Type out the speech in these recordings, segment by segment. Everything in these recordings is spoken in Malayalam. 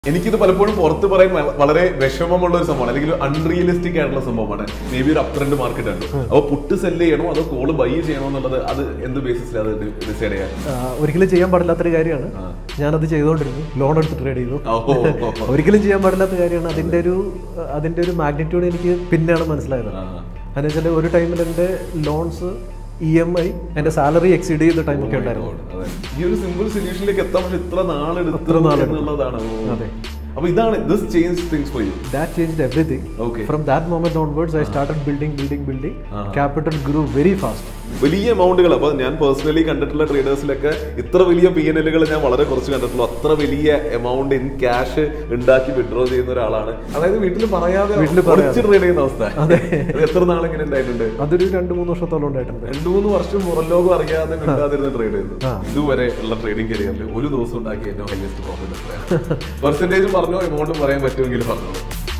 എനിക്കിത് പലപ്പോഴും പുറത്ത് പറയാൻ വ- വളരെ വിഷമമുള്ള ഒരു സംഭവമാണ് അല്ലെങ്കിൽ അൺറിയലിസ്റ്റിക് ആയിട്ടുള്ള സംഭവമാണ് മേ ബി ഒരു അപ് ട്രെൻഡ് മാർക്കറ്റ് ഉണ്ട് അപ്പോൾ പുട്ട് സെല് ചെയ്യണോ അതോ കോള് ബൈ ചെയ്യണോ എന്നുള്ളത് അത് എന്ത് ബേസിസിലാണ് അത് ഡിസൈഡ് ചെയ്യാൻ ആ, ഒരിക്കലും ചെയ്യാൻ പാടില്ലാത്തൊരു കാര്യമാണ് ഞാനത് ചെയ്തുകൊണ്ടിരുന്നു ലോൺ എടുത്ത് ട്രേഡ് ചെയ്തു ഓ, ഓ, ഓ, ഓ. ഒരിക്കലും ചെയ്യാൻ പാടില്ലാത്ത കാര്യമാണ് അതിന്റെ ഒരു അതിന്റെ ഒരു മാഗ്നിറ്റ്യൂഡ് എനിക്ക് പിന്നെയാണ് മനസ്സിലായത് ആ. അതെന്ന് വെച്ചാൽ ഒരു ടൈമിൽ എൻ്റെ ലോൺസ് ഇ എം ഐ എൻ്റെ സാലറി എക്സീഡ് ചെയ്ത ടൈമൊക്കെ ഉണ്ടായിരുന്നു അതെ. ഈ ഒരു സിമ്പിൾ സൊല്യൂഷനിലേക്ക് എത്താൻ പക്ഷെ ഇത്ര നാളെടുത്തു ഇത്ര നാളെടുത്തു. എന്നുള്ളതാണ് ഓ. അതെ. അപ്പൊ ഇതാണ് this change things for you that change everything Okay. From that moment onwards I started building building building capital grew very fast വലിയ എമൗണ്ടുകൾ അപ്പൊ ഞാൻ പേഴ്സണലി കണ്ടിട്ടുള്ള ട്രേഡേഴ്സിലൊക്കെ ഇത്ര വലിയ പി എൻ എല്ലുകൾ ഞാൻ വളരെ കുറച്ച് കണ്ടിട്ടുള്ളൂ അത്ര വലിയ എമൗണ്ട് ഇൻ ക്യാഷ് ഉണ്ടാക്കി വിഡ്രോ ചെയ്യുന്ന ഒരാളാണ് അതായത് വീട്ടിൽ പറയാതെ വീട്ടില് പറയാതെ. ട്രേഡ് ചെയ്യുന്ന അവസ്ഥ അത് എത്ര നാളെങ്ങനെ ഉണ്ടായിട്ടുണ്ട് അതൊരു രണ്ട് മൂന്ന് വർഷത്തോളം ഉണ്ടായിട്ടുണ്ട് രണ്ടു മൂന്ന് വർഷം പുറം ലോകം അറിയാതെ മിണ്ടാതിരുന്ന് ട്രേഡ് ചെയ്തു ആ. ഇതുവരെ ഉള്ള ട്രേഡിംഗ് കരിയറിൽ ഒരു ദിവസം ഉണ്ടാക്കിയ ഏറ്റവും ഹൈയസ്റ്റ് പ്രോഫിറ്റ് എത്രയാണ് പെർസെന്റേജും പറഞ്ഞോ എമൗണ്ടും പറയാൻ പറ്റുമെങ്കിൽ പറഞ്ഞോ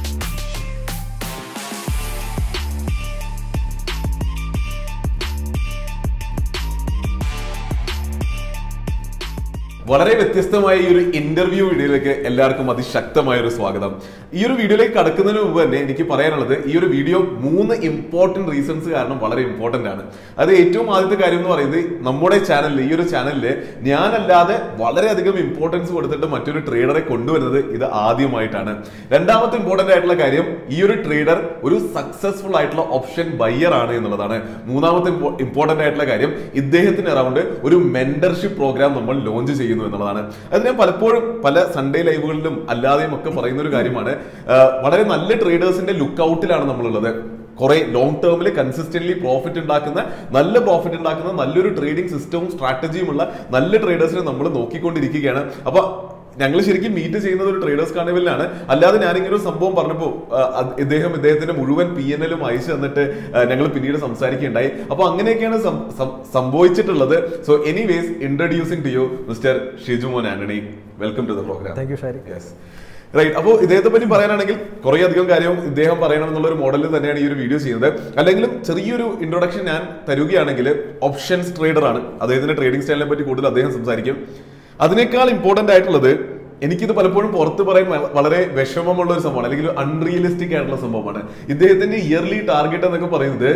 വളരെ വ്യത്യസ്തമായ ഈ ഒരു ഇന്റർവ്യൂ വീഡിയോയിലേക്ക് എല്ലാവർക്കും അതിശക്തമായ ഒരു സ്വാഗതം ഈ ഒരു വീഡിയോയിലേക്ക് കടക്കുന്നതിന് മുമ്പ് തന്നെ എനിക്ക് പറയാനുള്ളത് ഈ ഒരു വീഡിയോ മൂന്ന് ഇമ്പോർട്ടന്റ് റീസൺസ് കാരണം വളരെ ഇമ്പോർട്ടന്റ് ആണ് അത് ഏറ്റവും ആദ്യത്തെ കാര്യം എന്ന് പറയുന്നത് നമ്മുടെ ചാനലിൽ ഈ ഒരു ചാനലിൽ ഞാനല്ലാതെ വളരെയധികം ഇമ്പോർട്ടൻസ് കൊടുത്തിട്ട് മറ്റൊരു ട്രേഡറെ കൊണ്ടുവരുന്നത് ഇത് ആദ്യമായിട്ടാണ് രണ്ടാമത്തെ ഇമ്പോർട്ടന്റ് ആയിട്ടുള്ള കാര്യം ഈ ഒരു ട്രേഡർ ഒരു സക്സസ്ഫുൾ ആയിട്ടുള്ള ഓപ്ഷൻ ബയ്യർ ആണ് എന്നുള്ളതാണ് മൂന്നാമത്തെ ഇമ്പോർട്ടന്റ് ആയിട്ടുള്ള കാര്യം ഇദ്ദേഹത്തിന് അറൗണ്ട് ഒരു മെന്റർഷിപ്പ് പ്രോഗ്രാം നമ്മൾ ലോഞ്ച് ചെയ്യുന്നു എന്നുള്ളതാണ് അത് ഞാൻ പലപ്പോഴും പല സൺഡേ ലൈവുകളിലും അല്ലാതെയും ഒക്കെ പറയുന്ന ഒരു കാര്യമാണ് ആ, വളരെ നല്ല ട്രേഡേഴ്സിന്റെ ലുക്ക് ഔട്ടിലാണ് നമ്മളുള്ളത് കുറെ ലോങ് ടേമിൽ കൺസിസ്റ്റന്റ്ലി പ്രോഫിറ്റ് ഉണ്ടാക്കുന്ന നല്ല പ്രോഫിറ്റ് ഉണ്ടാക്കുന്ന നല്ലൊരു ട്രേഡിംഗ് സിസ്റ്റവും സ്ട്രാറ്റജിയും ഉള്ള നല്ല ട്രേഡേഴ്സിനെ നമ്മൾ നോക്കിക്കൊണ്ടിരിക്കുകയാണ് അപ്പൊ ഞങ്ങൾ ശരിക്കും മീറ്റ് ചെയ്യുന്നത് ഒരു ട്രേഡേഴ്സ് കാർണിവലിലാണ് അല്ലാതെ ഞാനിങ്ങനെ ഒരു സംഭവം പറഞ്ഞപ്പോൾ ഇദ്ദേഹം ഇദ്ദേഹത്തിന്റെ മുഴുവൻ പി എൻ എല്ലും അയച്ചു തന്നിട്ട് ഞങ്ങൾ പിന്നീട് സംസാരിക്കുകയുണ്ടായി അപ്പൊ അങ്ങനെയൊക്കെയാണ് സം- സം- സംഭവിച്ചിട്ടുള്ളത് so anyways introducing to you mister Shijumon Antony welcome to the program thank you Shari yes right അപ്പോൾ ഇദ്ദേഹത്തെ പറ്റി പറയാനാണെങ്കിൽ കുറേ അധികം കാര്യം ഇദ്ദേഹം പറയണം എന്നുള്ള ഒരു മോഡലിൽ തന്നെയാണ് ഈ ഒരു വീഡിയോ ചെയ്യുന്നത് അല്ലെങ്കിലും ചെറിയൊരു ഇൻട്രൊഡക്ഷൻ ഞാൻ തരുകയാണെങ്കിൽ ഓപ്ഷൻസ് ട്രേഡർ ആണ് അദ്ദേഹത്തിന്റെ ട്രേഡിംഗ് സ്റ്റൈലിനെ പറ്റി കൂടുതൽ അദ്ദേഹം സംസാരിക്കും അതിനേക്കാൾ ഇമ്പോർട്ടന്റ് ആയിട്ടുള്ളത് എനിക്കിത് പലപ്പോഴും പുറത്ത് പറയാൻ വ- വളരെ വിഷമമുള്ള ഒരു സംഭവമാണ് അല്ലെങ്കിൽ അൺറിയലിസ്റ്റിക് ആയിട്ടുള്ള സംഭവമാണ് ഇദ്ദേഹത്തിന്റെ ഇയർലി ടാർഗറ്റ് എന്നൊക്കെ പറയുന്നത്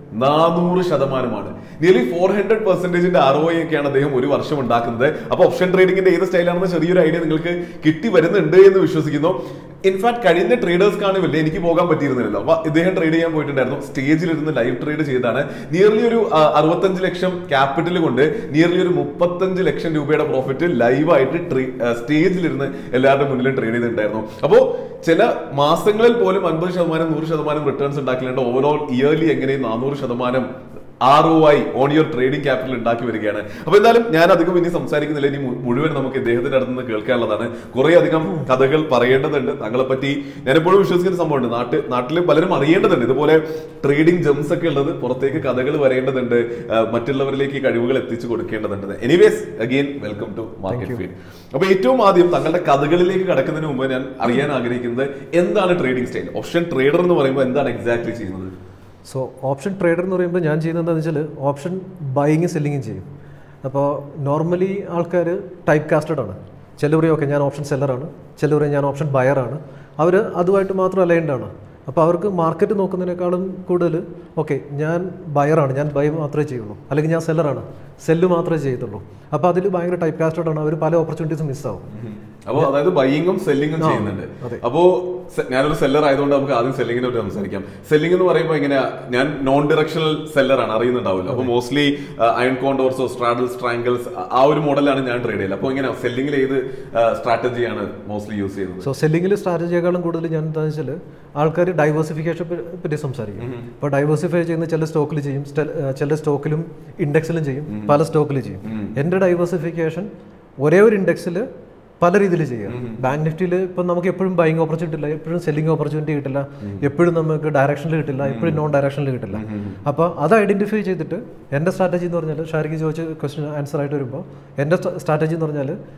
നാനൂറ് ശതമാനമാണ് നിയർലി ഫോർ ഹൺഡ്രഡ് പെർസെന്റേജിന്റെ ആർ ഒ ഒക്കെയാണ് അദ്ദേഹം ഒരു വർഷം ഉണ്ടാക്കുന്നത് അപ്പൊ ഓപ്ഷൻ ട്രേഡിംഗിന്റെ ഏത് സ്റ്റൈലാണെന്ന് ചെറിയൊരു ഐഡിയ നിങ്ങൾക്ക് കിട്ടി വരുന്നുണ്ട് എന്ന് വിശ്വസിക്കുന്നു ഇൻഫാക്ട് കഴിഞ്ഞ ട്രേഡേഴ്സ് കാണില്ലേ എനിക്ക് പോകാൻ പറ്റിയിരുന്നില്ലല്ലോ അപ്പൊ ഇദ്ദേഹം ട്രേഡ് ചെയ്യാൻ പോയിട്ടുണ്ടായിരുന്നു സ്റ്റേജിലിരുന്ന് ലൈവ് ട്രേഡ് ചെയ്താണ് നിയർലി ഒരു ആ, അറുപത്തഞ്ച് ലക്ഷം ക്യാപിറ്റൽ കൊണ്ട് നിയർലി ഒരു മുപ്പത്തഞ്ച് ലക്ഷം രൂപയുടെ പ്രോഫിറ്റ് ലൈവായിട്ട് സ്റ്റേജിലിരുന്ന് എല്ലാവരുടെ മുന്നിലും ട്രേഡ് ചെയ്തിട്ടുണ്ടായിരുന്നു അപ്പോൾ ചില മാസങ്ങളിൽ പോലും അൻപത് ശതമാനം നൂറ് ശതമാനം റിട്ടേൺസ് ഉണ്ടാക്കിയിട്ടുണ്ട് ഓവറോൾ ഇയർലി എങ്ങനെയും നാനൂറ് ശതമാനം R O I on your trading capital ഉണ്ടാക്കി വരികയാണ് അപ്പൊ എന്തായാലും ഞാൻ അധികം ഇനി സംസാരിക്കുന്നില്ല ഇനി മു- മുഴുവൻ നമുക്ക് ഇദ്ദേഹത്തിന്റെ അടുത്ത് നിന്ന് കേൾക്കാനുള്ളതാണ് കുറെ അധികം കഥകൾ പറയേണ്ടതുണ്ട് താങ്കളെ പറ്റി ഞാൻ എപ്പോഴും വിശ്വസിക്കുന്ന സംഭവമുണ്ട് നാട്ട് നാട്ടിൽ പലരും അറിയേണ്ടതുണ്ട് ഇതുപോലെ ട്രേഡിംഗ് ജംസ് ഒക്കെ ഉള്ളത് പുറത്തേക്ക് കഥകൾ വരേണ്ടതുണ്ട് ആ, മറ്റുള്ളവരിലേക്ക് ഈ കഴിവുകൾ എത്തിച്ചു കൊടുക്കേണ്ടതുണ്ട് anyways again welcome to Market Feed അപ്പൊ ഏറ്റവും ആദ്യം തങ്ങളുടെ കഥകളിലേക്ക് കടക്കുന്നതിന് മുമ്പ് ഞാൻ അറിയാൻ ആഗ്രഹിക്കുന്നത് എന്താണ് ട്രേഡിംഗ് സ്റ്റൈൽ ഓപ്ഷൻ ട്രേഡർ എന്ന് പറയുമ്പോൾ എന്താണ് എക്സാക്ട്ലി ചെയ്യുന്നത് സോ ഓപ്ഷൻ ട്രേഡർ എന്ന് പറയുമ്പോൾ ഞാൻ ചെയ്യുന്നത് എന്താണെന്ന് വെച്ചാൽ ഓപ്ഷൻ ബൈയിങ് സെല്ലിങ്ങും ചെയ്യും അപ്പോൾ നോർമലി ആൾക്കാർ ടൈപ്പ് കാസ്റ്റഡ് ആണ് ചിലർ പറയും ഓക്കെ ഞാൻ ഓപ്ഷൻ സെല്ലറാണ് ചിലർ പറയും ഞാൻ ഓപ്ഷൻ ബയറാണ് അവർ അതുമായിട്ട് മാത്രം അലൈൻഡ് ആണ് അപ്പോൾ അവർക്ക് മാർക്കറ്റ് നോക്കുന്നതിനേക്കാളും കൂടുതൽ ഓക്കെ ഞാൻ ബയറാണ് ഞാൻ ബൈ മാത്രമേ ചെയ്യുള്ളൂ അല്ലെങ്കിൽ ഞാൻ സെല്ലറാണ് സെല്ല് മാത്രമേ ചെയ്യത്തുള്ളൂ അപ്പോൾ അതിൽ ഭയങ്കര ടൈപ്പ് കാസ്റ്റഡ് ആണ് അവർ പല ഓപ്പർച്യൂണിറ്റീസും മിസ്സാവും അപ്പോൾ അതായത് ബൈയിങ്ങും സെല്ലിങ്ങും ചെയ്യുന്നുണ്ട് അതെ. അപ്പോ സെ- ഞാനൊരു സെല്ലർ ആയതുകൊണ്ട് നമുക്ക് ആദ്യം സെല്ലിങ്ങിനെ പറ്റി സംസാരിക്കാം സെല്ലിംഗ് എന്ന് പറയുമ്പോൾ എങ്ങനെയാ ഞാൻ നോൺ ഡയറക്ഷണൽ സെല്ലറാണ് അറിയുന്നുണ്ടാവില്ല അപ്പോൾ മോസ്റ്റ്ലി അയൺ കോണ്ടോർസോ സ്ട്രാഡിൽസ് ട്രാങ്കിൾസ് ആ ഒരു മോഡലാണ് ഞാൻ ട്രേഡ് ചെയ്യുന്നത് അപ്പോൾ എങ്ങനെയാ സെല്ലിംഗിൽ ഏത് സ്ട്രാറ്റജിയാണ് മോസ്റ്റ്ലി യൂസ് ചെയ്യുന്നത് സോ സെല്ലിങ്ങിൽ സ്ട്രാറ്റജിയേക്കാളും കൂടുതൽ ഞാൻ എന്താണെന്ന് വെച്ചാൽ ആൾക്കാർ ഡൈവേഴ്സിഫിക്കേഷൻ പറ്റി സംസാരിക്കും ഇപ്പോൾ ഡൈവേഴ്സിഫൈ ചെയ്യുന്ന ചില സ്റ്റോക്കിൽ ചെയ്യും സ്റ്റെ- ഏഹ് ചില സ്റ്റോക്കിലും ഇൻഡെക്സിലും ചെയ്യും പല സ്റ്റോക്കിൽ ചെയ്യും എൻ്റെ ഡൈവേഴ്സിഫിക്കേഷൻ ഒരേ ഒരു ഇൻഡെക്സിൽ പല രീതിയിൽ ചെയ്യാം ബാങ്ക് നിഫ്റ്റിയിൽ ഇപ്പം നമുക്ക് എപ്പോഴും ബൈങ് ഓപ്പർച്യൂണിറ്റി ഇല്ല എപ്പോഴും സെല്ലിംഗ് ഓപ്പർച്യൂണിറ്റി കിട്ടില്ല എപ്പോഴും നമുക്ക് ഡയറക്ഷനിൽ കിട്ടില്ല എപ്പോഴും നോൺ ഡയറക്ഷനിൽ കിട്ടില്ല അപ്പോൾ അത് ഐഡന്റിഫൈ ചെയ്തിട്ട് എൻ്റെ സ്ട്രാറ്റജി എന്ന് പറഞ്ഞാൽ ഷാരിക്ക് ചോദിച്ച ക്വസ്റ്റ്യൻ ആൻസർ ആയിട്ട് വരുമ്പോൾ എൻ്റെ സ്ട്രാറ്റജി എന്ന് പറഞ്ഞാൽ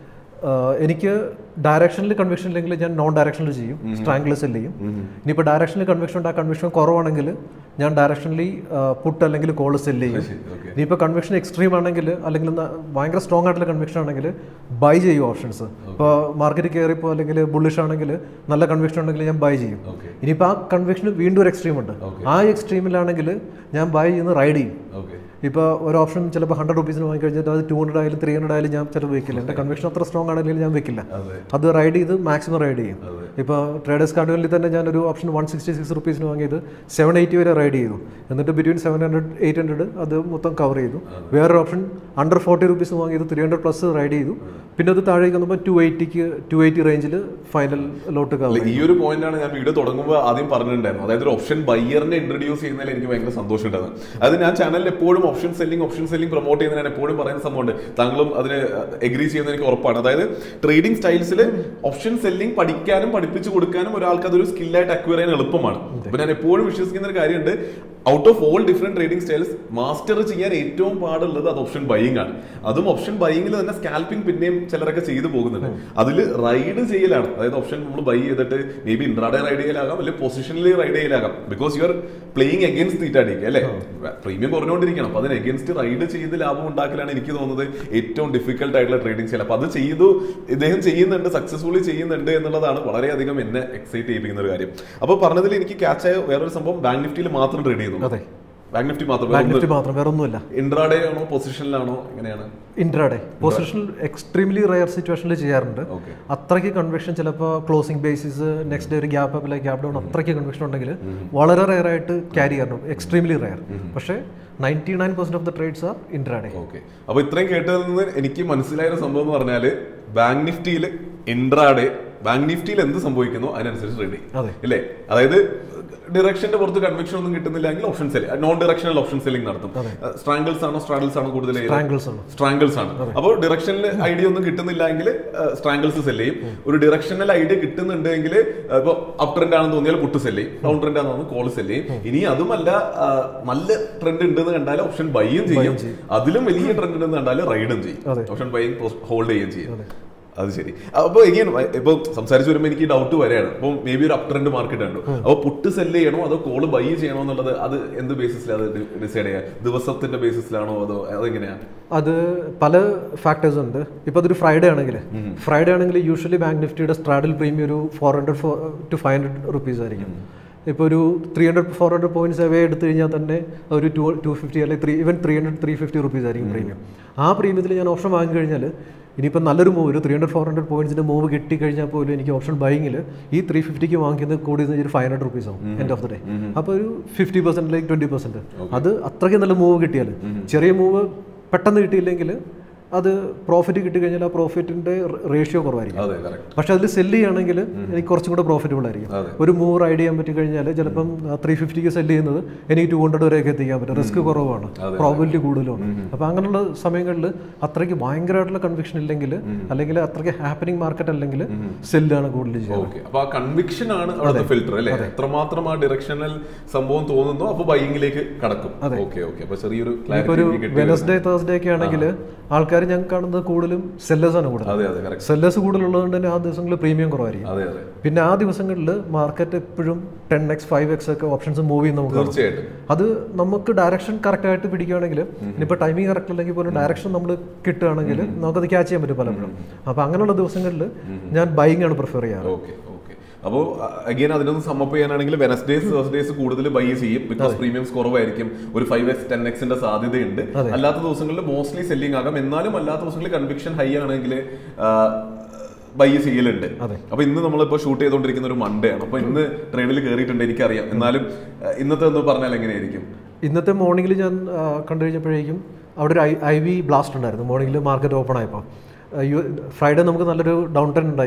ആഹ് എനിക്ക് ഡയറക്ഷനിൽ കൺവിക്ഷൻ ഇല്ലെങ്കിൽ ഞാൻ നോൺ ഡയറക്ഷനിൽ ചെയ്യും സ്ട്രാങ്കിൾ സെല് ചെയ്യും ഇനിയിപ്പോൾ ഡയറക്ഷനിൽ കൺവിക്ഷൻ ഉണ്ട് ആ കൺവിക്ഷൻ കുറവാണെങ്കിൽ ഞാൻ ഡയറക്ഷനിൽ പുട്ട് അല്ലെങ്കിൽ കോൾ സെല് ചെയ്യും ഓക്കെ ഇനിയിപ്പോൾ കൺവിക്ഷൻ എക്സ്ട്രീം ആണെങ്കിൽ അല്ലെങ്കിൽ ന- ഭയങ്കര സ്ട്രോങ് ആയിട്ടുള്ള കൺവിക്ഷൻ ആണെങ്കിൽ ബൈ ചെയ്യും ഓപ്ഷൻസ് ഇപ്പോൾ മാർക്കറ്റിൽ കയറിപ്പോൾ അല്ലെങ്കിൽ ബുള്ളിഷ് ആണെങ്കിൽ നല്ല കൺവിക്ഷൻ ഉണ്ടെങ്കിൽ ഞാൻ ബൈ ചെയ്യും ഓക്കെ ഇനിയിപ്പോൾ ആ കൺവിക്ഷന് വീണ്ടും ഒരു എക്സ്ട്രീം ഉണ്ട് Okay. ആ എക്സ്ട്രീമിലാണെങ്കിൽ ഞാൻ ബൈ ചെയ്യുന്ന റൈഡ് ചെയ്യും ഓക്കെ ഇപ്പോൾ ഒരു ഓപ്ഷൻ ചിലപ്പോൾ ഹൺഡ്രഡ് റുപ്പീസിന് വാങ്ങിക്കഴിഞ്ഞിട്ട് അത് ടു ഹൺഡ്രഡ് ആയാലും ത്രീ ഹൺഡ്രഡ് ആയാലും ഞാൻ ചിലപ്പോൾ വെക്കില്ല എൻ്റെ കൺവിക്ഷൻ അത്ര സ്ട്രോങ് ആണെങ്കിൽ ഞാൻ വെക്കില്ല അതെ അത് റൈഡ് ചെയ്ത് മാക്സിമം റൈഡ് ചെയ്യും അതെ ഇപ്പോൾ ട്രേഡേഴ്സ് കാർഡുകളിൽ തന്നെ ഞാനൊരു ഓപ്ഷൻ വൺ സിക്സ്റ്റി സിക്സ് റുപ്പീസിന് വാങ്ങിയത് സെവൻ എയ്റ്റി വരെ റൈഡ് ചെയ്തു എന്നിട്ട് between seven hundred eight hundred അത് മൊത്തം കവർ ചെയ്തു വേറൊരു ഓപ്ഷൻ അണ്ടർ ഫോർട്ടി റുപ്പീസ് വാങ്ങിയത് ത്രീ ഹൺഡ്രഡ് പ്ലസ് റൈഡ് ചെയ്തു പിന്നെ അത് താഴേക്ക് വന്നപ്പോൾ ടു എയ്റ്റിക്ക് ടു എയ്റ്റി റേഞ്ചിൽ ഫൈനൽ ലോട്ട് കവർ അല്ല, ഈ ഒരു പോയിന്റ് ആണ് ഞാൻ വീഡിയോ തുടങ്ങുമ്പോൾ ആദ്യം പറഞ്ഞിട്ടുണ്ടായിരുന്നു അതായത് ഒരു ഓപ്ഷൻ ബയ്യറിനെ ഇൻട്രൊഡ്യൂസ് ചെയ്യുന്നതിൽ എനിക്ക് ഭയങ്കര സന്തോഷം ഉണ്ടായിരുന്നു അത് ഞാൻ ചാനലിൽ എപ്പോഴും option selling option selling promote ചെയ്യുന്ന ഞാൻ എപ്പോഴും പറയുന്ന സംഭവമുണ്ട് താങ്കളും അതിന് എഗ്രി ചെയ്യുന്ന എനിക്ക് ഉറപ്പാണ് അതായത് ട്രേഡിംഗ് സ്റ്റൈൽസിൽ ഓപ്ഷൻ സെല്ലിംഗ് പഠിക്കാനും പഠിപ്പിച്ചു കൊടുക്കാനും ഒരാൾക്ക് അതൊരു സ്കില്ലായിട്ട് അക്വയർ ചെയ്യാൻ എളുപ്പമാണ് അപ്പൊ ഞാൻ എപ്പോഴും വിശ്വസിക്കുന്ന ഒരു കാര്യമുണ്ട് out of all different trading styles master ചെയ്യാൻ ഏറ്റവും പാടുള്ളത് അത് ഓപ്ഷൻ ബൈയിങ് ആണ് അതും ഓപ്ഷൻ ബൈയിങ്ങിൽ തന്നെ സ്കാൽപ്പിംഗ് പിന്നെയും ചിലരൊക്കെ ചെയ്തു പോകുന്നുണ്ട് അതിൽ റൈഡ് ചെയ്യലാണ് അതായത് ഓപ്ഷൻ നമ്മൾ ബൈ ചെയ്തിട്ട് മേ ബി ഇൻട്രാഡേ റൈഡ് ചെയ്യലാകാം അല്ലെങ്കിൽ പൊസിഷനിൽ റൈഡ് ചെയ്യലാകാം because you are playing against തീറ്റാടിക്ക് അല്ലേ പ്രീമിയം കുറഞ്ഞുകൊണ്ടിരിക്കണം അപ്പൊ അതിന് അഗേൻസ്റ്റ് റൈഡ് ചെയ്ത് ലാഭം ഉണ്ടാക്കലാണ് എനിക്ക് തോന്നുന്നത് ഏറ്റവും ഡിഫിക്കൽട്ട് ആയിട്ടുള്ള ട്രേഡിംഗ് സ്റ്റൈൽ അപ്പൊ അത് ചെയ്തു ഇദ്ദേഹം ചെയ്യുന്നുണ്ട് സക്സസ്ഫുള്ളി ചെയ്യുന്നുണ്ട് എന്നുള്ളതാണ് വളരെയധികം എന്നെ എക്സൈറ്റ് ചെയ്യിപ്പിക്കുന്ന ഒരു കാര്യം അപ്പോൾ പറഞ്ഞതിൽ എനിക്ക് ക്യാച്ച് ആയ വേറൊരു സംഭവം ബാങ്ക് നിഫ്റ്റിയിൽ മാത്രം ട്രേഡ് ചെയ്യുന്നു അതെ ബാങ്ക് നിഫ്റ്റി മാത്രം ബാങ്ക് നിഫ്റ്റി മാത്രം വേറെ ഒന്നുമില്ല ഇൻട്രാഡേ ആണോ പൊസിഷനിലാണോ എങ്ങനെയാണ് ഇൻട്രാഡേ പൊസിഷണൽ എക്സ്ട്രീംലി റയർ സിറ്റുവേഷനിൽ ചെയ്യാറുണ്ട് ഓക്കെ അത്രയ്ക്ക് കൺവെക്ഷൻ ചിലപ്പോൾ ക്ലോസിംഗ് ബേസിസ് നെക്സ്റ്റ് ഡേ ഒരു ഗ്യാപ്പ് അപ്പ് അല്ലെങ്കിൽ ഗ്യാപ്പ് ഡൗൺ അത്രയ്ക്ക് കൺവെക്ഷൻ ഉണ്ടെങ്കിൽ വളരെ റയർ ആയിട്ട് ക്യാരി ചെയ്യണം എക്സ്ട്രീംലി റയർ പക്ഷേ ninety nine percent of the trades are intraday okay അപ്പൊ ഇത്രയും കേട്ടതിൽ നിന്ന് എനിക്ക് മനസ്സിലായ ഒരു സംഭവം എന്ന് പറഞ്ഞാല് ബാങ്ക് നിഫ്റ്റിയിൽ ഇൻട്രാഡേ ബാങ്ക് നിഫ്റ്റിയിൽ എന്ത് സംഭവിക്കുന്നു അതിനനുസരിച്ച് ട്രേഡ് ചെയ്യും അതെ ഇല്ലേ അതായത് ഡിറക്ഷന്റെ പുറത്ത് കൺവെക്ഷൻ ഒന്നും കിട്ടുന്നില്ലെങ്കിൽ option selling non directional option selling നടത്തും സ്ട്രാങ്കിൾസ് ആണോ സ്ട്രാഡിൽസ് ആണോ കൂടുതൽ ട്രാങ്കിൾസ് ആണ് സ്ട്രാങ്കിൾസ് ആണ് അപ്പോൾ ഡിറക്ഷനിൽ ഐഡിയ ഒന്നും കിട്ടുന്നില്ല എങ്കിൽ സ്ട്രാങ്കിൾസ് സെല് ചെയ്യും ഒരു ഡിറക്ഷണൽ ഐഡിയ കിട്ടുന്നുണ്ടെങ്കിൽ ഇപ്പോൾ അപ് ട്രെൻഡ് ആണെന്ന് തോന്നിയാൽ പുട്ട് സെല് ചെയ്യും ഡൗൺ ട്രെൻഡ് ആണെന്ന് തോന്നുന്നു കോൾ സെല് ചെയ്യും ഇനി അതുമല്ല ആ, നല്ല ട്രെൻഡ് ഉണ്ടെന്ന് കണ്ടാൽ ഓപ്ഷൻ ബൈയും ചെയ്യും അതിലും വലിയ ട്രെൻഡ് ഉണ്ടെന്ന് കണ്ടാൽ റൈഡും ചെയ്യും അതെ. ഓപ്ഷൻ ബൈയും ഹോൾഡ് ചെയ്യുകയും ചെയ്യും അത് ശരി അപ്പൊ എങ്ങനെ ഇപ്പൊ സംസാരിച്ച് വരുമ്പോൾ എനിക്ക് ഡൗട്ട് വരെയാണ് അപ്പൊ മേ ബി ഒരു അപ് ട്രെൻഡ് മാർക്കറ്റ് ഉണ്ട് അപ്പൊ പുട്ട് സെല് ചെയ്യണോ അതോ കോള് ബൈ ചെയ്യണോ എന്നുള്ളത് അത് എന്ത് ബേസിസിലാണ് അത് ഡിസൈഡ് ചെയ്യുക ദിവസത്തിന്റെ ബേസിസിലാണോ അതോ അതെങ്ങനെയാ അത് പല ഫാക്ടേഴ്സ് ഉണ്ട് ഇപ്പോൾ അതൊരു ഫ്രൈഡേ ആണെങ്കിൽ ഫ്രൈഡേ ആണെങ്കിൽ യൂഷ്വലി ബാങ്ക് നിഫ്റ്റിയുടെ സ്ട്രാഡിൽ പ്രീമിയം ഒരു four hundred two five hundred rupees ആയിരിക്കും ഇപ്പോൾ ഒരു three hundred four hundred points away എടുത്തു കഴിഞ്ഞാൽ തന്നെ ഒരു ടു ടു ഫിഫ്റ്റി അല്ലെങ്കിൽ three even three hundred three fifty rupees ആയിരിക്കും പ്രീമിയം ആ പ്രീമിയത്തിൽ ഞാൻ ഓപ്ഷൻ വാങ്ങി കഴിഞ്ഞാൽ ഇനിയിപ്പോൾ നല്ലൊരു മൂവ് ഒരു ത്രീ ഹൺഡ്രഡ് ഫോർ ഹൺഡ്രഡ് പോയിന്റ്സിൻ്റെ മൂവ് കിട്ടി കഴിഞ്ഞാൽ പോലും എനിക്ക് ഓപ്ഷൻ ബൈങ്ങിൽ ഈ ത്രീ ഫിഫ്റ്റിക്ക് വാങ്ങിക്കുന്നത് കൂടി ഒരു ഫൈവ് ഹൺഡ്രഡ് റുപ്പീസ് ആവും എൻഡ് ഓഫ് ദ ഡേ അപ്പോൾ ഒരു ഫിഫ്റ്റി പെർസെൻറ്റ് അല്ലെങ്കിൽ ട്വൻറ്റി പെർസെൻറ്റ് അത് അത്രയ്ക്ക് നല്ല മൂവ് കിട്ടിയാൽ ചെറിയ മൂവ് പെട്ടെന്ന് കിട്ടിയില്ലെങ്കിൽ അത് പ്രോഫിറ്റ് കിട്ടിക്കഴിഞ്ഞാൽ ആ പ്രോഫിറ്റിന്റെ റേഷ്യോ കുറവായിരിക്കും അതെ കറക്റ്റ് പക്ഷെ അതിൽ സെല്ല് ചെയ്യുകയാണെങ്കിൽ എനിക്ക് കുറച്ചും കൂടെ പ്രോഫിറ്റബിൾ ആയിരിക്കും അതെ. ഒരു മൂവ് റൈഡ് ചെയ്യാൻ പറ്റി കഴിഞ്ഞാൽ ചിലപ്പം ത്രീ ഫിഫ്റ്റിക്ക് സെല്ല് ചെയ്യുന്നത് എനിക്ക് ടു ഹൺഡ്രഡ് വരെയൊക്കെ എത്തിക്കാൻ പറ്റും റിസ്ക് കുറവാണ് അതെ. പ്രോബിലിറ്റി കൂടുതലാണ് അപ്പോൾ അങ്ങനെയുള്ള സമയങ്ങളിൽ അത്രയ്ക്ക് ഭയങ്കരമായിട്ടുള്ള കൺവിക്ഷൻ ഇല്ലെങ്കിൽ അല്ലെങ്കിൽ അത്രയ്ക്ക് ഹാപ്പനിങ് മാർക്കറ്റ് അല്ലെങ്കിൽ സെല്ലാണ് കൂടുതൽ ചെയ്യുക ഓക്കെ അപ്പൊ ആ കൺവിക്ഷൻ ആണ് അവിടുത്തെ ഫിൽറ്റർ അല്ലേ എത്രമാത്രം ആ ഡിറക്ഷണൽ സംഭവം തോന്നുന്നു അപ്പൊ ബൈയിങ്ങിലേക്ക് കടക്കും ഓക്കെ ഓക്കെ അപ്പൊ ചെറിയൊരു ഇപ്പോൾ ഒരു ക്ലാരിറ്റി കിട്ടി വെനസ്ഡേ തേഴ്സ്ഡേ ഒക്കെ ആണെങ്കിൽ ആൾക്കാർ ഞങ്ങൾക്ക് കാണുന്നത് കൂടുതലും സെല്ലേഴ്സ് ആണ് കൂടുതൽ അതെ അതെ കറക്റ്റ് സെല്ലേഴ്സ് കൂടുതലുള്ളതുകൊണ്ട് തന്നെ ആ ദിവസങ്ങളിൽ പ്രീമിയം കുറവായിരിക്കും അതെ അതെ പിന്നെ ആ ദിവസങ്ങളിൽ മാർക്കറ്റ് എപ്പോഴും ടെൻ എക്സ് ഫൈവ് എക്സ് ഒക്കെ ഓപ്ഷൻസ് മൂവ് ചെയ്യുന്ന നമുക്ക് കാണാം. തീർച്ചയായിട്ടും അത് നമുക്ക് ഡയറക്ഷൻ കറക്റ്റ് ആയിട്ട് പിടിക്കുകയാണെങ്കിൽ ഇനിയിപ്പോൾ ടൈമിംഗ് കറക്റ്റ് അല്ലെങ്കിൽ പോലും ഡയറക്ഷൻ നമ്മൾ കിട്ടുകയാണെങ്കിൽ നമുക്കത് ക്യാച്ച് ചെയ്യാൻ പറ്റും പലപ്പോഴും അപ്പോൾ അങ്ങനെയുള്ള ദിവസങ്ങളിൽ ഞാൻ ബൈങ് ആണ് പ്രിഫർ ചെയ്യാറ് ഓക്കെ ഓക്കെ അപ്പോൾ അഗൈൻ അതിനൊന്ന് സമ്മപ്പ് ചെയ്യാനാണെങ്കിൽ വെനസ്ഡേസ് തേഴ്സ്ഡേസ് കൂടുതൽ ബൈ ചെയ്യും ബിക്കോസ് പ്രീമിയംസ് കുറവായിരിക്കും ഒരു ഫൈവ് എക്സ് ടെൻ എക്സിന്റെ സാധ്യതയുണ്ട് അല്ലാത്ത ദിവസങ്ങളിൽ മോസ്റ്റ്ലി സെല്ലിംഗ് ആകാം എന്നാലും അല്ലാത്ത ദിവസങ്ങളിൽ കൺവിക്ഷൻ ഹൈ ആണെങ്കിൽ ബൈ ചെയ്യലുണ്ട് അതെ. അപ്പൊ ഇന്ന് നമ്മളിപ്പോ ഷൂട്ട് ചെയ്തുകൊണ്ടിരിക്കുന്ന ഒരു മൺഡേ ആണ് അപ്പൊ ഇന്ന് ട്രെയിനിൽ കയറിയിട്ടുണ്ട് എനിക്കറിയാം എന്നാലും ആ, ഇന്നത്തെ ഒന്ന് പറഞ്ഞാൽ എങ്ങനെയായിരിക്കും ഇന്നത്തെ മോർണിംഗിൽ ഞാൻ ആ, കണ്ടു കഴിഞ്ഞപ്പോഴേക്കും അവിടെ ഒരു ഐ ഐ വി ബ്ലാസ്റ്റ് ഉണ്ടായിരുന്നു മോർണിംഗിൽ മാർക്കറ്റ് ഓപ്പൺ ആയപ്പോൾ ഫ്രൈഡേ നമുക്ക് നല്ലൊരു ഡൗൺ ട്രെൻഡ് ഉണ്ടായി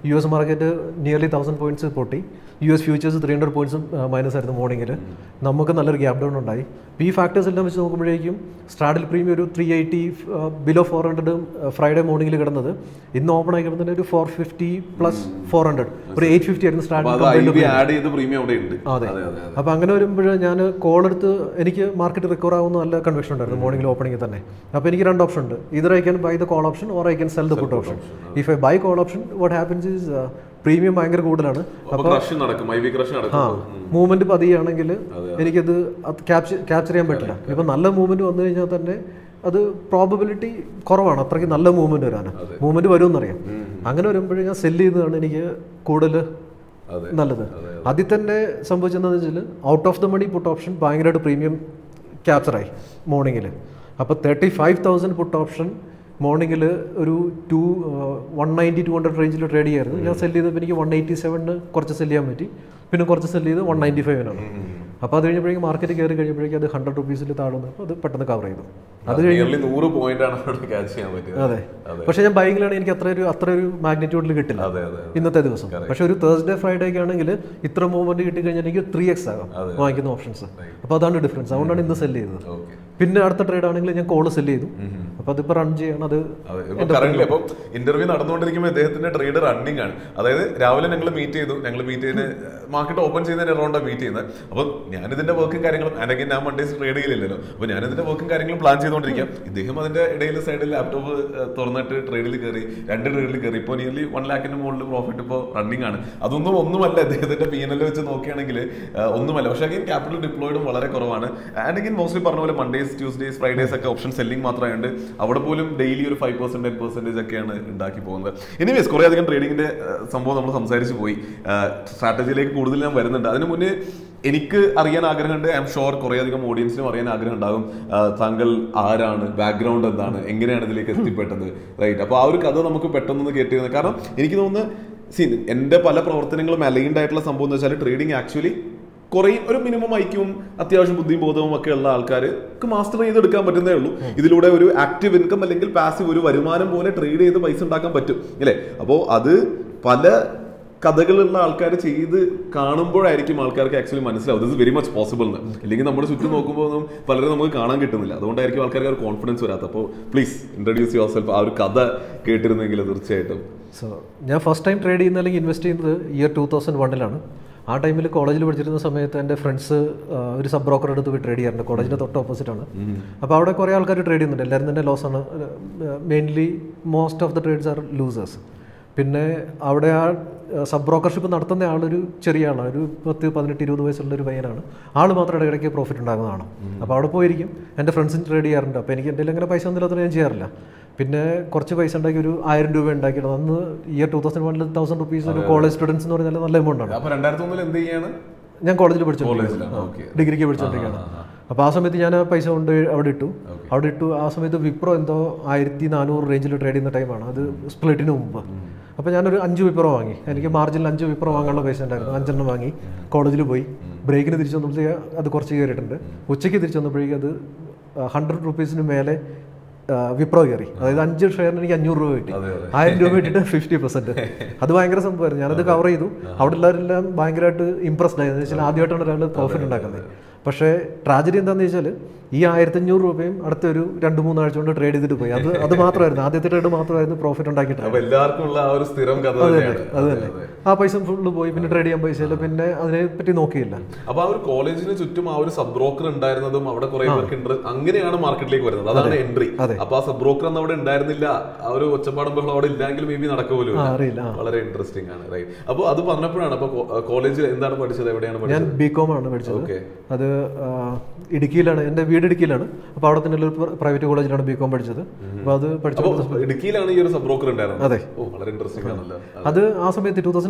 U S market nearly thousand points പൊട്ടി U S futures three hundred പോയിന്റ്സും മൈനസ് ആയിരുന്നു മോർണിംഗിൽ നമുക്ക് നല്ലൊരു ഗ്യാപ് ഡൗൺ ഉണ്ടായി ഈ ഫാക്ടേഴ്സ് എല്ലാം വെച്ച് നോക്കുമ്പോഴേക്കും സ്റ്റാഡിൽ പ്രീമിയം ഒരു ത്രീ എയ്റ്റി ബിലോ ഫോർ ഹൺഡ്രഡും ഫ്രൈഡേ മോർണിംഗിൽ കിടന്നത് ഇന്ന് ഓപ്പൺ ആയി കിടന്നത് ഒരു four fifty plus four hundred ഒരു എയ്റ്റ് ഫിഫ്റ്റി ആയിരുന്നു അപ്പൊ അത് സ്റ്റാർട്ടിംഗ് ഐ ബി ആഡ് ചെയ്ത് പ്രീമിയം അവിടെ ഉണ്ട് അതെ. അതെ അതെ അപ്പോൾ അങ്ങനെ വരുമ്പോൾ ഞാൻ കോൾ എടുത്ത് എനിക്ക് മാർക്കറ്റ് റിക്കവർ ആവുന്ന നല്ല കൺവെക്ഷൻ ഉണ്ടായിരുന്നു മോർണിംഗിൽ ഓപ്പണിംഗ് തന്നെ അപ്പോൾ എനിക്ക് രണ്ട് ഓപ്ഷൻ ഉണ്ട് either I can buy the call option or I can sell the put option if I buy call option what happens is premium ഭയങ്കര കൂടുതലാണ് അപ്പൊ ക്രഷ് നടക്കും ഐ ബി ക്രഷ് നടക്കും മൂവ്മെന്റ് പതിയാണെങ്കിൽ എനിക്കത് ക്യാപ്ചർ ക്യാപ്ചർ ചെയ്യാൻ പറ്റില്ല ഇപ്പം നല്ല മൂവ്മെന്റ് വന്നു കഴിഞ്ഞാൽ തന്നെ അത് പ്രോബബിലിറ്റി കുറവാണ് അത്രയ്ക്ക് നല്ല മൂവ്മെന്റ് വരാൻ മൂവ്മെന്റ് വരുമെന്നറിയാം അങ്ങനെ വരുമ്പോഴേ ഞാൻ സെല് ചെയ്തതാണ് എനിക്ക് കൂടുതൽ അതെ. നല്ലത് അതിൽ തന്നെ സംഭവിച്ചതെന്ന് വെച്ചാൽ out of the money put option ഭയങ്കരമായിട്ട് പ്രീമിയം ക്യാപ്ചറായി മോർണിംഗിൽ അപ്പോൾ thirty five thousand put option മോർണിംഗിൽ ഒരു two one ninety two hundred റേഞ്ചിൽ ട്രേഡ് ചെയ്യായിരുന്നു ഞാൻ സെല് ചെയ്തപ്പോൾ എനിക്ക് വൺ എയ്റ്റി സെവനിന് കുറച്ച് സെല് ചെയ്യാൻ പറ്റി പിന്നെ കുറച്ച് സെല് ചെയ്ത് വൺ നയൻറ്റി ഫൈവിനാണ് അപ്പോൾ അത് കഴിഞ്ഞപ്പോഴേക്കും മാർക്കറ്റ് കയറി കഴിയുമ്പോഴേക്കും അത് ഹൺഡ്രഡ് റുപ്പീസിൽ താഴുന്നു അപ്പോൾ അത് പെട്ടെന്ന് കവർ ചെയ്തു അത് നിയർലി നൂറ് പോയിന്റ് ആണ് അവിടെ ക്യാച്ച് ചെയ്യാൻ പറ്റിയത് അതെ പക്ഷേ ഞാൻ ബൈക്കിലാണ് എനിക്ക് അത്ര ഒരു അത്ര ഒരു മാഗ്നിറ്റ്യൂഡിൽ കിട്ടില്ല അതെ അതെ ഇന്നത്തെ ദിവസം പക്ഷെ ഒരു തേഴ്സ്ഡേ ഫ്രൈഡേ ഒക്കെ ആണെങ്കിൽ ഇത്ര മൂവ്മെന്റ് കിട്ടി കഴിഞ്ഞാൽ എനിക്ക് ത്രീ എക്സ് ആകാം വാങ്ങിക്കുന്ന ഓപ്ഷൻസ് അപ്പോൾ അതാണ് ഡിഫറൻസ് അതുകൊണ്ടാണ് ഇന്ന് സെല് ചെയ്തത് ഓക്കെ പിന്നെ അടുത്ത ട്രേഡ് ആണെങ്കിൽ ഞാൻ കോള് സെല് ചെയ്തു അപ്പോൾ അതിപ്പോൾ റൺ ചെയ്യണം അത് അതെ ഇപ്പൊ കറന്റ് അപ്പൊ ഇന്റർവ്യൂ നടന്നുകൊണ്ടിരിക്കുമ്പോൾ ഇദ്ദേഹത്തിന്റെ ട്രേഡ് റണ്ണിങ് ആണ് അതായത് രാവിലെ ഞങ്ങൾ മീറ്റ് ചെയ്തു ഞങ്ങൾ മീറ്റ് ചെയ്ത് മാർക്കറ്റ് ഓപ്പൺ ചെയ്യുന്നതിന് അറൗണ്ടാണ് മീറ്റ് ചെയ്യുന്നത് അപ്പോൾ ഞാൻ ഇതിന്റെ വർക്കും കാര്യങ്ങളും അല്ലെങ്കിൽ ഞാൻ മണ്ടേസ് ട്രേഡ് ചെയ്യില്ലല്ലോ അപ്പോൾ ഞാൻ ഇതിന്റെ വർക്കും കാര്യങ്ങളും പ്ലാൻ ചെയ്തുകൊണ്ടിരിക്കാം ഇദ്ദേഹം അതിന്റെ ഇടയിൽ സൈഡിൽ ലാപ്ടോപ്പ് തുറന്നിട്ട് ട്രേഡിൽ കയറി രണ്ട് ട്രേഡിൽ കയറി ഇപ്പോൾ നിയർലി വൺ ലാഖിന്റെ മുകളിൽ പ്രോഫിറ്റ് ഇപ്പോൾ റണ്ണിങ് ആണ് അതൊന്നും ഒന്നുമല്ല അദ്ദേഹത്തിന്റെ പി എൻ എൽ വെച്ച് നോക്കുകയാണെങ്കിൽ ഒന്നുമല്ല പക്ഷേ അഗൈൻ ക്യാപിറ്റൽ ഡിപ്ലോയിഡും വളരെ കുറവാണ് ആൻഡ് അഗൈൻ മോസ്റ്റ്ലി പറഞ്ഞ പോലെ മൺഡേസ് ട്യൂസ്ഡേസ് ഫ്രൈഡേസ് ഒക്കെ ഓപ്ഷൻ സെല്ലിംഗ് മാത്രമായുണ്ട് അവിടെ പോലും ഡെയിലി ഒരു ഫൈവ് പെർസെന്റ് ടെൻ പെർസെന്റേജ് ഒക്കെയാണ് ഉണ്ടാക്കി പോകുന്നത് എനിവേസ് കുറേ അധികം ട്രേഡിങ്ങിന്റെ സംഭവം നമ്മൾ സംസാരിച്ച് പോയി സ്ട്രാറ്റജിയിലേക്ക് കൂടുതൽ ഞാൻ വരുന്നുണ്ട് അതിന് മുന്നേ എനിക്ക് അറിയാൻ ആഗ്രഹമുണ്ട് ഐ എം ഷുവർ കുറേ അധികം ഓഡിയൻസിനും അറിയാൻ ആഗ്രഹം ഉണ്ടാകും ആ, താങ്കൾ ആരാണ് ബാക്ക്ഗ്രൗണ്ട് എന്താണ് എങ്ങനെയാണ് ഇതിലേക്ക് എത്തിപ്പെട്ടത് റൈറ്റ് അപ്പോൾ ആ ഒരു കഥ നമുക്ക് പെട്ടെന്ന് കേട്ടിരുന്നത് കാരണം എനിക്ക് തോന്നുന്നു സി എൻ്റെ പല പ്രവർത്തനങ്ങളും അലൈൻഡ് ആയിട്ടുള്ള സംഭവം എന്ന് വെച്ചാൽ ട്രേഡിംഗ് ആക്ച്വലി കുറേ ഒരു മിനിമം ഐക്യവും അത്യാവശ്യം ബുദ്ധിയും ബോധവും ഒക്കെ ഉള്ള ആൾക്കാർക്ക് മാസ്റ്റർ ചെയ്തെടുക്കാൻ പറ്റുന്നേ ഉള്ളൂ ഇതിലൂടെ ഒരു ആക്റ്റീവ് ഇൻകം അല്ലെങ്കിൽ പാസീവ് ഒരു വരുമാനം പോലെ ട്രേഡ് ചെയ്ത് പൈസ ഉണ്ടാക്കാൻ പറ്റും അല്ലേ അപ്പോൾ അത് പല കഥകളുള്ള ആൾക്കാർ ചെയ്ത് കാണുമ്പോഴായിരിക്കും ആൾക്കാർക്ക് ആക്ച്വലി മനസ്സിലാവും ദിസ് വെരി മച്ച് പോസിബിൾ എന്ന് അല്ലെങ്കിൽ നമ്മുടെ ചുറ്റും നോക്കുമ്പോൾ ഒന്നും പലരും നമുക്ക് കാണാൻ കിട്ടുന്നില്ല അതുകൊണ്ടായിരിക്കും ആൾക്കാർക്ക് ഒരു കോൺഫിഡൻസ് വരാത്തത് അപ്പോൾ പ്ലീസ് ഇൻട്രൊഡ്യൂസ് യുവർ സെൽഫ് ആ ഒരു കഥ കേട്ടിരുന്നെങ്കിൽ തീർച്ചയായിട്ടും സോ ഞാൻ ഫസ്റ്റ് ടൈം ട്രേഡ് ചെയ്യുന്ന അല്ലെങ്കിൽ ഇൻവെസ്റ്റ് ചെയ്യുന്നത് ഇയർ ടൂ തൗസൻഡ് വണ്ണിലാണ് ആ ടൈമിൽ കോളേജിൽ പഠിച്ചിരുന്ന സമയത്ത് എൻ്റെ ഫ്രണ്ട്സ് ഒരു സബ് ബ്രോക്കർ അടുത്ത് പോയി ട്രേഡ് ചെയ്യാറുണ്ട് കോളേജിൻ്റെ തൊട്ട് ഓപ്പോസിറ്റ് ആണ് അപ്പോൾ അവിടെ കുറേ ആൾക്കാർ ട്രേഡ് ചെയ്യുന്നുണ്ട് എല്ലാവരും തന്നെ ലോസ് ആണ് mainly most of the trades are losers പിന്നെ അവിടെ ആ സബ് ബ്രോക്കർഷിപ്പ് നടത്തുന്ന ആളൊരു ചെറിയ ആളാണ് ഒരു പത്ത് പതിനെട്ട് ഇരുപത് വയസ്സുള്ള ഒരു പയ്യനാണ് ആൾ മാത്രം ഇടയ്ക്കിടയ്ക്ക് പ്രോഫിറ്റ് ഉണ്ടാകുന്നതാണ് അപ്പോൾ അവിടെ പോയിരിക്കും എൻ്റെ ഫ്രണ്ട്സിന് ട്രേഡ് ചെയ്യാറുണ്ട് അപ്പോൾ എനിക്ക് എൻ്റെ അങ്ങനെ പൈസ ഒന്നും ഞാൻ ചെയ്യാറില്ല പിന്നെ കുറച്ച് പൈസ ഉണ്ടാക്കി ഒരു ആയിരം രൂപ ഉണ്ടാക്കിയിട്ട് അന്ന് ഇയർ ടൂ തൗസൻഡ് വണ്ണിൽ തൗസൻഡ് റുപ്പീസ് ഒരു കോളേജ് സ്റ്റുഡൻസ് എന്ന് പറഞ്ഞാൽ നല്ല എമൗണ്ട് ആണ് അപ്പൊ രണ്ടായിരത്തി ഒന്നിൽ എന്ത് ചെയ്യാണ് ഞാൻ കോളേജിൽ പഠിച്ചോണ്ടിരിക്കുകയാണ് കോളേജിലാണ് ഓക്കെ ഡിഗ്രിക്ക് പഠിച്ചോണ്ടിരിക്കുകയാണ് അപ്പോൾ ആ സമയത്ത് ഞാൻ ആ പൈസ കൊണ്ട് അവിടെ ഇട്ടു അവിടെ ഇട്ടു ആ സമയത്ത് വിപ്രോ എന്തോ ആയിരത്തി നാനൂറ് റേഞ്ചിൽ ട്രേഡ് ചെയ്യുന്ന ടൈമാണ് അത് സ്പ്ലിറ്റിന് മുമ്പ് അപ്പോൾ ഞാനൊരു അഞ്ച് വിപ്രോ വാങ്ങി എനിക്ക് മാർജിനിൽ അഞ്ച് വിപ്രോ വാങ്ങാനുള്ള പൈസ ഉണ്ടായിരുന്നു അഞ്ചെണ്ണം വാങ്ങി കോളേജിൽ പോയി ബ്രേക്കിന് തിരിച്ചു വന്നപ്പോഴത്തേക്ക് അത് കുറച്ച് കയറിയിട്ടുണ്ട് ഉച്ചയ്ക്ക് തിരിച്ചു വന്നപ്പോഴേക്കും അത് ഹൺഡ്രഡ് റുപ്പീസിന് മേലെ ആ, വിപ്രോ കയറി അതായത് അഞ്ച് ഷെയറിന് എനിക്ക് അഞ്ഞൂറ് രൂപ കിട്ടി ആയിരം രൂപ ഇട്ടിട്ട് ഫിഫ്റ്റി പെർസെന്റ് അത് ഭയങ്കര സംഭവമായിരുന്നു ഞാനത് കവർ ചെയ്തു അവിടെ എല്ലാവരെല്ലാം ഭയങ്കരമായിട്ട് ഇംപ്രസ്ഡ് ആയി എന്ന് വെച്ചാൽ ആദ്യമായിട്ടാണ് ഒരാൾ പ്രോഫിറ്റ് ഉണ്ടാക്കുന്നത് പക്ഷേ ട്രാജഡി എന്താണെന്ന് വെച്ചാൽ ഈ ആയിരത്തഞ്ഞൂറ് രൂപയും അടുത്ത ഒരു രണ്ട് മൂന്നാഴ്ച കൊണ്ട് ട്രേഡ് ചെയ്തിട്ട് പോയി അത് അത് മാത്രമായിരുന്നു ആദ്യത്തെ ട്രേഡ് മാത്രമായിരുന്നു പ്രോഫിറ്റ് ഉണ്ടാക്കിയിട്ട് അപ്പൊ എല്ലാവർക്കും ഉള്ള ആ ഒരു സ്ഥിരം കഥ തന്നെയാണ് അത് തന്നെ ആ പൈസ ഫുള്ള് പോയി പിന്നെ ട്രേഡ് ചെയ്യാൻ പൈസ ഇല്ല പിന്നെ അതിനെ പറ്റി നോക്കിയില്ല അപ്പൊ ആ ഒരു കോളേജിന് ചുറ്റും ആ ഒരു സബ് ബ്രോക്കർ ഉണ്ടായിരുന്നതും അവിടെ കുറെ പേർക്ക് ഇൻട്രസ്റ്റ് അങ്ങനെയാണ് മാർക്കറ്റിലേക്ക് വരുന്നത് അതാണ് എൻട്രി അതെ. അപ്പൊ ആ സബ് ബ്രോക്കർ അന്ന് അവിടെ ഉണ്ടായിരുന്നില്ല ആ ഒരു ഒച്ചപ്പാടും ബഹളം അവിടെ ഇല്ലെങ്കിൽ മേ ബി നടക്കുമല്ലോ ആ അറിയില്ല ആ. വളരെ ഇൻട്രസ്റ്റിംഗ് ആണ് റൈറ്റ് അപ്പോൾ അത് പറഞ്ഞപ്പോഴാണ് അപ്പൊ കോളേജിൽ എന്താണ് പഠിച്ചത് എവിടെയാണ് പഠിച്ചത് ഞാൻ ബി കോം ആണ് പഠിച്ചത് ഓക്കെ അത് ആ, ഇടുക്കിയിലാണ് എൻ്റെ വീട് ഇടുക്കിയിലാണ് അപ്പോൾ അവിടെ തന്നെ ഒരു പ്രൈവറ്റ് കോളേജിലാണ് ബി കോം പഠിച്ചത് അപ്പോൾ അത് പഠിച്ചപ്പോൾ അപ്പൊ ഇടുക്കിയിലാണ് ഈ ഒരു സബ് ബ്രോക്കർ ഉണ്ടായിരുന്നത് അതെ. ഓ വളരെ ഇൻട്രസ്റ്റിംഗ് ആണല്ലോ അത് ആ സമയത്ത് ടൂ തൗസൻഡ്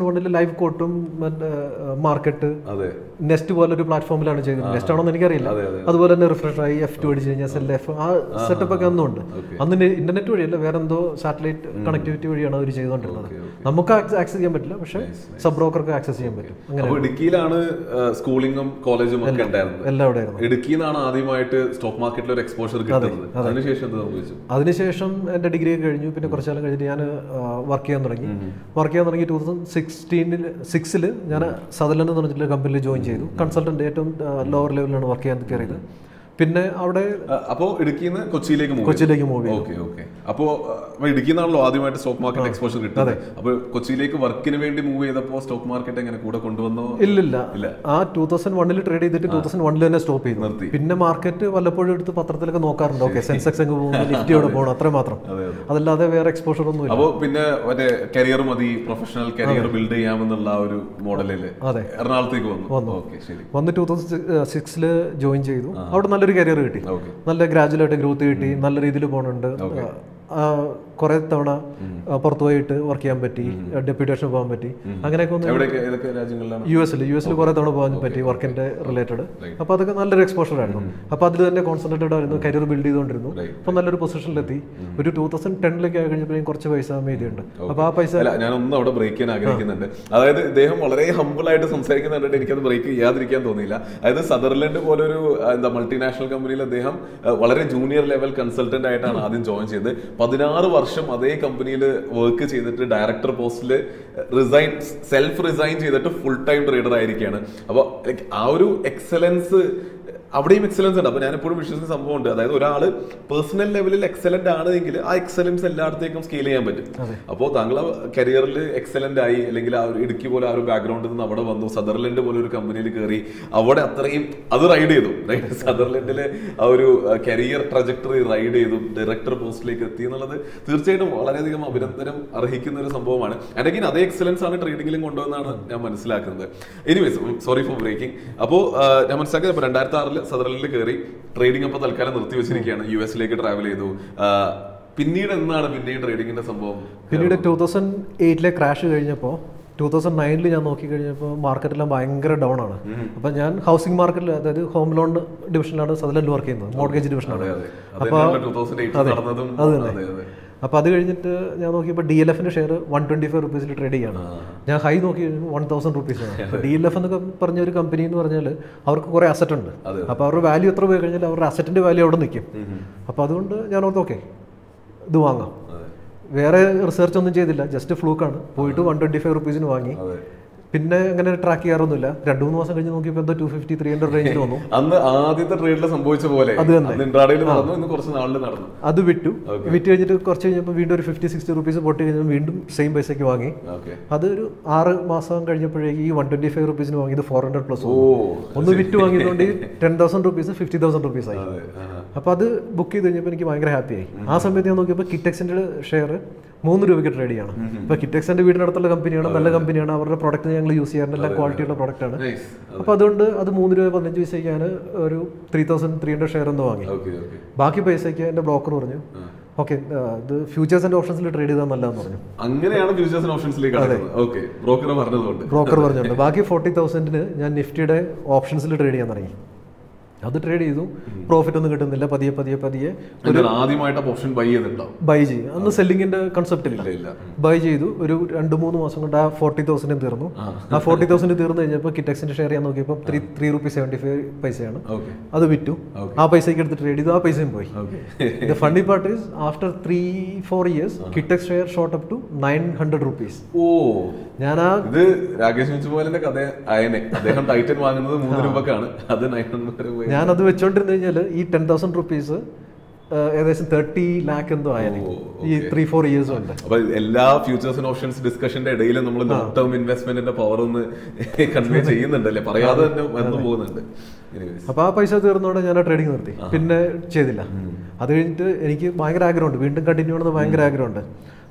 തൗസൻഡ് വണ്ണിൽ ലൈവ് കോട്ടും മറ്റേ മാർക്കറ്റ് അതെ നെസ്റ്റ് പോലെ ഒരു പ്ലാറ്റ്ഫോമിലാണ് ചെയ്തത് നെസ്റ്റ് ആണോന്ന് എനിക്കറിയില്ല അതെ, അതെ. അതുപോലെ തന്നെ റിഫ്രഷ് ആയി എഫ് ടു അടിച്ച് കഴിഞ്ഞാൽ സെൽ എഫ് ആ സെറ്റപ്പ് ഒക്കെ അന്നും ഉണ്ട് അന്ന് ഇന്റർനെറ്റ് വഴിയല്ല വേറെ എന്തോ സാറ്റലൈറ്റ് കണക്ടിവിറ്റി വഴിയാണ് അവർ ചെയ്തുകൊണ്ടിരുന്നത് നമുക്ക് ആക്സസ് ചെയ്യാൻ പറ്റില്ല പക്ഷേ സബ് ബ്രോക്കർക്ക് ആക്സസ് ചെയ്യാൻ പറ്റും അങ്ങനെ അപ്പൊ ഇടുക്കിയിലാണ് സ്കൂളിങ്ങും കോളേജും ഒക്കെ ഉണ്ടായിരുന്നത് എല്ലാം അവിടെ ആയിരുന്നു ഇടുക്കിയിൽ നിന്നാണ് ആദ്യമായിട്ട് സ്റ്റോക്ക് മാർക്കറ്റിൽ ഒരു എക്സ്പോഷർ കിട്ടുന്നത് അതിനുശേഷം എന്ത് സംഭവിച്ചു അതിനുശേഷം എൻ്റെ ഡിഗ്രി ഒക്കെ കഴിഞ്ഞു പിന്നെ കുറച്ച് കാലം കഴിഞ്ഞിട്ട് ഞാൻ വർക്ക് ചെയ്യാൻ തുടങ്ങി വർക്ക് ചെയ്യാൻ തുടങ്ങി ടൂ തൗസൻഡ് സിക്സ്റ്റീനിൽ സിക്സിൽ ഞാൻ സദർലൻഡ് എന്ന് പറഞ്ഞിട്ടുള്ള കമ്പനിയിൽ ജോയിൻ ചെയ്തു കൺസൾട്ടന്റ് ഏറ്റവും ലോവർ ലെവലിലാണ് വർക്ക് ചെയ്യാൻ കയറിയത് പിന്നെ അവിടെ അഹ് അപ്പോ ഇടുക്കിയിൽ നിന്ന് കൊച്ചിയിലേക്ക് move കൊച്ചിയിലേക്ക് മൂവ് ചെയ്തു ഓക്കെ ഓക്കെ അപ്പോ അഹ് ഇടുക്കിയിൽ നിന്നാണല്ലോ ആദ്യമായിട്ട് സ്റ്റോക്ക് മാർക്കറ്റ് എക്സ്പോഷർ കിട്ടുന്നത് അപ്പൊ കൊച്ചിയിലേക്ക് വർക്കിന് വേണ്ടി മൂവ് ചെയ്തപ്പോ സ്റ്റോക്ക് മാർക്കറ്റ് എങ്ങനെ കൂടെ കൊണ്ടുവന്നോ ഇല്ലില്ല ഇല്ല. ആ ടൂ തൗസൻഡ് വണ്ണിൽ ട്രേഡ് ചെയ്തിട്ട് ടൂ തൗസൻഡ് വണ്ണിൽ തന്നെ സ്റ്റോപ്പ് ചെയ്തു നിർത്തി. പിന്നെ മാർക്കറ്റ് വല്ലപ്പോഴും എടുത്ത് പത്രത്തിലൊക്കെ നോക്കാറുണ്ട് ഓക്കെ സെൻസെക്സ് അങ്ങ് പോകുന്നു നിഫ്റ്റി അവിടെ പോകണം അത്ര മാത്രം അതെ അതെ അതല്ലാതെ വേറെ എക്സ്പോഷർ ഒന്നും ഇല്ല അപ്പോ പിന്നെ മറ്റേ കരിയർ മതി പ്രൊഫഷണൽ കരിയർ ബിൽഡ് ചെയ്യാമെന്നുള്ള ആ ഒരു മോഡലില് അതെ. എറണാകുളത്തേക്ക് വന്നു ഓക്കെ ശരി വന്ന് ടൂ തൗസൻഡ് സിക്സിൽ ജോയിൻ ചെയ്തു അവിടെ നല്ലൊരു കരിയർ കിട്ടി ഓക്കെ നല്ല ഗ്രാജുവലായിട്ട് ഗ്രോത്ത് കിട്ടി നല്ല രീതിയിൽ പോകുന്നുണ്ട് കുറെ തവണ ആ, പുറത്ത് പോയിട്ട് വർക്ക് ചെയ്യാൻ പറ്റി ഡെപ്യൂട്ടേഷൻ പോകാൻ പറ്റി അങ്ങനെയൊക്കെ ഒന്ന് എവിടെയൊക്കെ ഏതൊക്കെ രാജ്യങ്ങളിലാണ് യു എസിൽ യു എസിൽ കുറെ തവണ പോകാൻ പറ്റി വർക്കിന്റെ റിലേറ്റഡ് അപ്പൊ അതൊക്കെ നല്ലൊരു എക്സ്പോഷർ ആയിരുന്നു അപ്പൊ അതിൽ തന്നെ കോൺസെൻട്രേറ്റഡ് ആയിരുന്നു കരിയർ ബിൽഡ് ചെയ്തുകൊണ്ടിരുന്നു അപ്പൊ നല്ലൊരു പൊസിഷനിലെത്തി ഒരു ടൂ തൗസൻഡ് ടെന്നിലേക്ക് ആയി കഴിഞ്ഞപ്പോൾ കുറച്ച് പൈസ മേടിയുണ്ട് അപ്പൊ ആ പൈസ അല്ല ഞാൻ ഒന്നും അവിടെ ബ്രേക്ക് ചെയ്യാൻ ആഗ്രഹിക്കുന്നുണ്ട് അതായത് ഇദ്ദേഹം വളരെ ഹമ്പിൾ ആയിട്ട് സംസാരിക്കുന്നുണ്ട് എനിക്കത് ബ്രേക്ക് ചെയ്യാതിരിക്കാൻ തോന്നിയില്ല അതായത് സദർലൻഡ് പോലൊരു ആ, എന്താ മൾട്ടിനാഷണൽ കമ്പനിയിൽ അദ്ദേഹം ആ, വളരെ ജൂനിയർ ലെവൽ കൺസൾട്ടന്റ് ആയിട്ടാണ് ആദ്യം ജോയിൻ ചെയ്തത് പതിനാറ് വർഷം അതേ കമ്പനിയിൽ വർക്ക് ചെയ്തിട്ട് ഡയറക്ടർ പോസ്റ്റിൽ റിസൈൻ സെൽഫ് റിസൈൻ ചെയ്തിട്ട് ഫുൾ ടൈം ട്രേഡർ ആയിരിക്കുകയാണ് അപ്പോൾ ലൈക്ക് ആ ഒരു എക്സലൻസ് അവിടെയും എക്സലൻസ് ഉണ്ട് അപ്പൊ ഞാൻ എപ്പോഴും വിശ്വസിക്കുന്ന സംഭവം ഉണ്ട് അതായത് ഒരാൾ പേഴ്സണൽ ലെവലിൽ എക്സലന്റ് ആണ് എങ്കിൽ ആ എക്സലൻസ് എല്ലായിടത്തേക്കും സ്കെയിൽ ചെയ്യാൻ പറ്റും അപ്പോൾ താങ്കൾ കരിയറിൽ എക്സലന്റ് ആയി അല്ലെങ്കിൽ ആ ഒരു ഇടുക്കി പോലെ ആ ഒരു ബാക്ക്ഗ്രൗണ്ടിൽ നിന്ന് അവിടെ വന്നു സദർലൻഡ് പോലെ ഒരു കമ്പനിയിൽ കയറി അവിടെ അത്രയും അത് റൈഡ് ചെയ്തു റൈറ്റ് സദർലൻഡിലെ ആ ഒരു കരിയർ ട്രജക്ടറി റൈഡ് ചെയ്തു ഡയറക്ടർ പോസ്റ്റിലേക്ക് എത്തി എന്നുള്ളത് തീർച്ചയായിട്ടും വളരെയധികം അഭിനന്ദനം അർഹിക്കുന്ന ഒരു സംഭവമാണ് അല്ലെങ്കിൽ അതേ എക്സലൻസ് ആണ് ട്രേഡിംഗിലും കൊണ്ടുവന്നാണ് ഞാൻ മനസ്സിലാക്കുന്നത് എനിവേസ് സോറി ഫോർ ബ്രേക്കിംഗ് അപ്പോൾ ഞാൻ മനസ്സിലാക്കിയത് ഇപ്പോൾ രണ്ടായിരത്തി ആറിൽ സദർലൻഡിൽ കയറി ട്രേഡിംഗ് അപ്പോൾ തൽക്കാലം നിർത്തി വെച്ചിരിക്കുകയാണ് യു എസിലേക്ക് ട്രാവൽ ചെയ്തു ആ, പിന്നീട് എന്നാണ് പിന്നെ ഈ ട്രേഡിംഗിന്റെ സംഭവം പിന്നീട് ടൂ തൗസൻഡ് എയ്റ്റിലെ ക്രാഷ് കഴിഞ്ഞപ്പോൾ ടൂ തൗസൻഡ് നയനിൽ ഞാൻ നോക്കി കഴിഞ്ഞപ്പോൾ മാർക്കറ്റെല്ലാം ഭയങ്കര ഡൗൺ ആണ് അപ്പം ഞാൻ ഹൗസിംഗ് മാർക്കറ്റിൽ അതായത് ഹോം ലോൺ ഡിവിഷനിലാണ് സദലൻഡ് വർക്ക് ചെയ്യുന്നത് മോർഗേജ് ഡിവിഷനാണ് അതെ അത് ടൂ തൗസൻഡ് എയ്റ്റിൽ നടന്നതും അതെ അതെ അപ്പോൾ അത് കഴിഞ്ഞിട്ട് ഞാൻ നോക്കിയപ്പോൾ ഡി എൽ എഫിന്റെ ഷെയർ വൺ ട്വന്റി ഫൈവ് റുപ്പീസിൽ ട്രേഡ് ചെയ്യാണ് ഞാൻ ഹൈ നോക്കി കഴിഞ്ഞപ്പോൾ വൺ തൗസൻഡ് റുപ്പീസാണ് ഡി എൽ എഫ് എന്നൊക്കെ പറഞ്ഞ ഒരു കമ്പനി എന്ന് പറഞ്ഞാൽ അവർക്ക് കുറേ അസറ്റ് ഉണ്ട് അപ്പോൾ അവരുടെ വാല്യൂ എത്ര പോയി കഴിഞ്ഞാൽ അവരുടെ അസറ്റിന്റെ വാല്യൂ അവിടെ നിൽക്കും അപ്പോൾ അതുകൊണ്ട് ഞാൻ ഓർത്ത് ഓക്കെ ഇത് വാങ്ങാം അതെ വേറെ റിസർച്ച് ഒന്നും ചെയ്തില്ല ജസ്റ്റ് ഫ്ലൂക്കാണ് പോയിട്ട് വൺ ട്വന്റി ഫൈവ് റുപ്പീസിന് വാങ്ങി അതെ പിന്നെ അങ്ങനെ ട്രാക്ക് ചെയ്യാറൊന്നുമില്ല രണ്ട് മൂന്ന് മാസം കഴിഞ്ഞ് നോക്കിയപ്പോൾ എന്തോ ടു ഫിഫ്റ്റി ത്രീ ഹൺഡ്രഡ് റേഞ്ചിൽ വന്നു അന്ന് ആദ്യത്തെ ട്രേഡിൽ സംഭവിച്ച പോലെ അത് തന്നെ. അന്ന് ഇൻട്രാഡേയിൽ നടന്നു ഇന്ന് കുറച്ച് നാളിൽ നടന്നു അത് വിറ്റു വിറ്റ് കഴിഞ്ഞിട്ട് കുറച്ച് കഴിഞ്ഞപ്പോൾ വീണ്ടും ഒരു ഫിഫ്റ്റി സിക്സ്റ്റി റുപ്പീസ് പൊട്ടി കഴിഞ്ഞപ്പോൾ വീണ്ടും സെയിം പൈസയ്ക്ക് വാങ്ങി ഓക്കെ അത് ഒരു ആറ് മാസം കഴിഞ്ഞപ്പോഴേക്ക് ഈ വൺ ട്വന്റി ഫൈവ് റുപ്പീസിന് വാങ്ങിയത് ഫോർ ഹൺഡ്രഡ് പ്ലസ് ഓ ഒന്ന് വിറ്റ് വാങ്ങിയതുകൊണ്ട് ten thousand rupees fifty thousand rupees ആയി അതെ ആഹാ. അപ്പോൾ അത് ബുക്ക് ചെയ്ത് കഴിഞ്ഞപ്പോൾ എനിക്ക് ഭയങ്കര ഹാപ്പിയായി ആ സമയത്ത് ഞാൻ നോക്കിയപ്പോൾ കിറ്റക്സിന്റെ ഷെയർ മൂന്ന് രൂപയ്ക്ക് ട്രേഡ് ചെയ്യണം ഇപ്പോൾ കിറ്റക്സിന്റെ വീടിനടുത്തുള്ള കമ്പനിയാണ് നല്ല കമ്പനിയാണ് അവരുടെ പ്രോഡക്റ്റ് ഞങ്ങൾ യൂസ് ചെയ്യാറുണ്ട് എല്ലാം ക്വാളിറ്റിയുള്ള പ്രോഡക്റ്റ് ആണ് Nice. അപ്പോൾ അതുകൊണ്ട് അത് മൂന്ന് രൂപ പതിനഞ്ച് പൈസയ്ക്ക് ഞാൻ ഒരു three thousand three hundred share എന്ന് വാങ്ങി ഓക്കെ ഓക്കെ ബാക്കി പൈസയ്ക്ക് എൻ്റെ ബ്രോക്കർ പറഞ്ഞു ഓക്കെ ഇത് ഫ്യൂച്ചേഴ്സ് ആൻഡ് ഓപ്ഷൻസിൽ ട്രേഡ് ചെയ്താൽ നല്ലതെന്ന് പറഞ്ഞു അങ്ങനെയാണ് ഫ്യൂച്ചേഴ്സ് ഓപ്ഷൻസിലേക്ക് കടക്കുന്നത് ഓക്കെ ബ്രോക്കർ പറഞ്ഞതുകൊണ്ട് ബ്രോക്കർ പറഞ്ഞിട്ടുണ്ട് ബാക്കി ഫോർട്ടി തൗസൻഡിന് ഞാൻ നിഫ്റ്റിയുടെ ഓപ്ഷൻസിൽ ട്രേഡ് ചെയ്യാൻ തുടങ്ങി അത് ട്രേഡ് ചെയ്തു പ്രോഫിറ്റ് ഒന്നും കിട്ടുന്നില്ല പതിയെ പതിയെ പതിയെ എന്നാൽ ആദ്യമായിട്ട് ഓപ്ഷൻ ബൈ ചെയ്തിട്ടുണ്ടാവും ബൈ ചെയ്യും അന്ന് സെല്ലിങ്ങിന്റെ കൺസെപ്റ്റ് ഇല്ല ഇല്ല ഇല്ല ബൈ ചെയ്തു ഒരു രണ്ട് മൂന്ന് മാസം കൊണ്ട് ആ ഫോർട്ടി തൗസൻഡ് തീർന്നു ആ ഫോർട്ടി തൗസൻഡ് തീർന്നു കഴിഞ്ഞപ്പോൾ കിറ്റക്സിന്റെ ഷെയർ ചെയ്യാൻ നോക്കിയപ്പോൾ three three rupees seventy five പൈസയാണ് ഓക്കെ അത് വിറ്റു ആ പൈസയ്ക്ക് എടുത്ത് ട്രേഡ് ചെയ്തു ആ പൈസയും പോയി okay the funny part is after three four years Kitex share shot up to nine hundred rupees ഓ ഞാൻ ആ ഇത് രാകേഷ് മിച്ചുപോലിന്റെ കഥ ആയനെ അദ്ദേഹം ടൈറ്റൻ വാങ്ങുന്നത് മൂന്ന് രൂപക്കാണ് അത് നയൻ ഹൺഡ്രഡ് പോയി ഞാൻ അത് വെച്ചോണ്ടിരുന്നു കഴിഞ്ഞാൽ ഈ ടെൻ തൗസൻഡ് റുപ്പീസ് ഏകദേശം തേർട്ടി ലാക്ക് എന്തോ ആയാലും ഓ, ഈ ത്രീ ഫോർ ഇയേഴ്സ് ഉണ്ട് അപ്പൊ എല്ലാ ഫ്യൂച്ചേഴ്സ് ആൻഡ് ഓപ്ഷൻസ് ഡിസ്കഷന്റെ ഇടയിൽ നമ്മൾ ലോങ് ടേം ഇൻവെസ്റ്റ്മെന്റിന്റെ പവർ ഒന്ന് കൺവേ ചെയ്യുന്നുണ്ടല്ലേ പറയാതെ തന്നെ വന്നു പോകുന്നുണ്ട് Anyways. അപ്പൊ ആ പൈസ തീർന്നോടെ ഞാൻ ആ ട്രേഡിംഗ് നിർത്തി പിന്നെ ചെയ്തില്ല അത് കഴിഞ്ഞിട്ട് എനിക്ക് ഭയങ്കര ആഗ്രഹമുണ്ട് വീണ്ടും കണ്ടിന്യൂ ചെയ്യണമെന്ന് ഭയങ്കര ആഗ്രഹമുണ്ട്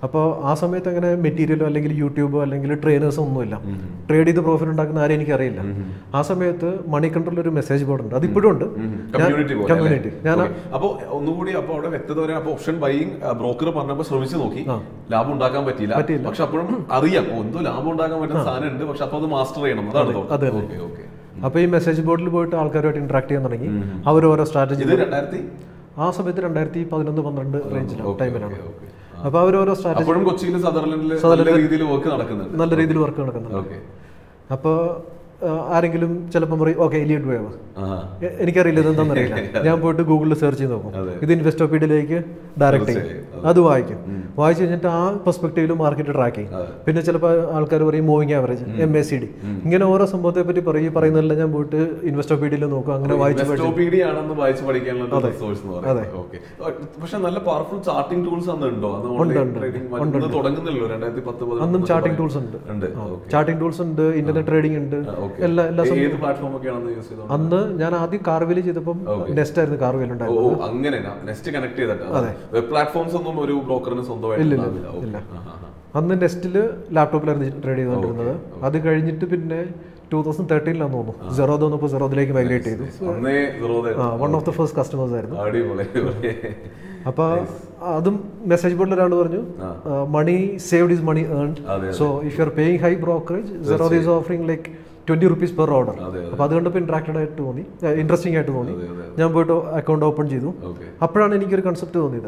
അപ്പോൾ ആ സമയത്ത് അങ്ങനെ മെറ്റീരിയലോ അല്ലെങ്കിൽ യൂട്യൂബോ അല്ലെങ്കിൽ ട്രെയിനേഴ്സോ ഒന്നുമില്ല ട്രേഡ് ചെയ്ത് പ്രോഫിറ്റ് ഉണ്ടാക്കുന്ന ആരെയും എനിക്കറിയില്ല ആ സമയത്ത് മണി കൺട്രോളിൽ ഒരു മെസ്സേജ് ബോർഡ് ഉണ്ട് അതിപ്പോഴും ഉണ്ട് കമ്മ്യൂണിറ്റി പോലെ കമ്മ്യൂണിറ്റി ഞാൻ അപ്പൊ ഒന്നുകൂടി അപ്പൊ അവിടെ വ്യക്തത പറയാൻ അപ്പൊ ഓപ്ഷൻ ബൈയിങ് ബ്രോക്കർ പറഞ്ഞപ്പോ ശ്രമിച്ചു നോക്കി ലാഭം ഉണ്ടാക്കാൻ പറ്റിയില്ല പക്ഷെ അപ്പോഴും അറിയാം ഓ, എന്തോ ലാഭം ഉണ്ടാക്കാൻ പറ്റുന്ന സാധനം ഉണ്ട് പക്ഷെ അപ്പൊ അത് മാസ്റ്റർ ചെയ്യണം അതാണ് അതെ, ഓക്കെ ഓക്കെ അപ്പോൾ ഈ മെസ്സേജ് ബോർഡിൽ പോയിട്ട് ആൾക്കാരുമായിട്ട് ഇന്ററാക്ട് ചെയ്യാൻ തുടങ്ങി അവർ ഓരോ സ്ട്രാറ്റജി ഇത് രണ്ടായിരത്തി ആ സമയത്ത് രണ്ടായിരത്തി പതിനൊന്ന് പന്ത്രണ്ട് റേഞ്ചിലാണ് ടൈമിലാണ് ഓക്കെ അപ്പോൾ അവർ ഓരോ സ്ട്രാറ്റജി അപ്പോഴും കൊച്ചിയിൽ സദർലൻഡിൽ നല്ല രീതിയിൽ വർക്ക് നടക്കുന്നുണ്ട് നല്ല രീതിയിൽ വർക്ക് നടക്കുന്നുണ്ട് ഓക്കെ അപ്പോൾ ആരെങ്കിലും ചിലപ്പം പറയും ഓക്കെ എലിയഡ് വേവ് ആ എ- എനിക്കറിയില്ല ഇത് എന്താണെന്നറിയില്ല ഞാൻ പോയിട്ട് ഗൂഗിളിൽ സെർച്ച് ചെയ്ത് നോക്കും ഇത് ഇൻവെസ്റ്റോപീഡിയയിലേക്ക് ഡയറക്റ്റ് ചെയ്യും അത് വായിക്കും വായിച്ചു കഴിഞ്ഞിട്ട് ആ പെർസ്പെക്റ്റീവിൽ മാർക്കറ്റ് ട്രാക്ക് ചെയ്യും പിന്നെ ചിലപ്പോൾ ആൾക്കാർ പറയും moving average M A C D ഇങ്ങനെ ഓരോ സംഭവത്തെ പറ്റി പറയും ഈ പറയുന്നതെല്ലാം ഞാൻ പോയിട്ട് ഇൻവെസ്റ്റോപീഡിയയിൽ നോക്കും അങ്ങനെ വായിച്ച് ഇൻവെസ്റ്റോപീഡി ആണെന്ന് വായിച്ച് പഠിക്കാനുള്ള റിസോഴ്സ് എന്ന് പറയുന്നത് ഓക്കെ പക്ഷെ നല്ല പവർഫുൾ ചാർട്ടിംഗ് ടൂൾസ് അന്ന് ഉണ്ടോ അന്ന് ഓൺലൈൻ ട്രേഡിംഗ് തുടങ്ങുന്നില്ലല്ലോ രണ്ടായിരത്തി പത്ത് അന്നും ചാർട്ടിംഗ് ടൂൾസ് ഉണ്ട് ഉണ്ട് ചാർട്ടിംഗ് ടൂൾസ് ഉണ്ട് ഇന്റർനെറ്റ് ട്രേഡിംഗ് ഉണ്ട് എല്ലാ എല്ലാ ഏത് പ്ലാറ്റ്ഫോം ഒക്കെയാണെന്ന് യൂസ് ചെയ്തോ അന്ന് ഞാൻ ആദ്യം കാർവേൽ ചെയ്തപ്പം നെസ്റ്റ് ആയിരുന്നു കാർവേൽ ഓ ഉണ്ടായിരുന്നത് ഓ, അങ്ങനെ നെക്സ്റ്റ് കണക്ട് ചെയ്തിട്ട് വെബ് പ്ലാറ്റ്ഫോംസ് ഒന്നും ഒരു ബ്രോക്കറിന് സ്വന്തമായിട്ട് ഉണ്ടാവില്ല. ഓ, ആ, ആ, ആ. അന്ന് നെസ്റ്റിൽ ലാപ്ടോപ്പിലായിരുന്നു ട്രേഡ് ചെയ്തുകൊണ്ടിരുന്നത് അത് കഴിഞ്ഞിട്ട് പിന്നെ ടൂ തൗസൻഡ് തേർട്ടീനിലാന്ന് തോന്നുന്നു സെറോദ് വന്നപ്പോൾ സെറോദിലേക്ക് മൈഗ്രേറ്റ് ചെയ്തു അന്നേ zero ആ one of the first customers ആയിരുന്നു അടിപൊളി അടിപൊളി. അപ്പോൾ അതും മെസ്സേജ് ബോർഡിൽ ഒരാൾ പറഞ്ഞു money saved is money earn അതെ, so if you are paying high brokerage Zerodha is offering like twenty rupees per order അതെ, അപ്പോൾ അത് കണ്ടപ്പോൾ ഇൻട്രാക്റ്റഡ് ആയിട്ട് തോന്നി ഇൻട്രസ്റ്റിംഗ് ആയിട്ട് തോന്നി അതെ, അതെ. ഞാൻ പോയിട്ട് അക്കൗണ്ട് ഓപ്പൺ ചെയ്തു ഓക്കെ അപ്പോഴാണ് എനിക്കൊരു കൺസെപ്റ്റ് തോന്നിയത്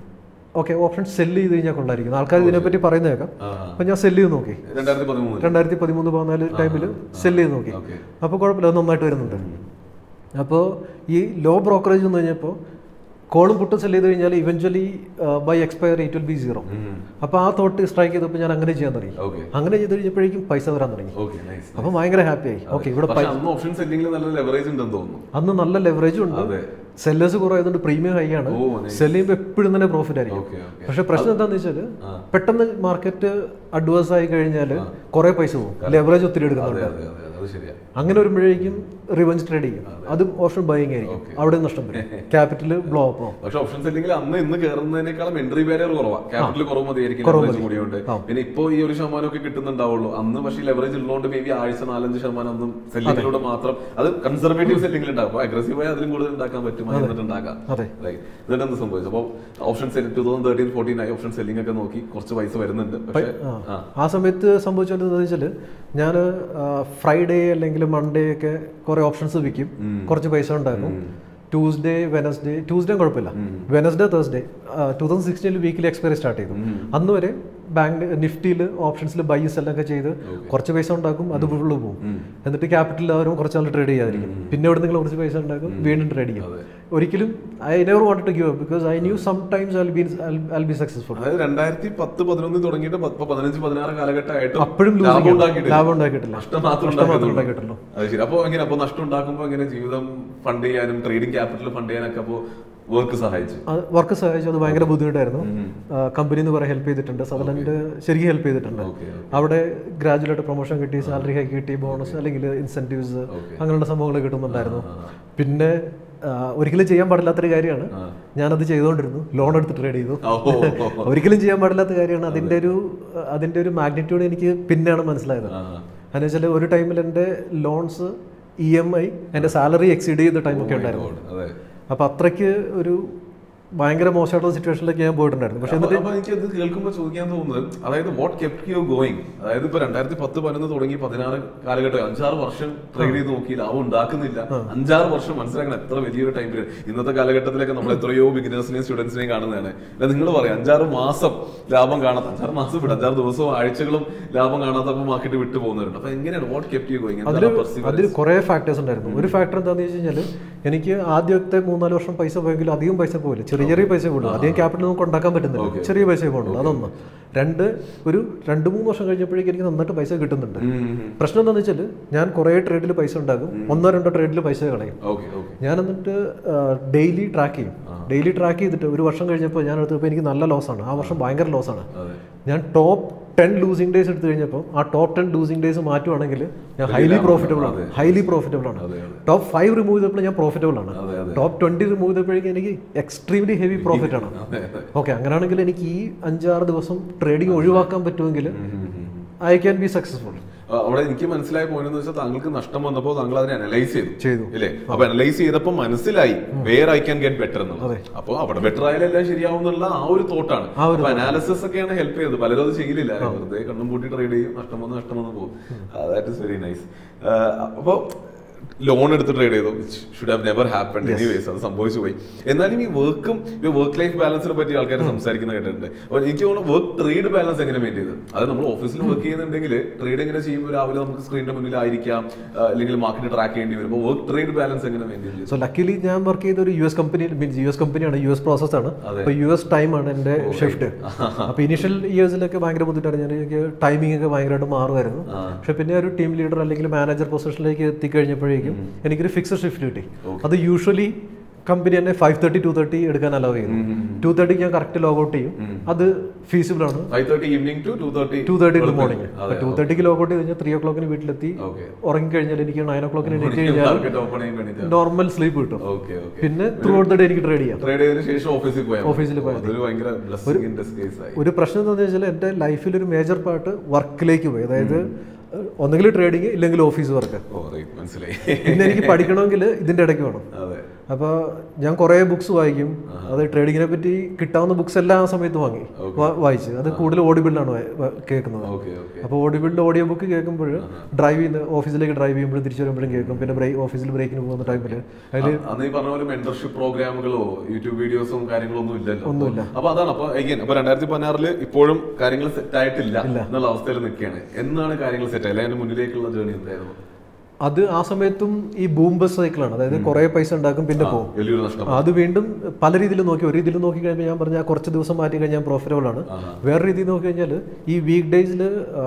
ഓക്കെ ഓപ്ഷൻ സെല്ല് ചെയ്ത് കഴിഞ്ഞാൽ കൊള്ളായിരിക്കും ആൾക്കാർ ഇതിനെപ്പറ്റി പറയുന്ന കേൾക്കാം ആ അപ്പം ഞാൻ സെല്ല് ചെയ്ത് നോക്കി രണ്ടായിരത്തി പതിമൂന്ന് രണ്ടായിരത്തി പതിമൂന്ന് പതിനാല് ടൈമിൽ സെല്ല് ചെയ്ത് നോക്കി ഓക്കെ അപ്പോൾ കുഴപ്പമില്ല അത് നന്നായിട്ട് വരുന്നുണ്ട് അപ്പോൾ ഈ ലോ ബ്രോക്കറേജ് എന്ന് കഴിഞ്ഞപ്പോൾ കോളും പുട്ടും സെല്ല് ചെയ്ത് കഴിഞ്ഞാൽ eventually by expire it will be zero അപ്പോൾ ആ തോട്ട് സ്ട്രൈക്ക് ചെയ്തപ്പോൾ ഞാൻ അങ്ങനെ ചെയ്യാൻ തുടങ്ങി ഓക്കെ അങ്ങനെ ചെയ്ത് കഴിഞ്ഞപ്പോഴേക്കും പൈസ വരാൻ തുടങ്ങി ഓക്കെ നൈസ് അപ്പം ഭയങ്കര ഹാപ്പിയായി ഓക്കെ ഇവിടെ പക്ഷെ അന്ന് ഓപ്ഷൻ സെറ്റിംഗിൽ നല്ല ലെവറേജ് ഉണ്ടെന്ന് തോന്നുന്നു അന്ന് നല്ല ലെവറേജും ഉണ്ട് അതെ സെല്ലേഴ്സ് കുറവായതുകൊണ്ട് പ്രീമിയം ഹൈ ആണ് ഓ nice. സെല് ചെയ്യുമ്പോൾ എപ്പോഴും തന്നെ പ്രോഫിറ്റ് ആയിരിക്കും ഓക്കെ ഓക്കെ പക്ഷെ പ്രശ്നം എന്താണെന്ന് വെച്ചാൽ പെട്ടെന്ന് മാർക്കറ്റ് അഡ്വേഴ്സ് ആയി കഴിഞ്ഞാൽ കുറെ പൈസ പോകും ലെവറേജ് ഒത്തിരി എടുക്കുന്നുണ്ട് അതെ അതെ അതെ അത് ശരിയാ അങ്ങനെ വരുമ്പോഴേക്കും റിവഞ്ച് ട്രേഡ് ചെയ്യും അതും ഓപ്ഷൻ ബൈയിങ് ആയിരിക്കും അവിടെ നഷ്ടം വരും ക്യാപിറ്റൽ ബ്ലോ അപ്പ് ആവും പക്ഷെ ഓപ്ഷൻ സെല്ലിംഗിൽ അന്ന് ഇന്ന് കയറുന്നതിനേക്കാളും എൻട്രി ബാരിയർ കുറവാ ക്യാപിറ്റൽ കുറവ് മതിയായിരിക്കും ലെവറേജ് കൂടിയുണ്ട് പിന്നെ ഇപ്പോ ഈ ഒരു ശതമാനം ഒക്കെ കിട്ടുന്നുണ്ടാവുള്ളൂ അന്ന് പക്ഷേ ലെവറേജ് ഉള്ളതുകൊണ്ട് മേ ബി ആഴ്ച നാലഞ്ച് ശതമാനം ഒന്നും സെല്ലിങ്ങിലൂടെ മാത്രം അത് കൺസർവേറ്റീവ് സെല്ലിംഗിൽ ഉണ്ടാകും അഗ്രസീവായി അതിലും കൂടുതൽ ഉണ്ടാക്കാൻ പറ്റും എന്നിട്ട് ഉണ്ടാക്കാം അതെ Right. എന്നിട്ട് എന്ത് സംഭവിച്ചു അപ്പോൾ option selling two thousand thirteen fourteen ആയി ഓപ്ഷൻ സെല്ലിംഗ് ഒക്കെ നോക്കി കുറച്ച് പൈസ വരുന്നുണ്ട് പക്ഷേ ആ ആ സമയത്ത് സംഭവിച്ചോണ്ടെന്ന് വെച്ചാൽ ഞാൻ ഫ്രൈഡേ അല്ലെങ്കിൽ മൺഡേ ഒക്കെ കുറെ ഓപ്ഷൻസ് വിൽക്കും കുറച്ച് പൈസ ഉണ്ടാക്കും ട്യൂസ്ഡേ വെനസ്ഡേ ട്യൂസ്ഡേ കുഴപ്പമില്ല വെനസ്ഡേ തേഴ്സ്ഡേ ടൂ തൗസൻഡ് സിക്സ്റ്റീനിൽ വീക്കിലി എക്സ്പയറി സ്റ്റാർട്ട് ചെയ്തു അന്ന് വരെ ബാങ്ക് നിഫ്റ്റിയിൽ ഓപ്ഷൻസിൽ ബൈസ് എല്ലാം ഒക്കെ ചെയ്ത് കുറച്ച് പൈസ ഉണ്ടാക്കും അത് ഫുള്ള് പോകും എന്നിട്ട് ക്യാപിറ്റൽ അവരും കുറച്ച് നാൾ ട്രേഡ് ചെയ്യാതിരിക്കും പിന്നെ എവിടെ നിങ്ങൾ കുറച്ച് പൈസ ഉണ്ടാക്കും വീണ്ടും ട്രേഡ് ചെയ്യും ഒരിക്കലും I never want to give because I knew sometimes I be I be successful അതായത് രണ്ടായിരത്തി പത്ത് പതിനൊന്ന് തുടങ്ങിയിട്ട് പ- ഇപ്പൊ പതിനഞ്ച് പതിനാറ് കാലഘട്ടമായിട്ട് അപ്പോഴും ലാഭം losing ആണ്. ഉണ്ടാക്കിയിട്ടില്ല ലാഭം ഉണ്ടാക്കിയിട്ടില്ല നഷ്ടം മാത്രം നഷ്ടം മാത്രം ഉണ്ടാക്കുന്നുള്ളൂ. ഉണ്ടാക്കിയിട്ടുള്ളൂ അത് ശരി അപ്പൊ എങ്ങനെ അപ്പൊ നഷ്ടം ഉണ്ടാക്കുമ്പോ എങ്ങനെ ജീവിതം ഫണ്ട് ചെയ്യാനും ട്രേഡിംഗ് ക്യാപിറ്റൽ ഫണ്ട് ചെയ്യാനൊക്കെ അപ്പോ വർക്ക് സഹായിച്ചു വർക്ക് സഹായിച്ചു അത് ഭയങ്കര ബുദ്ധിമുട്ടായിരുന്നു കമ്പനി എന്ന് പറയാൻ ഹെൽപ്പ് ചെയ്തിട്ടുണ്ട് സദലൻഡ് ശരിക്കും ഹെൽപ്പ് ചെയ്തിട്ടുണ്ട് ഓക്കെ അവിടെ ഗ്രാജുവലായിട്ട് പ്രൊമോഷൻ കിട്ടി സാലറി ഹൈക്ക് കിട്ടി ബോണസ് അല്ലെങ്കിൽ ഇൻസെന്റീവ്സ് അങ്ങനെയുള്ള സംഭവങ്ങൾ കിട്ടുന്നുണ്ടായിരുന്നു പിന്നെ ആ, ഒരിക്കലും ചെയ്യാൻ പാടില്ലാത്തൊരു കാര്യമാണ് ഞാനത് ചെയ്തുകൊണ്ടിരുന്നു ലോൺ എടുത്ത് ട്രേഡ് ചെയ്തു ഒരിക്കലും ചെയ്യാൻ പാടില്ലാത്ത കാര്യമാണ് അതിന്റെ ഒരു അതിന്റെ ഒരു മാഗ്നിറ്റ്യൂഡ് എനിക്ക് പിന്നെയാണ് മനസ്സിലായത് എന്ന് വെച്ചാൽ ഒരു ടൈമിൽ എൻ്റെ ലോൺസ് ഇ എം ഐ എൻ്റെ സാലറി എക്സീഡ് ചെയ്ത ടൈമൊക്കെ ഉണ്ടായിരുന്നു അതെ അപ്പോൾ അത്രയ്ക്ക് ഒരു ഭയങ്കര മോശമായിട്ടുള്ള സിറ്റുവേഷനിലേക്ക് ഞാൻ പോയിട്ടുണ്ടായിരുന്നു പക്ഷെ അപ്പൊ അപ്പൊ എനിക്ക് ഇത് കേൾക്കുമ്പോൾ ചോദിക്കാൻ തോന്നുന്നത് അതായത് വാട്ട് കെപ്റ്റ് യു ഗോയിങ് അതായത് ഇപ്പൊ രണ്ടായിരത്തി പത്ത് പതിനൊന്ന് തുടങ്ങി പതിനാറ് കാലഘട്ടം അഞ്ചാറ് വർഷം ട്രേഡ് ചെയ്ത് നോക്കി ലാഭം ഉണ്ടാക്കുന്നില്ല അഞ്ചാറ് വർഷം മനസ്സിലാക്കണം എത്ര വലിയൊരു ടൈം പീരീഡ് ഇന്നത്തെ കാലഘട്ടത്തിലൊക്കെ നമ്മൾ എത്രയോ ബിഗിനേഴ്സിനെയും സ്റ്റുഡൻസിനെയും കാണുന്നതാണ് അല്ല നിങ്ങൾ പറയാം അഞ്ചാറ് മാസം ലാഭം കാണാത്ത അഞ്ചാറ് മാസം വിടും അഞ്ചാറ് ദിവസവും ആഴ്ചകളും ലാഭം കാണാത്തപ്പോൾ മാർക്കറ്റ് വിട്ടു പോകുന്നവരുണ്ട് അപ്പൊ എങ്ങനെയാണ് വാട്ട് കെപ്റ്റ് യു ഗോയിങ് അതിൽ കുറേ ഫാക്ടേഴ്സ് ഉണ്ടായിരുന്നു ഒരു ഫാക്ടർ എന്താണെന്ന് വെച്ച് കഴിഞ്ഞാൽ എനിക്ക് ആദ്യത്തെ മൂന്നാല് വർഷം പൈസ പോയെങ്കിലും അധികം പൈസ പോകില്ല ചെറിയ ചെറിയ പൈസ പോകുള്ളൂ അധികം ക്യാപിറ്റൽ നമുക്ക് ഉണ്ടാക്കാൻ പറ്റുന്നില്ല ചെറിയ പൈസ പോകുള്ളൂ അതൊന്ന് രണ്ട് ഒരു രണ്ട് മൂന്ന് വർഷം കഴിഞ്ഞപ്പോഴേക്കും എനിക്ക് നന്നായിട്ട് പൈസ കിട്ടുന്നുണ്ട് പ്രശ്നം എന്താണെന്ന് വെച്ചാൽ ഞാൻ കുറേ ട്രേഡിൽ പൈസ ഉണ്ടാകും ഒന്നോ രണ്ടോ ട്രേഡിൽ പൈസ കളയും ഓക്കെ ഓക്കെ ഞാൻ എന്നിട്ട് ഡെയിലി ട്രാക്ക് ചെയ്യും ഡെയിലി ട്രാക്ക് ചെയ്തിട്ട് ഒരു വർഷം കഴിഞ്ഞപ്പോൾ ഞാൻ എടുത്തപ്പോൾ എനിക്ക് നല്ല ലോസാണ് ആ വർഷം ഭയങ്കര ലോസാണ് അതെ ഞാൻ ടോപ്പ് ടെൻ ലൂസിംഗ് ഡേയ്സ് എടുത്തു കഴിഞ്ഞപ്പോൾ ആ ടോപ്പ് ടെൻ ലൂസിംഗ് ഡേയ്സ് മാറ്റുവാണെങ്കിൽ ഞാൻ ഹൈലി പ്രോഫിറ്റബിൾ ആണ് ഹൈലി പ്രോഫിറ്റബിൾ ആണ് അതെ, ടോപ്പ് ഫൈവ് റിമൂവ് ചെയ്തപ്പോൾ ഞാൻ പ്രോഫിറ്റബിൾ ആണ് അതെ, അതെ. ടോപ്പ് ട്വന്റി റിമൂവ് ചെയ്തപ്പോഴേക്കും എനിക്ക് എക്സ്ട്രീംലി ഹെവി പ്രോഫിറ്റ് ആണ് അതെ, അതെ. ഓക്കെ അങ്ങനെയാണെങ്കിൽ എനിക്ക് ഈ അഞ്ചാറ് ദിവസം ട്രേഡിംഗ് ഒഴിവാക്കാൻ പറ്റുമെങ്കിൽ ഐ ക്യാൻ ബി സക്സസ്ഫുൾ ആ, അവിടെ എനിക്ക് മനസ്സിലായ പോയിന്റ് എന്ന് വെച്ചാൽ താങ്കൾക്ക് നഷ്ടം വന്നപ്പോൾ താങ്കൾ അതിനെ അനലൈസ് ചെയ്തു ചെയ്തു. ഇല്ലേ അപ്പൊ അനലൈസ് ചെയ്തപ്പോൾ മനസ്സിലായി where I can get better എന്നുള്ളത് അപ്പൊ അവിടെ ബെറ്റർ ആയാലും എല്ലാം ശരിയാവും എന്നുള്ള ആ ഒരു തോട്ടാണ് അപ്പൊ അനാലിസിസ് ഒക്കെയാണ് ഹെൽപ്പ് ചെയ്തത് പലരും അത് ചെയ്യില്ല വെറുതെ കണ്ണും പൂട്ടി ട്രേഡ് ചെയ്യും നഷ്ടം വന്ന് നഷ്ടം വന്ന് പോകും ദാറ്റ് ഇസ് വെരി നൈസ് അപ്പൊ ലോൺ എടുത്ത് ട്രേഡ് ചെയ്തു should have never happen anyways അത് സംഭവിച്ചു പോയി എന്നാലും ഈ വർക്കും വർക്ക് ലൈഫ് ബാലൻസിനെ പറ്റി ആൾക്കാർ സംസാരിക്കുന്ന കേട്ടിട്ടുണ്ട് അപ്പൊ എനിക്ക് തോന്നുന്നു വർക്ക് ട്രേഡ് ബാലൻസ് എങ്ങനെ മെയിൻ ചെയ്ത് അത് നമ്മൾ ഓഫീസിൽ വർക്ക് ചെയ്യുന്നുണ്ടെങ്കിൽ ട്രേഡ് എങ്ങനെ ചെയ്യുമ്പോൾ രാവിലെ നമുക്ക് സ്ക്രീനിന്റെ മുന്നിൽ ആയിരിക്കാം ആ, അല്ലെങ്കിൽ മാർക്കറ്റ് ട്രാക്ക് ചെയ്യേണ്ടി വരും അപ്പോൾ വർക്ക് ട്രേഡ് ബാലൻസ് എങ്ങനെ മെയിൻറ്റെയിൻ ചെയ്തു സോ ലക്കിലി ഞാൻ വർക്ക് ചെയ്ത ഒരു U S company means U S കമ്പനിയാണ് യു എസ് പ്രോസസ് ആണ് അപ്പോൾ യു എസ് ടൈമാണ് എൻ്റെ ഷിഫ്റ്റ് അപ്പോൾ ഇനീഷ്യൽ ഇയേഴ്സിലൊക്കെ ഭയങ്കര ബുദ്ധിമുട്ടാണ് ഞാൻ എനിക്ക് ടൈമിംഗ് ഒക്കെ ഭയങ്കരമായിട്ട് മാറുമായിരുന്നു പക്ഷെ പിന്നെ ഒരു ടീം ലീഡർ അല്ലെങ്കിൽ മാനേജർ പൊസിഷനിലേക്ക് എത്തിക്കഴിഞ്ഞപ്പോഴേക്കും എനിക്കൊരു ഫിക്സഡ് ഷിഫ്റ്റ് കിട്ടി അത് യൂഷ്വലി കമ്പനി തന്നെ ഫൈവ് തേർട്ടി ടു തേർട്ടി എടുക്കാൻ അലോ ചെയ്യുന്നു ടു തേർട്ടിക്ക് ഞാൻ കറക്റ്റ് ലോഗ് ഔട്ട് ചെയ്യും അത് ഫീസിബിൾ ആണ് five thirty evening to two thirty to thirty in morning two തേർട്ടിക്ക് ലോഗ് ഔട്ട് ചെയ്ത് കഴിഞ്ഞാൽ ത്രീ ഒ ക്ലോക്കിന് വീട്ടിലെത്തി ഓക്കെ ഉറങ്ങി കഴിഞ്ഞാൽ എനിക്ക് നയൻ ഒ ക്ലോക്കിന് എണീറ്റ് കഴിഞ്ഞാൽ മാർക്കറ്റ് ഓപ്പൺ ചെയ്യാൻ വേണ്ടിയിട്ട് നോർമൽ സ്ലീപ്പ് കിട്ടും ഓക്കെ ഓക്കെ പിന്നെ ത്രൂ ഔട്ട് ദ ഡേ എനിക്ക് ട്രേഡ് ചെയ്യാം ട്രേഡ് ചെയ്തതിനു ശേഷം ഓഫീസിൽ പോയാൽ ഓഫീസിൽ പോയാൽ അതൊരു ഭയങ്കര ബ്ലസ്സിംഗ് ഇൻ ഡിസ്കേസ് ആയി ഒരു പ്രശ്നം എന്താണെന്ന് വെച്ചാൽ എൻ്റെ ലൈഫിൽ ഒരു മേജർ പാർട്ട് വർക്കിലേക്ക് പോയി അതായത് ഒന്നെങ്കിൽ ട്രേഡിങ് ഇല്ലെങ്കിൽ ഓഫീസ് വർക്ക് ഓ റൈറ്റ് മനസ്സിലായി പിന്നെ എനിക്ക് പഠിക്കണമെങ്കിൽ ഇതിൻ്റെ ഇടയ്ക്ക് വേണം അതെ അപ്പോൾ ഞാൻ കുറേ ബുക്സ് വായിക്കും അത് ട്രേഡിങ്ങിനെ പറ്റി കിട്ടാവുന്ന ബുക്സ് എല്ലാം ആ സമയത്ത് വാങ്ങി വാ- വായിച്ച് അത് കൂടുതൽ ഓഡിബിളിലാണ് കേൾക്കുന്നത് ഓക്കെ ഓക്കെ അപ്പോൾ ഓഡിബിളിൽ ഓഡിയോ ബുക്ക് കേൾക്കുമ്പോൾ ഡ്രൈവ് ചെയ്യുന്ന ഓഫീസിലേക്ക് ഡ്രൈവ് ചെയ്യുമ്പോൾ തിരിച്ചു വരുമ്പോഴും കേൾക്കും പിന്നെ ബ്രേക്ക് ഓഫീസിൽ ബ്രേക്കിന് പോകുന്ന ടൈമിൽ അതിൽ അന്ന് ഈ പറഞ്ഞ പോലെ മെന്റർഷിപ്പ് പ്രോഗ്രാമുകളോ യൂട്യൂബ് വീഡിയോസും കാര്യങ്ങളോ ഒന്നും ഇല്ലല്ലോ ഒന്നുമില്ല. അപ്പൊ അതാണ് അപ്പൊ again അപ്പൊ രണ്ടായിരത്തി പതിനാറില് ഇപ്പോഴും കാര്യങ്ങൾ സെറ്റ് ആയിട്ടില്ല എന്നുള്ള അവസ്ഥയിൽ നിൽക്കുകയാണ് എന്നാണ് കാര്യങ്ങൾ സെറ്റ് ആയത് അതിന്റെ മുന്നിലേക്കുള്ള ജേണി എന്തായിരുന്നു അത് ആ സമയത്തും ഈ ബൂം ബസ് സൈക്കിളാണ് അതായത് കുറേ പൈസ ഉണ്ടാക്കും പിന്നെ പോകും വലിയൊരു നഷ്ടം അത് വീണ്ടും പല രീതിയിൽ നോക്കി ഒരു രീതിയിൽ നോക്കി കഴിയുമ്പോൾ ഞാൻ പറഞ്ഞ കുറച്ച് ദിവസം മാറ്റി കഴിഞ്ഞാൽ പ്രോഫിറ്റബിൾ ആണ് വേറെ രീതിയിൽ നോക്കി കഴിഞ്ഞാൽ ഈ വീക്ക് ഡേയ്സിൽ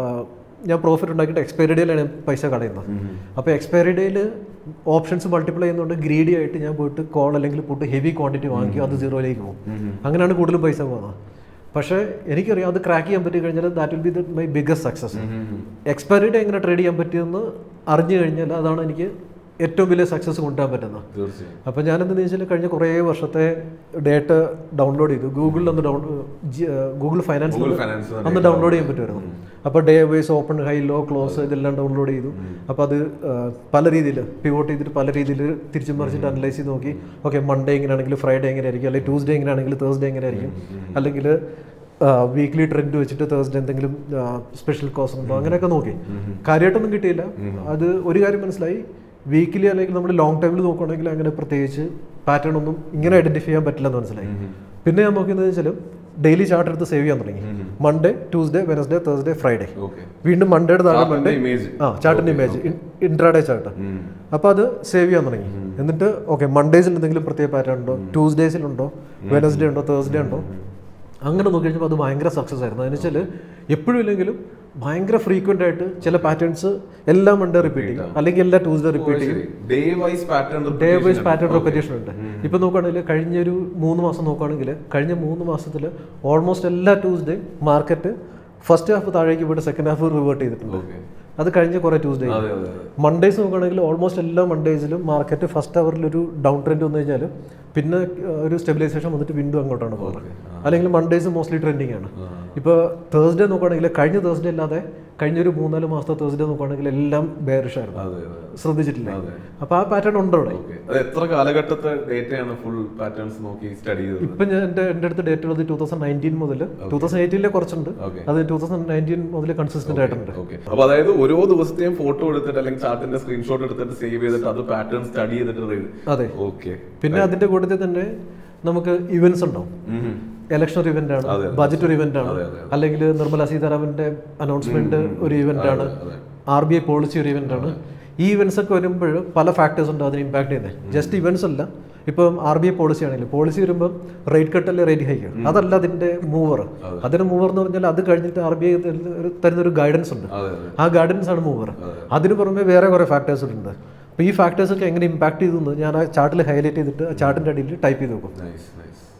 ഞാൻ പ്രോഫിറ്റ് ഉണ്ടാക്കിയിട്ട് എക്സ്പയറി ഡേയിലാണ് ഞാൻ പൈസ കളയുന്നത് അപ്പോൾ എക്സ്പയറി ഡേയിൽ ഓപ്ഷൻസ് മൾട്ടിപ്ലൈ ചെയ്യുന്നതുകൊണ്ട് ഗ്രീഡി ആയിട്ട് ഞാൻ പോയിട്ട് കോൾ അല്ലെങ്കിൽ പോയിട്ട് ഹെവി ക്വാണ്ടിറ്റി വാങ്ങി അത് സീറോയിലേക്ക് പോകും അങ്ങനെയാണ് കൂടുതലും പൈസ പോകുന്നത് പക്ഷേ എനിക്കറിയാം അത് ക്രാക്ക് ചെയ്യാൻ പറ്റി കഴിഞ്ഞാൽ that will be the my biggest success expiry day എങ്ങനെ ട്രേഡ് ചെയ്യാൻ പറ്റിയെന്ന് അറിഞ്ഞു കഴിഞ്ഞാൽ അതാണ് എനിക്ക് ഏറ്റവും വലിയ സക്സസ് കൊണ്ടുവരാൻ പറ്റുന്നത് തീർച്ചയായും അപ്പോൾ ഞാൻ എന്താണെന്ന് വെച്ചാൽ കഴിഞ്ഞ കുറേ വർഷത്തെ ഡേറ്റ ഡൗൺലോഡ് ചെയ്തു ഗൂഗിളിൽ ഒന്ന് down Google finance Google Finance തന്നെ അന്ന് ഡൗൺലോഡ് ചെയ്യാൻ പറ്റുമായിരുന്നു അപ്പോൾ day wise open high low close ഇതെല്ലാം ഡൗൺലോഡ് ചെയ്തു അപ്പോൾ അത് ആ, പല രീതിയിൽ പിവോട്ട് ചെയ്തിട്ട് പല രീതിയിൽ തിരിച്ചും മറിച്ചിട്ട് അനലൈസ് ചെയ്ത് നോക്കി ഓക്കെ മൺഡേ എങ്ങനെയാണെങ്കിൽ ഫ്രൈഡേ എങ്ങനെയായിരിക്കും അല്ലെങ്കിൽ ട്യൂസ്ഡേ എങ്ങനെയാണെങ്കിൽ തേഴ്സ്ഡേ എങ്ങനെയായിരിക്കും അല്ലെങ്കിൽ വീക്ക്ലി ട്രെൻഡ് വെച്ചിട്ട് തേഴ്സ്ഡേ എന്തെങ്കിലും സ്പെഷ്യൽ കോസ് ഉണ്ടോ അങ്ങനെയൊക്കെ നോക്കി കാര്യമായിട്ടൊന്നും കിട്ടിയില്ല അത് ഒരു കാര്യം മനസ്സിലായി വീക്കിലി അല്ലെങ്കിൽ നമ്മൾ ലോങ് ടൈമിൽ നോക്കുകയാണെങ്കിൽ അങ്ങനെ പ്രത്യേകിച്ച് പാറ്റേൺ ഒന്നും ഇങ്ങനെ ഐഡന്റിഫൈ ചെയ്യാൻ പറ്റില്ലെന്ന് മനസ്സിലായി പിന്നെ ഞാൻ നോക്കിയെന്ന് വെച്ചാൽ ഡെയിലി ചാർട്ട് എടുത്ത് സേവ് ചെയ്യാൻ തുടങ്ങി Monday Tuesday Wednesday Thursday Friday okay വീണ്ടും മൺഡേയുടെ താഴെ മൺഡേ ഇമേജ് ആ ചാർട്ടിന്റെ ഇമേജ് ഇൻട്രാഡേ ചാർട്ട് അപ്പോൾ അത് സേവ് ചെയ്യാൻ തുടങ്ങി എന്നിട്ട് ഓക്കെ മൺഡേസിൽ എന്തെങ്കിലും പ്രത്യേക പാറ്റേൺ ഉണ്ടോ ട്യൂസ്ഡേസിലുണ്ടോ വെനസ്ഡേ ഉണ്ടോ തേഴ്സ്ഡേ ഉണ്ടോ അങ്ങനെ നോക്കി കഴിഞ്ഞപ്പോൾ അത് ഭയങ്കര സക്സസ് ആയിരുന്നു അതിന് വെച്ചാൽ എപ്പോഴും ഇല്ലെങ്കിലും ഭയങ്കര ഫ്രീക്വന്റ് ആയിട്ട് ചില പാറ്റേൺസ് എല്ലാ മൺഡേ റിപ്പീറ്റ് ചെയ്യും അല്ലെങ്കിൽ എല്ലാ ട്യൂസ്ഡേ റിപ്പീറ്റ് ചെയ്യും day wise pattern day wise pattern repetition ഉണ്ട് ഇപ്പൊ നോക്കുകയാണെങ്കിൽ കഴിഞ്ഞ ഒരു മൂന്ന് മാസം നോക്കുകയാണെങ്കിൽ കഴിഞ്ഞ മൂന്ന് മാസത്തിൽ ഓൾമോസ്റ്റ് എല്ലാ ട്യൂസ്ഡേയും മാർക്കറ്റ് ഫസ്റ്റ് ഹാഫ് താഴേക്ക് പോയിട്ട് സെക്കൻഡ് ഹാഫ് റിവേർട്ട് ചെയ്തിട്ടുണ്ട് ഓക്കെ അത് കഴിഞ്ഞ കുറേ ട്യൂസ്ഡേ അതെ അതെ അതെ മൺഡേസ് നോക്കുകയാണെങ്കിൽ ഓൾമോസ്റ്റ് എല്ലാ മൺഡേസിലും മാർക്കറ്റ് ഫസ്റ്റ് അവറിൽ ഒരു ഡൗൺ ട്രെൻഡ് വന്നു കഴിഞ്ഞാൽ പിന്നെ ആ, ഒരു സ്റ്റെബിലൈസേഷൻ വന്നിട്ട് വീണ്ടും അങ്ങോട്ടാണ് പോകുന്നത് അല്ലെങ്കിൽ മൺഡേസ് മോസ്റ്റ്ലി ട്രെൻഡിങ് ആണ് ഇപ്പോൾ തേഴ്സ്ഡേ നോക്കുകയാണെങ്കിൽ കഴിഞ്ഞ തേഴ്സ്ഡേ അല്ലാതെ കഴിഞ്ഞ ഒരു മൂന്നാല് മാസത്തെ തേഴ്സ്ഡേ നോക്കുകയാണെങ്കിൽ എല്ലാം ബെയറിഷ് ആയിരുന്നു അതെ അതെ ശ്രദ്ധിച്ചിട്ടില്ല അതെ. അപ്പോൾ ആ പാറ്റേൺ ഉണ്ട് അവിടെ ഓക്കെ അത് എത്ര കാലഘട്ടത്തെ ഡേറ്റയാണ് ഫുൾ പാറ്റേൺസ് നോക്കി സ്റ്റഡി ചെയ്തത് ഇപ്പൊ ഞാൻ എൻ്റെ എൻ്റെ അടുത്ത് ഡേറ്റ് ഉള്ളത് ടൂ തൗസൻഡ് നയൻറ്റീൻ മുതൽ ടൂ തൗസൻഡ് എയ്റ്റീനിലെ കുറച്ചുണ്ട് Okay. അത് ടൂ തൗസൻഡ് നയൻറ്റീൻ മുതൽ കൺസിസ്റ്റന്റ് ആയിട്ടുണ്ട് ഓക്കെ അപ്പൊ അതായത് ഓരോ ദിവസത്തെയും ഫോട്ടോ എടുത്തിട്ട് അല്ലെങ്കിൽ ചാർട്ടിന്റെ സ്ക്രീൻഷോട്ട് എടുത്തിട്ട് സേവ് ചെയ്തിട്ട് അത് പാറ്റേൺ സ്റ്റഡി ചെയ്തിട്ട് അതെ ഓക്കെ പിന്നെ അതിന്റെ കൂട്ടത്തിൽ തന്നെ നമുക്ക് ഇവന്റ്സ് ഉണ്ടാവും ഇലക്ഷൻ ഒരു ഇവന്റ് ആണ് ബജറ്റ് ഒരു ഇവന്റ് ആണ് അല്ലെങ്കിൽ നിർമ്മല സീതാരാമന്റെ അനൗൺസ്മെന്റ് ഒരു ഇവന്റ് ആണ് ആർ ബി ഐ പോളിസി ഒരു ഇവന്റ് ആണ് ഈ ഇവന്റ്സ് ഒക്കെ വരുമ്പോൾ പല ഫാക്ടേഴ്സ് ഉണ്ട് അതിന് ഇമ്പാക്ട് ചെയ്യുന്നത് ജസ്റ്റ് ഇവന്റ്സ് അല്ല ഇപ്പം ആർ ബി ഐ പോളിസി ആണെങ്കിൽ പോളിസി വരുമ്പോൾ റേറ്റ് കട്ട് അല്ലെ റേറ്റ് ഹൈക്ക് അതല്ല അതിന്റെ മൂവർ അതിന് മൂവർ എന്ന് പറഞ്ഞാൽ അത് കഴിഞ്ഞിട്ട് ആർ ബി ഐ തരുന്ന ഒരു ഗൈഡൻസ് ഉണ്ട് അതെ അതെ ആ ഗൈഡൻസ് ആണ് മൂവർ അതിന് പുറമെ വേറെ കുറേ ഫാക്ടേഴ്സ് ഉണ്ട് അപ്പോൾ ഈ ഫാക്ടേഴ്സ് ഒക്കെ എങ്ങനെ ഇമ്പാക്ട് ചെയ്തു എന്ന് ഞാൻ ആ ചാർട്ടിൽ ഹൈലൈറ്റ് ചെയ്തിട്ട് ആ ചാർട്ടിന്റെ അടിയിൽ ടൈപ്പ് ചെയ്ത് നോക്കും നൈസ് നൈസ്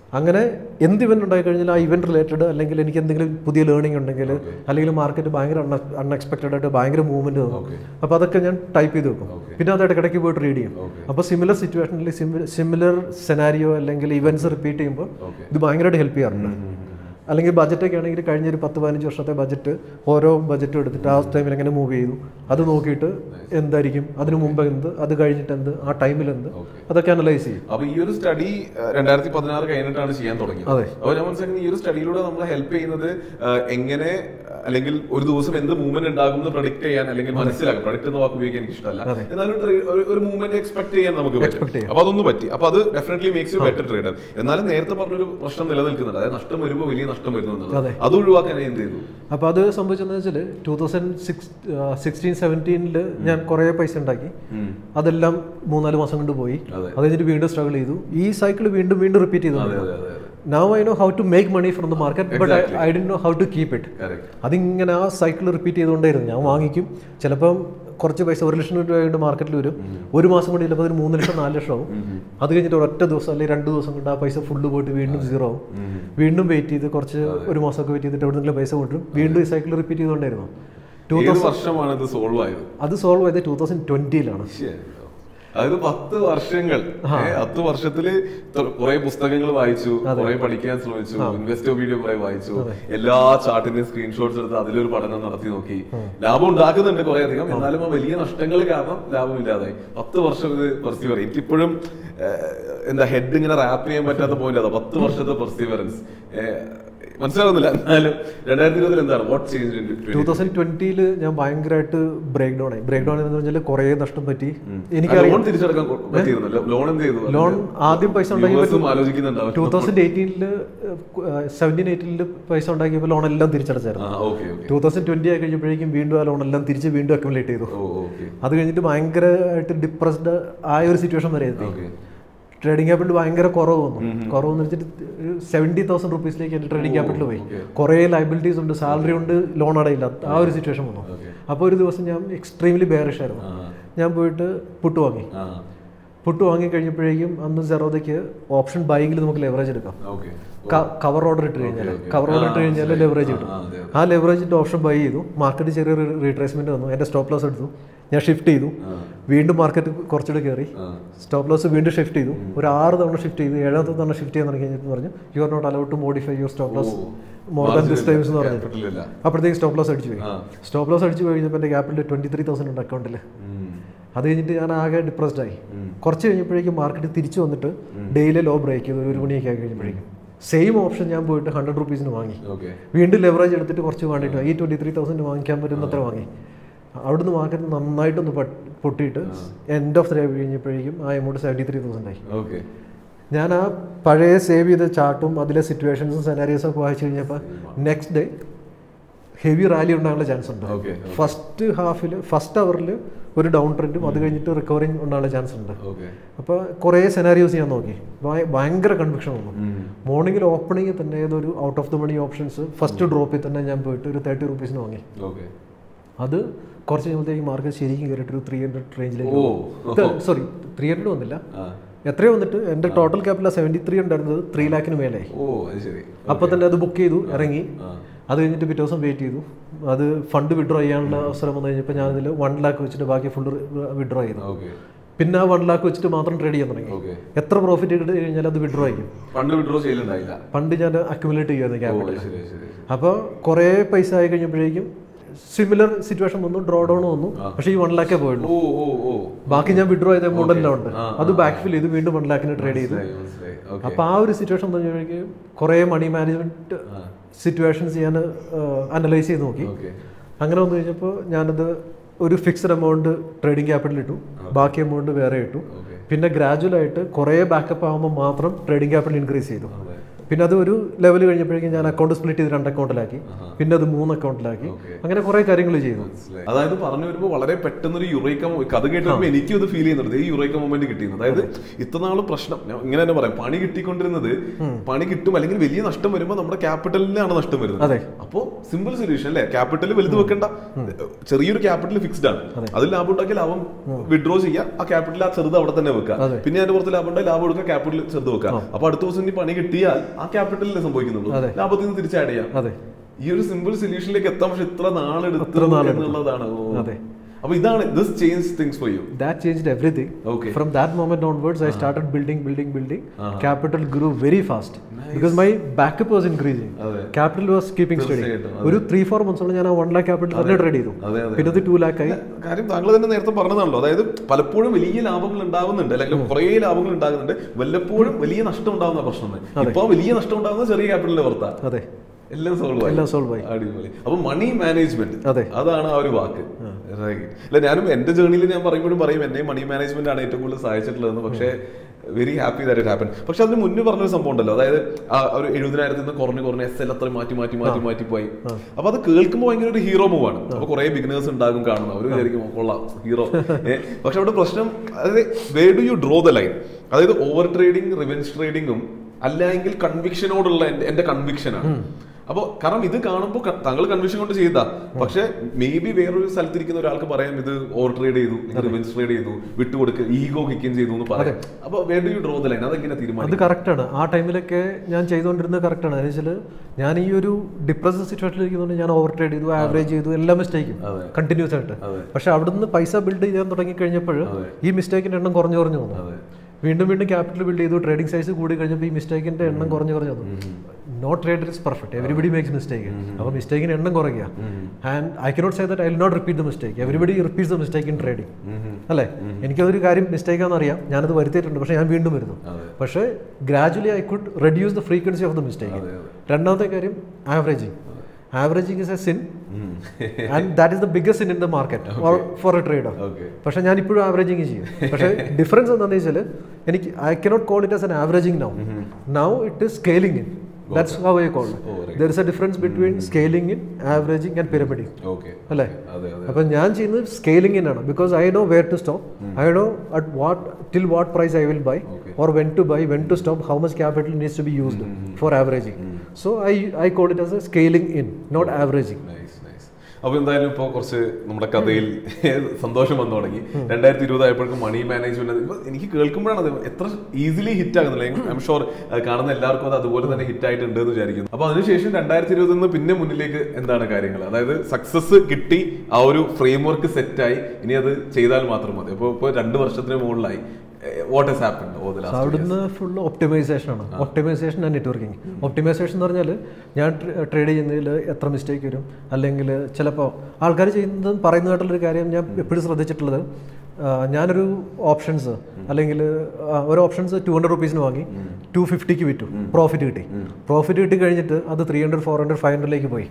അങ്ങനെ എന്ത് ഇവന്റ് ഉണ്ടായി കഴിഞ്ഞാൽ ആ ഇവന്റ് റിലേറ്റഡ് അല്ലെങ്കിൽ എനിക്ക് എന്തെങ്കിലും പുതിയ ലേണിംഗ് ഉണ്ടെങ്കിൽ അല്ലെങ്കിൽ മാർക്കറ്റ് ഭയങ്കര അൺഎക്സ്പെക്റ്റഡ് ആയിട്ട് ഭയങ്കര മൂവ്മെന്റ് തോന്നും ഓക്കെ അപ്പോൾ അതൊക്കെ ഞാൻ ടൈപ്പ് ചെയ്ത് വെക്കും Okay. പിന്നെ അത് ഇടയ്ക്കിടയ്ക്ക് പോയിട്ട് റീഡ് ചെയ്യും ഓക്കെ അപ്പോൾ സിമിലർ സിറ്റുവേഷനിൽ സിമിലർ സെനാരിയോ അല്ലെങ്കിൽ ഇവന്റ്സ് റിപ്പീറ്റ് ചെയ്യുമ്പോൾ ഓക്കെ ഇത് ഭയങ്കരമായിട്ട് ഹെൽപ്പ് ചെയ്യാറുണ്ട് അല്ലെങ്കിൽ ബജറ്റൊക്കെ ആണെങ്കിൽ കഴിഞ്ഞ ഒരു പത്ത് പതിനഞ്ച് വർഷത്തെ ബജറ്റ് ഓരോ ബജറ്റും എടുത്തിട്ട് ആ ടൈമിൽ എങ്ങനെ മൂവ് ചെയ്തു അത് നോക്കിയിട്ട് എന്തായിരിക്കും അതിന് മുമ്പ് എന്ത് അത് കഴിഞ്ഞിട്ട് എന്ത് ആ ടൈമിൽ എന്ത് ഓക്കെ അതൊക്കെ അനലൈസ് ചെയ്യും അപ്പൊ ഈ ഒരു സ്റ്റഡി രണ്ടായിരത്തി പതിനാറ് കഴിഞ്ഞിട്ടാണ് ചെയ്യാൻ തുടങ്ങിയത് അതെ. അപ്പൊ ഞാൻ മനസ്സിലാക്കുന്നത് ഈ ഒരു സ്റ്റഡിയിലൂടെ നമ്മളെ ഹെൽപ്പ് ചെയ്യുന്നത് ആ, എങ്ങനെ അല്ലെങ്കിൽ ഒരു ദിവസം എന്ത് മൂവ്മെന്റ് ഉണ്ടാകും എന്ന് പ്രഡിക്ട് ചെയ്യാൻ അല്ലെങ്കിൽ മനസ്സിലാക്കും പ്രഡിക്ട് എന്ന വാക്ക് ഉപയോഗിക്കാൻ എനിക്ക് ഇഷ്ടമല്ല അതെ. എന്നാലും tra- ഒരു- ഒരു മൂവ്മെന്റ് എക്സ്പെക്ട് ചെയ്യാൻ നമുക്ക് Expect പറ്റും ചെയ്യാം. അപ്പൊ അതൊന്നും പറ്റി അപ്പൊ അത് definitely makes you better trader എന്നാലും നേരത്തെ പറഞ്ഞൊരു പ്രശ്നം നിലനിൽക്കുന്നുണ്ട് അതായത് നഷ്ടം വരുമ്പോൾ വലിയ നഷ്ടം വരുന്നു എന്നുള്ളത് അതെ. അത് ഒഴിവാക്കാൻ എന്ത് ചെയ്തു അപ്പോൾ അത് സംഭവിച്ചതെന്ന് വെച്ചാൽ ടൂ തൗസൻഡ് സിക്സ് സിക്സ്റ്റീൻ സെവൻറ്റീനിൽ ഞാൻ കുറേ പൈസ ഉണ്ടാക്കി അതെല്ലാം മൂന്നാല് മാസം കൊണ്ട് പോയി അതെ. അത് കഴിഞ്ഞിട്ട് വീണ്ടും സ്ട്രഗിൾ ചെയ്തു ഈ സൈക്കിൾ വീണ്ടും വീണ്ടും റിപ്പീറ്റ് ചെയ്തു അതെ അതെ അതെ അതെ now I know how to make money from the market but Exactly. I ഡി know how to keep it correct അതിങ്ങനെ ആ സൈക്കിൾ റിപ്പീറ്റ് ചെയ്തുകൊണ്ടേയിരുന്നു ഞാൻ വാങ്ങിക്കും ചിലപ്പം കുറച്ച് പൈസ ഒരു ലക്ഷം രൂപ കൊണ്ട് മാർക്കറ്റിൽ വരും ഒരു മാസം കൊണ്ട് ചിലപ്പോൾ അതിന് മൂന്ന് ലക്ഷം നാല് ലക്ഷം ആവും അത് കഴിഞ്ഞിട്ട് ഒരൊറ്റ ദിവസം അല്ലെങ്കിൽ രണ്ട് ദിവസം കൊണ്ട് ആ പൈസ ഫുള്ള് പോയിട്ട് വീണ്ടും സീറോ ആവും വീണ്ടും വെയിറ്റ് ചെയ്ത് കുറച്ച് ഒരു മാസമൊക്കെ വെയിറ്റ് ചെയ്തിട്ട് എവിടെന്നെങ്കിലും പൈസ കൊണ്ടുവരും വീണ്ടും ഈ സൈക്കിൾ റിപ്പീറ്റ് ചെയ്തുകൊണ്ടായിരുന്നു ടൂ ഏത് വർഷമാണ് ഇത് സോൾവ് ആയത് അത് സോൾവ് ചെയ്ത് ടൂ തൗസൻഡ് ട്വൻറ്റിയിലാണ് ശ്ശേ. അതായത് പത്ത് വർഷങ്ങൾ ഏ, പത്ത് വർഷത്തില് കുറെ പുസ്തകങ്ങൾ വായിച്ചു കുറെ പഠിക്കാൻ ശ്രമിച്ചു ഇൻവെസ്റ്റോ വീഡിയോ കുറെ വായിച്ചു എല്ലാ ചാർട്ടിന്റെയും സ്ക്രീൻഷോട്ട്സ് എടുത്ത് അതിലൊരു പഠനം നടത്തി നോക്കി ലാഭം ഉണ്ടാക്കുന്നുണ്ട് കുറെ അധികം എന്നാലും ആ വലിയ നഷ്ടങ്ങൾ കാരണം ലാഭമില്ലാതായി പത്ത് വർഷം ഇത് പെർസീവർ എനിക്കിപ്പോഴും ഏ, എന്താ ഹെഡ് ഇങ്ങനെ റാപ്പ് ചെയ്യാൻ പറ്റാത്ത പോയിന്റ് അതാ പത്ത് വർഷത്തെ പെർസീവറൻസ് മനസ്സിലാവുന്നില്ല എന്നാലും രണ്ടായിരത്തി ഇരുപതിൽ എന്താണ് വാട്ട് ചേഞ്ച് ടൂ തൗസൻഡ് ട്വന്റിയിൽ ഞാൻ ഭയങ്കരമായിട്ട് ബ്രേക്ക് ഡൗൺ ആയി ബ്രേക്ക് ഡൗൺ എന്ന് പറഞ്ഞാൽ കുറേ നഷ്ടം പറ്റി എനിക്കറിയാം ലോൺ തിരിച്ചടക്കാൻ പറ്റിയിരുന്നല്ലോ ലോൺ എന്ത് ചെയ്തു ലോൺ ആദ്യം പൈസ ഉണ്ടാക്കി യുഎസും ആലോചിക്കുന്നുണ്ടാവും ടൂ തൗസൻഡ് എയ്റ്റീനിൽ സെവൻറ്റീൻ എയ്റ്റീനിൽ പൈസ ഉണ്ടാക്കിയപ്പോൾ ലോൺ എല്ലാം തിരിച്ചടച്ചായിരുന്നു ആ okay okay two thousand twenty ആയി കഴിഞ്ഞപ്പോഴേക്കും വീണ്ടും ആ ലോൺ എല്ലാം തിരിച്ച് വീണ്ടും അക്യുമുലേറ്റ് ചെയ്തു ഓ ഓക്കെ അത് കഴിഞ്ഞിട്ട് ഭയങ്കരമായിട്ട് ഡിപ്രസ്ഡ് ആയ ഒരു സിറ്റുവേഷൻ വരെ എത്തി ഓക്കെ ട്രേഡിംഗ് ക്യാപിറ്റൽ ഭയങ്കര കുറവ് വന്നു കുറവ് എന്ന് വെച്ചിട്ട് സെവൻറ്റി തൗസൻഡ് റുപ്പീസിലേക്ക് എൻ്റെ ട്രേഡിംഗ് ക്യാപിറ്റൽ പോയി okay. കുറേ ലൈബിലിറ്റീസ് ഉണ്ട് സാലറി ഉണ്ട് ലോൺ അടയില്ല ആ ഒരു സിറ്റുവേഷൻ വന്നു ഓക്കെ അപ്പോൾ ഒരു ദിവസം ഞാൻ എക്സ്ട്രീംലി ബെയറിഷ് ആയിരുന്നു ആ ഞാൻ പോയിട്ട് പുട്ട് വാങ്ങി ആ പുട്ട് വാങ്ങി കഴിഞ്ഞപ്പോഴേക്കും അന്ന് സെറോദയ്ക്ക് ഓപ്ഷൻ ബൈങ്ങിൽ നമുക്ക് ലെവറേജ് എടുക്കാം ഓക്കെ കവർ ഓർഡർ ഇട്ട് കഴിഞ്ഞാൽ okay. കവർ ഓർഡർ ഇട്ട് ആ, കഴിഞ്ഞാൽ മനസ്സിലായി. ലെവറേജ് ആ, കിട്ടും ആ, അതെ, ആ ലെവറേജിൻ്റെ ഓപ്ഷൻ ബൈ ചെയ്തു മാർക്കറ്റ് ചെറിയ റീട്രേസ്മെന്റ് വന്നു എൻ്റെ സ്റ്റോപ്പ് ലോസ് എടുത്തു ഞാൻ ഷിഫ്റ്റ് ചെയ്തു ആ വീണ്ടും മാർക്കറ്റ് കുറച്ചുകൂടെ കയറി ആ സ്റ്റോപ്പ് ലോസ് വീണ്ടും ഷിഫ്റ്റ് ചെയ്തു ഒരു ആറ് തവണ ഷിഫ്റ്റ് ചെയ്തു ഏഴാമത്തെ തവണ ഷിഫ്റ്റ് ചെയ്യാൻ തുടങ്ങി കഴിഞ്ഞിട്ട് പറഞ്ഞു you are not allowed to modify your stop loss more than this times എന്ന് പറഞ്ഞു Capital ഇല്ല. അപ്പോഴത്തേക്ക് സ്റ്റോപ്പ് ലോസ് അടിച്ചു പോയി ആ സ്റ്റോപ്പ് ലോസ് അടിച്ചു കഴിഞ്ഞപ്പോൾ എൻ്റെ ക്യാപിറ്റൽ ട്വൻറ്റി ത്രീ തൗസൻഡ് ഉണ്ട് അക്കൗണ്ടിൽ ഉം. അത് കഴിഞ്ഞിട്ട് ഞാൻ ആകെ ഡിപ്രസ്ഡ് ആയി ഉം. കുറച്ച് കഴിഞ്ഞപ്പോഴേക്കും മാർക്കറ്റ് തിരിച്ചു വന്നിട്ട് ഡെയിലി ലോ ബ്രേക്ക് ചെയ്തു ഒരു ഒരു മണിയൊക്കെ ആയി കഴിഞ്ഞപ്പോഴേക്കും സെയിം ഓപ്ഷൻ ഞാൻ പോയിട്ട് ഹൺഡ്രഡ് റുപ്പീസിന് വാങ്ങി ഓക്കെ വീണ്ടും ലെവറേജ് എടുത്തിട്ട് കുറച്ച് വേണ്ടിയിട്ട് ഈ ട്വൻറ്റി ത്രീ തൗസൻഡ് വാങ്ങിക്കാൻ പറ്റുന്നത്ര വാങ്ങി അവിടുന്ന് മാർക്കറ്റ് നന്നായിട്ടൊന്ന് പ- പൊട്ടിയിട്ട് എൻഡ് ഓഫ് ദ ഡേ കഴിഞ്ഞപ്പോഴേക്കും ആ എമൗണ്ട് സെവൻറ്റി ത്രീ തൗസൻഡ് ആയി ഓക്കെ ഞാൻ ആ പഴയ സേവ് ചെയ്ത ചാർട്ടും അതിലെ സിറ്റുവേഷൻസും സെനാരിയോസും ഒക്കെ വായിച്ചു കഴിഞ്ഞപ്പോൾ നെക്സ്റ്റ് ഡേ ഹെവി റാലി ഉണ്ടാകാനുള്ള ചാൻസ് ഉണ്ട് ഓക്കെ ഫസ്റ്റ് ഹാഫിൽ ഫസ്റ്റ് അവറിൽ ഒരു ഡൗൺ ട്രെൻഡും അത് കഴിഞ്ഞിട്ട് റിക്കവറിങ് ഉണ്ടാകാനുള്ള ചാൻസ് ഉണ്ട് ഓക്കെ അപ്പോൾ കുറേ സെനാരിയോസ് ഞാൻ നോക്കി ഭയ- ഭയങ്കര കൺവിക്ഷൻ വന്നു മോർണിംഗിൽ ഓപ്പണിങ്ങിൽ തന്നെ ഏതൊരു out of the money options first ഡ്രോപ്പിൽ തന്നെ ഞാൻ പോയിട്ട് ഒരു തേർട്ടി റുപ്പീസിന് വാങ്ങി ഓക്കെ അത് കുറച്ച് കഴിയുമ്പോഴത്തേക്ക് മാർക്കറ്റ് ശരിക്കും കയറിയിട്ട് ഒരു ത്രീ ഹൺഡ്രഡ് ഓ. റേഞ്ചിലേക്ക് സോറി ത്രീ ഹൺഡ്രഡ് വന്നില്ല ആ എത്രയോ വന്നിട്ട് എൻ്റെ ടോട്ടൽ ക്യാപിറ്റൽ സെവൻറ്റി ത്രീ ഉണ്ടായിരുന്നത് ത്രീ ലാഖിന് മേലായി ഓ അത് ശരി അപ്പോൾ തന്നെ അത് ബുക്ക് ചെയ്തു ഇറങ്ങി ആ അത് കഴിഞ്ഞിട്ട് പിറ്റേ ദിവസം വെയിറ്റ് ചെയ്തു അത് ഫണ്ട് വിഡ്രോ ചെയ്യാനുള്ള അവസരം വന്നു കഴിഞ്ഞപ്പോൾ ഞാനതിൽ വൺ ലാക്ക് വെച്ചിട്ട് ബാക്കി ഫുൾ വിഡ്രോ ചെയ്തു ഓക്കെ പിന്നെ ആ വൺ ലാക്ക് വെച്ചിട്ട് മാത്രം ട്രേഡ് ചെയ്യാൻ തുടങ്ങി ഓക്കെ എത്ര പ്രോഫിറ്റ് കിട്ടി കഴിഞ്ഞാൽ അത് വിഡ്രോ ചെയ്യും ഫണ്ട് വിഡ്രോ ചെയ്യലുണ്ടായില്ല ഫണ്ട് ഞാൻ അക്യുമുലേറ്റ് ചെയ്യുമായിരുന്നു ഓ ക്യാപിറ്റൽ അത് ശരി അത് ശരി അപ്പോൾ കുറേ പൈസ ആയി കഴിഞ്ഞപ്പോഴേക്കും സിമിലർ സിറ്റുവേഷൻ വന്നു ഡ്രോ ഡൗൺ വന്നു പക്ഷേ ഈ വൺ ലാക്കേ പോയുള്ളൂ ഓ ഓ ഓ ബാക്കി ഞാൻ വിഡ്രോ ചെയ്ത എമൗണ്ടെല്ലാം ഉണ്ട് ആ, അത് ബാക്ക് ഫിൽ ചെയ്ത് വീണ്ടും വൺ ലാക്കിന് ട്രേഡ് ചെയ്തു മനസ്സിലായി മനസ്സിലായി ഓക്കെ അപ്പോൾ ആ ഒരു സിറ്റുവേഷൻ വന്നു കഴിഞ്ഞപ്പോഴേക്കും കുറേ മണി മാനേജ്മെന്റ് ആ സിറ്റുവേഷൻസ് ഞാൻ അനലൈസ് ചെയ്ത് നോക്കി ഓക്കെ അങ്ങനെ വന്നു കഴിഞ്ഞപ്പോൾ ഞാനത് ഒരു ഫിക്സഡ് എമൗണ്ട് ട്രേഡിംഗ് ക്യാപിറ്റൽ ഇട്ടു ബാക്കി എമൗണ്ട് വേറെ ഇട്ടു ഓക്കെ പിന്നെ ഗ്രാജുവൽ ആയിട്ട് കുറേ ബാക്കപ്പ് ആകുമ്പോൾ മാത്രം ട്രേഡിംഗ് ക്യാപിറ്റൽ ഇൻക്രീസ് ചെയ്തു അതെ പിന്നെ അത് ഒരു ലെവൽ കഴിഞ്ഞപ്പോഴേക്കും ഞാൻ അക്കൗണ്ട് സ്പ്ലിറ്റ് ചെയ്ത് രണ്ട് അക്കൗണ്ടിലാക്കി പിന്നെ അത് മൂന്ന് അക്കൗണ്ടിലാക്കി അങ്ങനെ കുറെ കാര്യങ്ങൾ ചെയ്തു മനസ്സിലായി. അതായത് പറഞ്ഞു വരുമ്പോൾ വളരെ പെട്ടെന്ന് ഒരു യുറേക്ക കഥ കേട്ട് വരുമ്പോൾ എനിക്കും ഇത് ഫീൽ ചെയ്യുന്നുണ്ട് ഈ യുറേക്ക മൊമെന്റ് കിട്ടിയത് അതായത് ഇത്രനാള് പ്രശ്നം ഞാൻ ഇങ്ങനെ തന്നെ പറയാം പണി കിട്ടിക്കൊണ്ടിരുന്നത് പണി കിട്ടും അല്ലെങ്കിൽ വലിയ നഷ്ടം വരുമ്പോൾ നമ്മുടെ ക്യാപിറ്റലിനാണ് നഷ്ടം വരുന്നത് അതെ. അപ്പോൾ സിമ്പിൾ സൊല്യൂഷൻ അല്ലേ ക്യാപിറ്റൽ വലുത് വെക്കണ്ട ചെറിയൊരു ക്യാപിറ്റൽ ഫിക്സ്ഡ് ആണ് അതിൽ ലാഭം ഉണ്ടാക്കി ലാഭം വിഡ്രോ ചെയ്യുക ആ ക്യാപിറ്റൽ ആ ചെറുത് അവിടെ തന്നെ വെക്കുക അതെ. പിന്നെ അതിന്റെ പുറത്ത് ലാഭം ഉണ്ടെങ്കിൽ ലാഭം എടുക്കുക ക്യാപിറ്റൽ ചെറുത് വെക്കുക അപ്പൊ അടുത്ത ദിവസം ഇനി പണി കിട്ടിയാൽ ആ ക്യാപിറ്റലിൽ സംഭവിക്കുന്നുള്ളൂ അതെ. ലാഭത്തിൽ നിന്ന് തിരിച്ച് ആഡ് ചെയ്യാം അതെ ഈ ഒരു സിമ്പിൾ സൊല്യൂഷനിലേക്ക് എത്താൻ പക്ഷെ ഇത്ര നാളെടുത്തു ഇത്ര നാളെടുത്തു. എന്നുള്ളതാണ് ഓ. അതെ. അപ്പൊ ഇതാണ് this change things for you that changed everything Okay. from that moment onwards i started building building building capital grew very fast because my backup was increasing അതെ. capital was keeping steady തീർച്ചയായിട്ടും, ഒരു ത്രീ ഫോർ മന്ത്സോളം ഞാൻ ആ വൺ ലാക്ക് ക്യാപിറ്റൽ തന്നെ ട്രേഡ് ചെയ്തു അതെ, അതെ, പിന്നെ അത് ടു ലാക്ക് ആയി കാര്യം താങ്കൾ തന്നെ നേരത്തെ പറഞ്ഞതാണല്ലോ അതായത് പലപ്പോഴും വലിയ ലാഭങ്ങൾ ഉണ്ടാകുന്നുണ്ട് അല്ലെങ്കിൽ കുറെ ലാഭങ്ങൾ ഉണ്ടാകുന്നുണ്ട് വല്ലപ്പോഴും വലിയ നഷ്ടം ഉണ്ടാകുന്ന പ്രശ്നം ഇപ്പൊ വലിയ നഷ്ടം ഉണ്ടാകുന്നത് ചെറിയ ക്യാപിറ്റലിന്റെ പുറത്താ അതെ എല്ലാം സോൾവ് ആയി എല്ലാം സോൾവ് ആയി അടിപൊളി അപ്പൊ മണി മാനേജ്മെന്റ് അതെ. അതാണ് ആ ഒരു വാക്ക് Right. അല്ല ഞാനും എന്റെ ജേർണിയിൽ ഞാൻ പറയുമ്പോഴും പറയും എന്നെ മണി മാനേജ്മെന്റ് ആണ് ഏറ്റവും കൂടുതൽ സഹായിച്ചിട്ടുള്ളതെന്ന് പക്ഷേ very happy that it happen പക്ഷെ അതിന് മുന്നേ പറഞ്ഞൊരു സംഭവം ഉണ്ടല്ലോ അതായത് ആ ഒരു എഴുപതിനായിരത്തിൽ നിന്ന് കുറഞ്ഞ് കുറഞ്ഞ് എസ് എൽ അത്ര മാറ്റി മാറ്റി മാറ്റി മാറ്റി പോയി അപ്പൊ അത് കേൾക്കുമ്പോൾ ഭയങ്കര ഒരു ഹീറോ മൂവ് ആണ് അപ്പൊ കുറെ ബിഗിനേഴ്സ് ഉണ്ടാകും കാണുന്നു അവർ വിചാരിക്കും "ഓ, കൊള്ളാം ഹീറോ പക്ഷെ അവിടെ പ്രശ്നം അതായത് way do you draw the line അതായത് ഓവർ ട്രേഡിംഗ് റിവെഞ്ച് ട്രേഡിങ്ങും അല്ലെങ്കിൽ കൺവിക്ഷനോടുള്ള എന്റെ- എന്റെ കൺവിക്ഷനാണ് അപ്പോൾ കാരണം ഇത് കാണുമ്പോൾ ക- താങ്കൾ കൺവിഷൻ കൊണ്ട് ചെയ്താ പക്ഷെ മേ ബി വേറൊരു സ്ഥലത്തിരിക്കുന്ന ഒരാൾക്ക് പറയാം ഇത് ഓവർ ട്രേഡ് ചെയ്തു റിവെഞ്ച് ട്രേഡ് ചെയ്തു വിട്ടുകൊടുക്ക് ഈഗോ കിക്കും ചെയ്തു എന്ന് പറയാം അപ്പൊ വേണ്ട യു ഡ്രോ ദ ലൈൻ അതെങ്ങനെ അത് തീരുമാനിക്കും കറക്റ്റാണ് ആ ടൈമിലൊക്കെ ഞാൻ ചെയ്തുകൊണ്ടിരുന്നത് കറക്റ്റാണ് എന്ന് വെച്ചാൽ ഞാൻ ഈ ഒരു ഡിപ്രഷൻ സിറ്റുവേഷനിൽ ഇരിക്കുന്നതുകൊണ്ട് ഞാൻ ഓവർ ട്രേഡ് ചെയ്തു ആവറേജ് ചെയ്തു എല്ലാം മിസ്റ്റേക്കും അതെ. കണ്ടിന്യൂസ് ആയിട്ട് അതെ. പക്ഷെ അവിടുന്ന് പൈസ ബിൽഡ് ചെയ്യാൻ തുടങ്ങി കഴിഞ്ഞപ്പോൾ ഈ മിസ്റ്റേക്കിന്റെ എണ്ണം കുറഞ്ഞു കുറഞ്ഞു വന്നു അതെ വീണ്ടും വീണ്ടും ക്യാപിറ്റൽ ബിൽഡ് ചെയ്തു ട്രേഡിംഗ് സൈസ് കൂടി കഴിഞ്ഞപ്പോൾ ഈ മിസ്റ്റേക്കിന്റെ എണ്ണം കുറഞ്ഞു കുറഞ്ഞു വന്നു no trader is perfect everybody makes mistake അപ്പോൾ മിസ്റ്റേക്കിന്റെ എണ്ണം കുറയ്ക്കുക and I cannot say that I will not repeat the mistake everybody repeat the mistake in trading അല്ലേ എനിക്കതൊരു കാര്യം മിസ്റ്റേക്കാന്ന് അറിയാം ഞാനത് വരുത്തിയിട്ടുണ്ട് പക്ഷേ ഞാൻ വീണ്ടും വരുന്നു അതെ. പക്ഷേ gradually I could reduce the frequency of the mistake അതെ, രണ്ടാമത്തെ കാര്യം averaging averaging is a sin and that is the biggest sin in the market for a trader okay പക്ഷെ ഞാൻ ഇപ്പോഴും ആവറേജിങ് ചെയ്യും പക്ഷേ ഡിഫറൻസ് എന്താണെന്ന് വെച്ചാൽ എനിക്ക് I cannot call it as an averaging now now it is scaling in that's how I call Oh, right. There is a difference between scaling in averaging and pyramiding okay അല്ലേ അതെ അതെ അപ്പം ഞാൻ ചെയ്യുന്നത് സ്കെയിലിംഗ് ഇൻ ആണ് because I know where to stop I know at what till what price I will buy Okay. Or when to buy when to stop how much capital needs to be used for averaging so I I call it as a scaling in not averaging nice nice അപ്പൊ എന്തായാലും ഇപ്പൊ കുറച്ച് നമ്മുടെ കഥയിൽ സന്തോഷം വന്നു തുടങ്ങി രണ്ടായിരത്തി ഇരുപത് ആയപ്പോഴേക്കും മണി മാനേജ്മെന്റ് ഇപ്പൊ എനിക്ക് കേൾക്കുമ്പോഴാണ് അത് എത്ര ഈസിലി ഹിറ്റ് ആകുന്നില്ല ഐ എം ഷുവർ കാണുന്ന എല്ലാവർക്കും അത് അതുപോലെ തന്നെ ഹിറ്റ് ആയിട്ടുണ്ട് എന്ന് വിചാരിക്കുന്നു അപ്പൊ അതിനുശേഷം രണ്ടായിരത്തി ഇരുപതിൽ നിന്ന് പിന്നെ മുന്നിലേക്ക് എന്താണ് കാര്യങ്ങൾ അതായത് സക്സസ് കിട്ടി ആ ഒരു ഫ്രെയിം വർക്ക് സെറ്റായി ഇനി അത് ചെയ്താൽ മാത്രം മതി അപ്പോൾ ഇപ്പോൾ രണ്ട് വർഷത്തിന് മുകളിലായി what has happen oh the last അവിടുന്ന് ഫുൾ ഒപ്റ്റിമൈസേഷൻ ആണ് ഒപ്റ്റിമൈസേഷൻ ആൻഡ് നെറ്റ്വർക്കിംഗ് ഒപ്റ്റിമൈസേഷൻ എന്ന് പറഞ്ഞാൽ ഞാൻ ട്രേഡ് ചെയ്യുന്നതിൽ എത്ര മിസ്റ്റേക്ക് വരും അല്ലെങ്കിൽ ചിലപ്പോൾ ആൾക്കാർ ചെയ്യുന്നത് പറയുന്ന കേട്ടുള്ളൊരു കാര്യം ഞാൻ എപ്പോഴും ശ്രദ്ധിച്ചിട്ടുള്ളത് ആ, ഞാനൊരു ഓപ്ഷൻസ് അല്ലെങ്കിൽ ആ, ഒരു ഓപ്ഷൻസ് ടു ഹൺഡ്രഡ് റുപ്പീസിന് വാങ്ങി ടു ഫിഫ്റ്റിക്ക് വിറ്റു പ്രോഫിറ്റ് കിട്ടി പ്രോഫിറ്റ് കിട്ടി കഴിഞ്ഞിട്ട് അത് three hundred four hundred five ഹൺഡ്രഡിലേക്ക് പോയി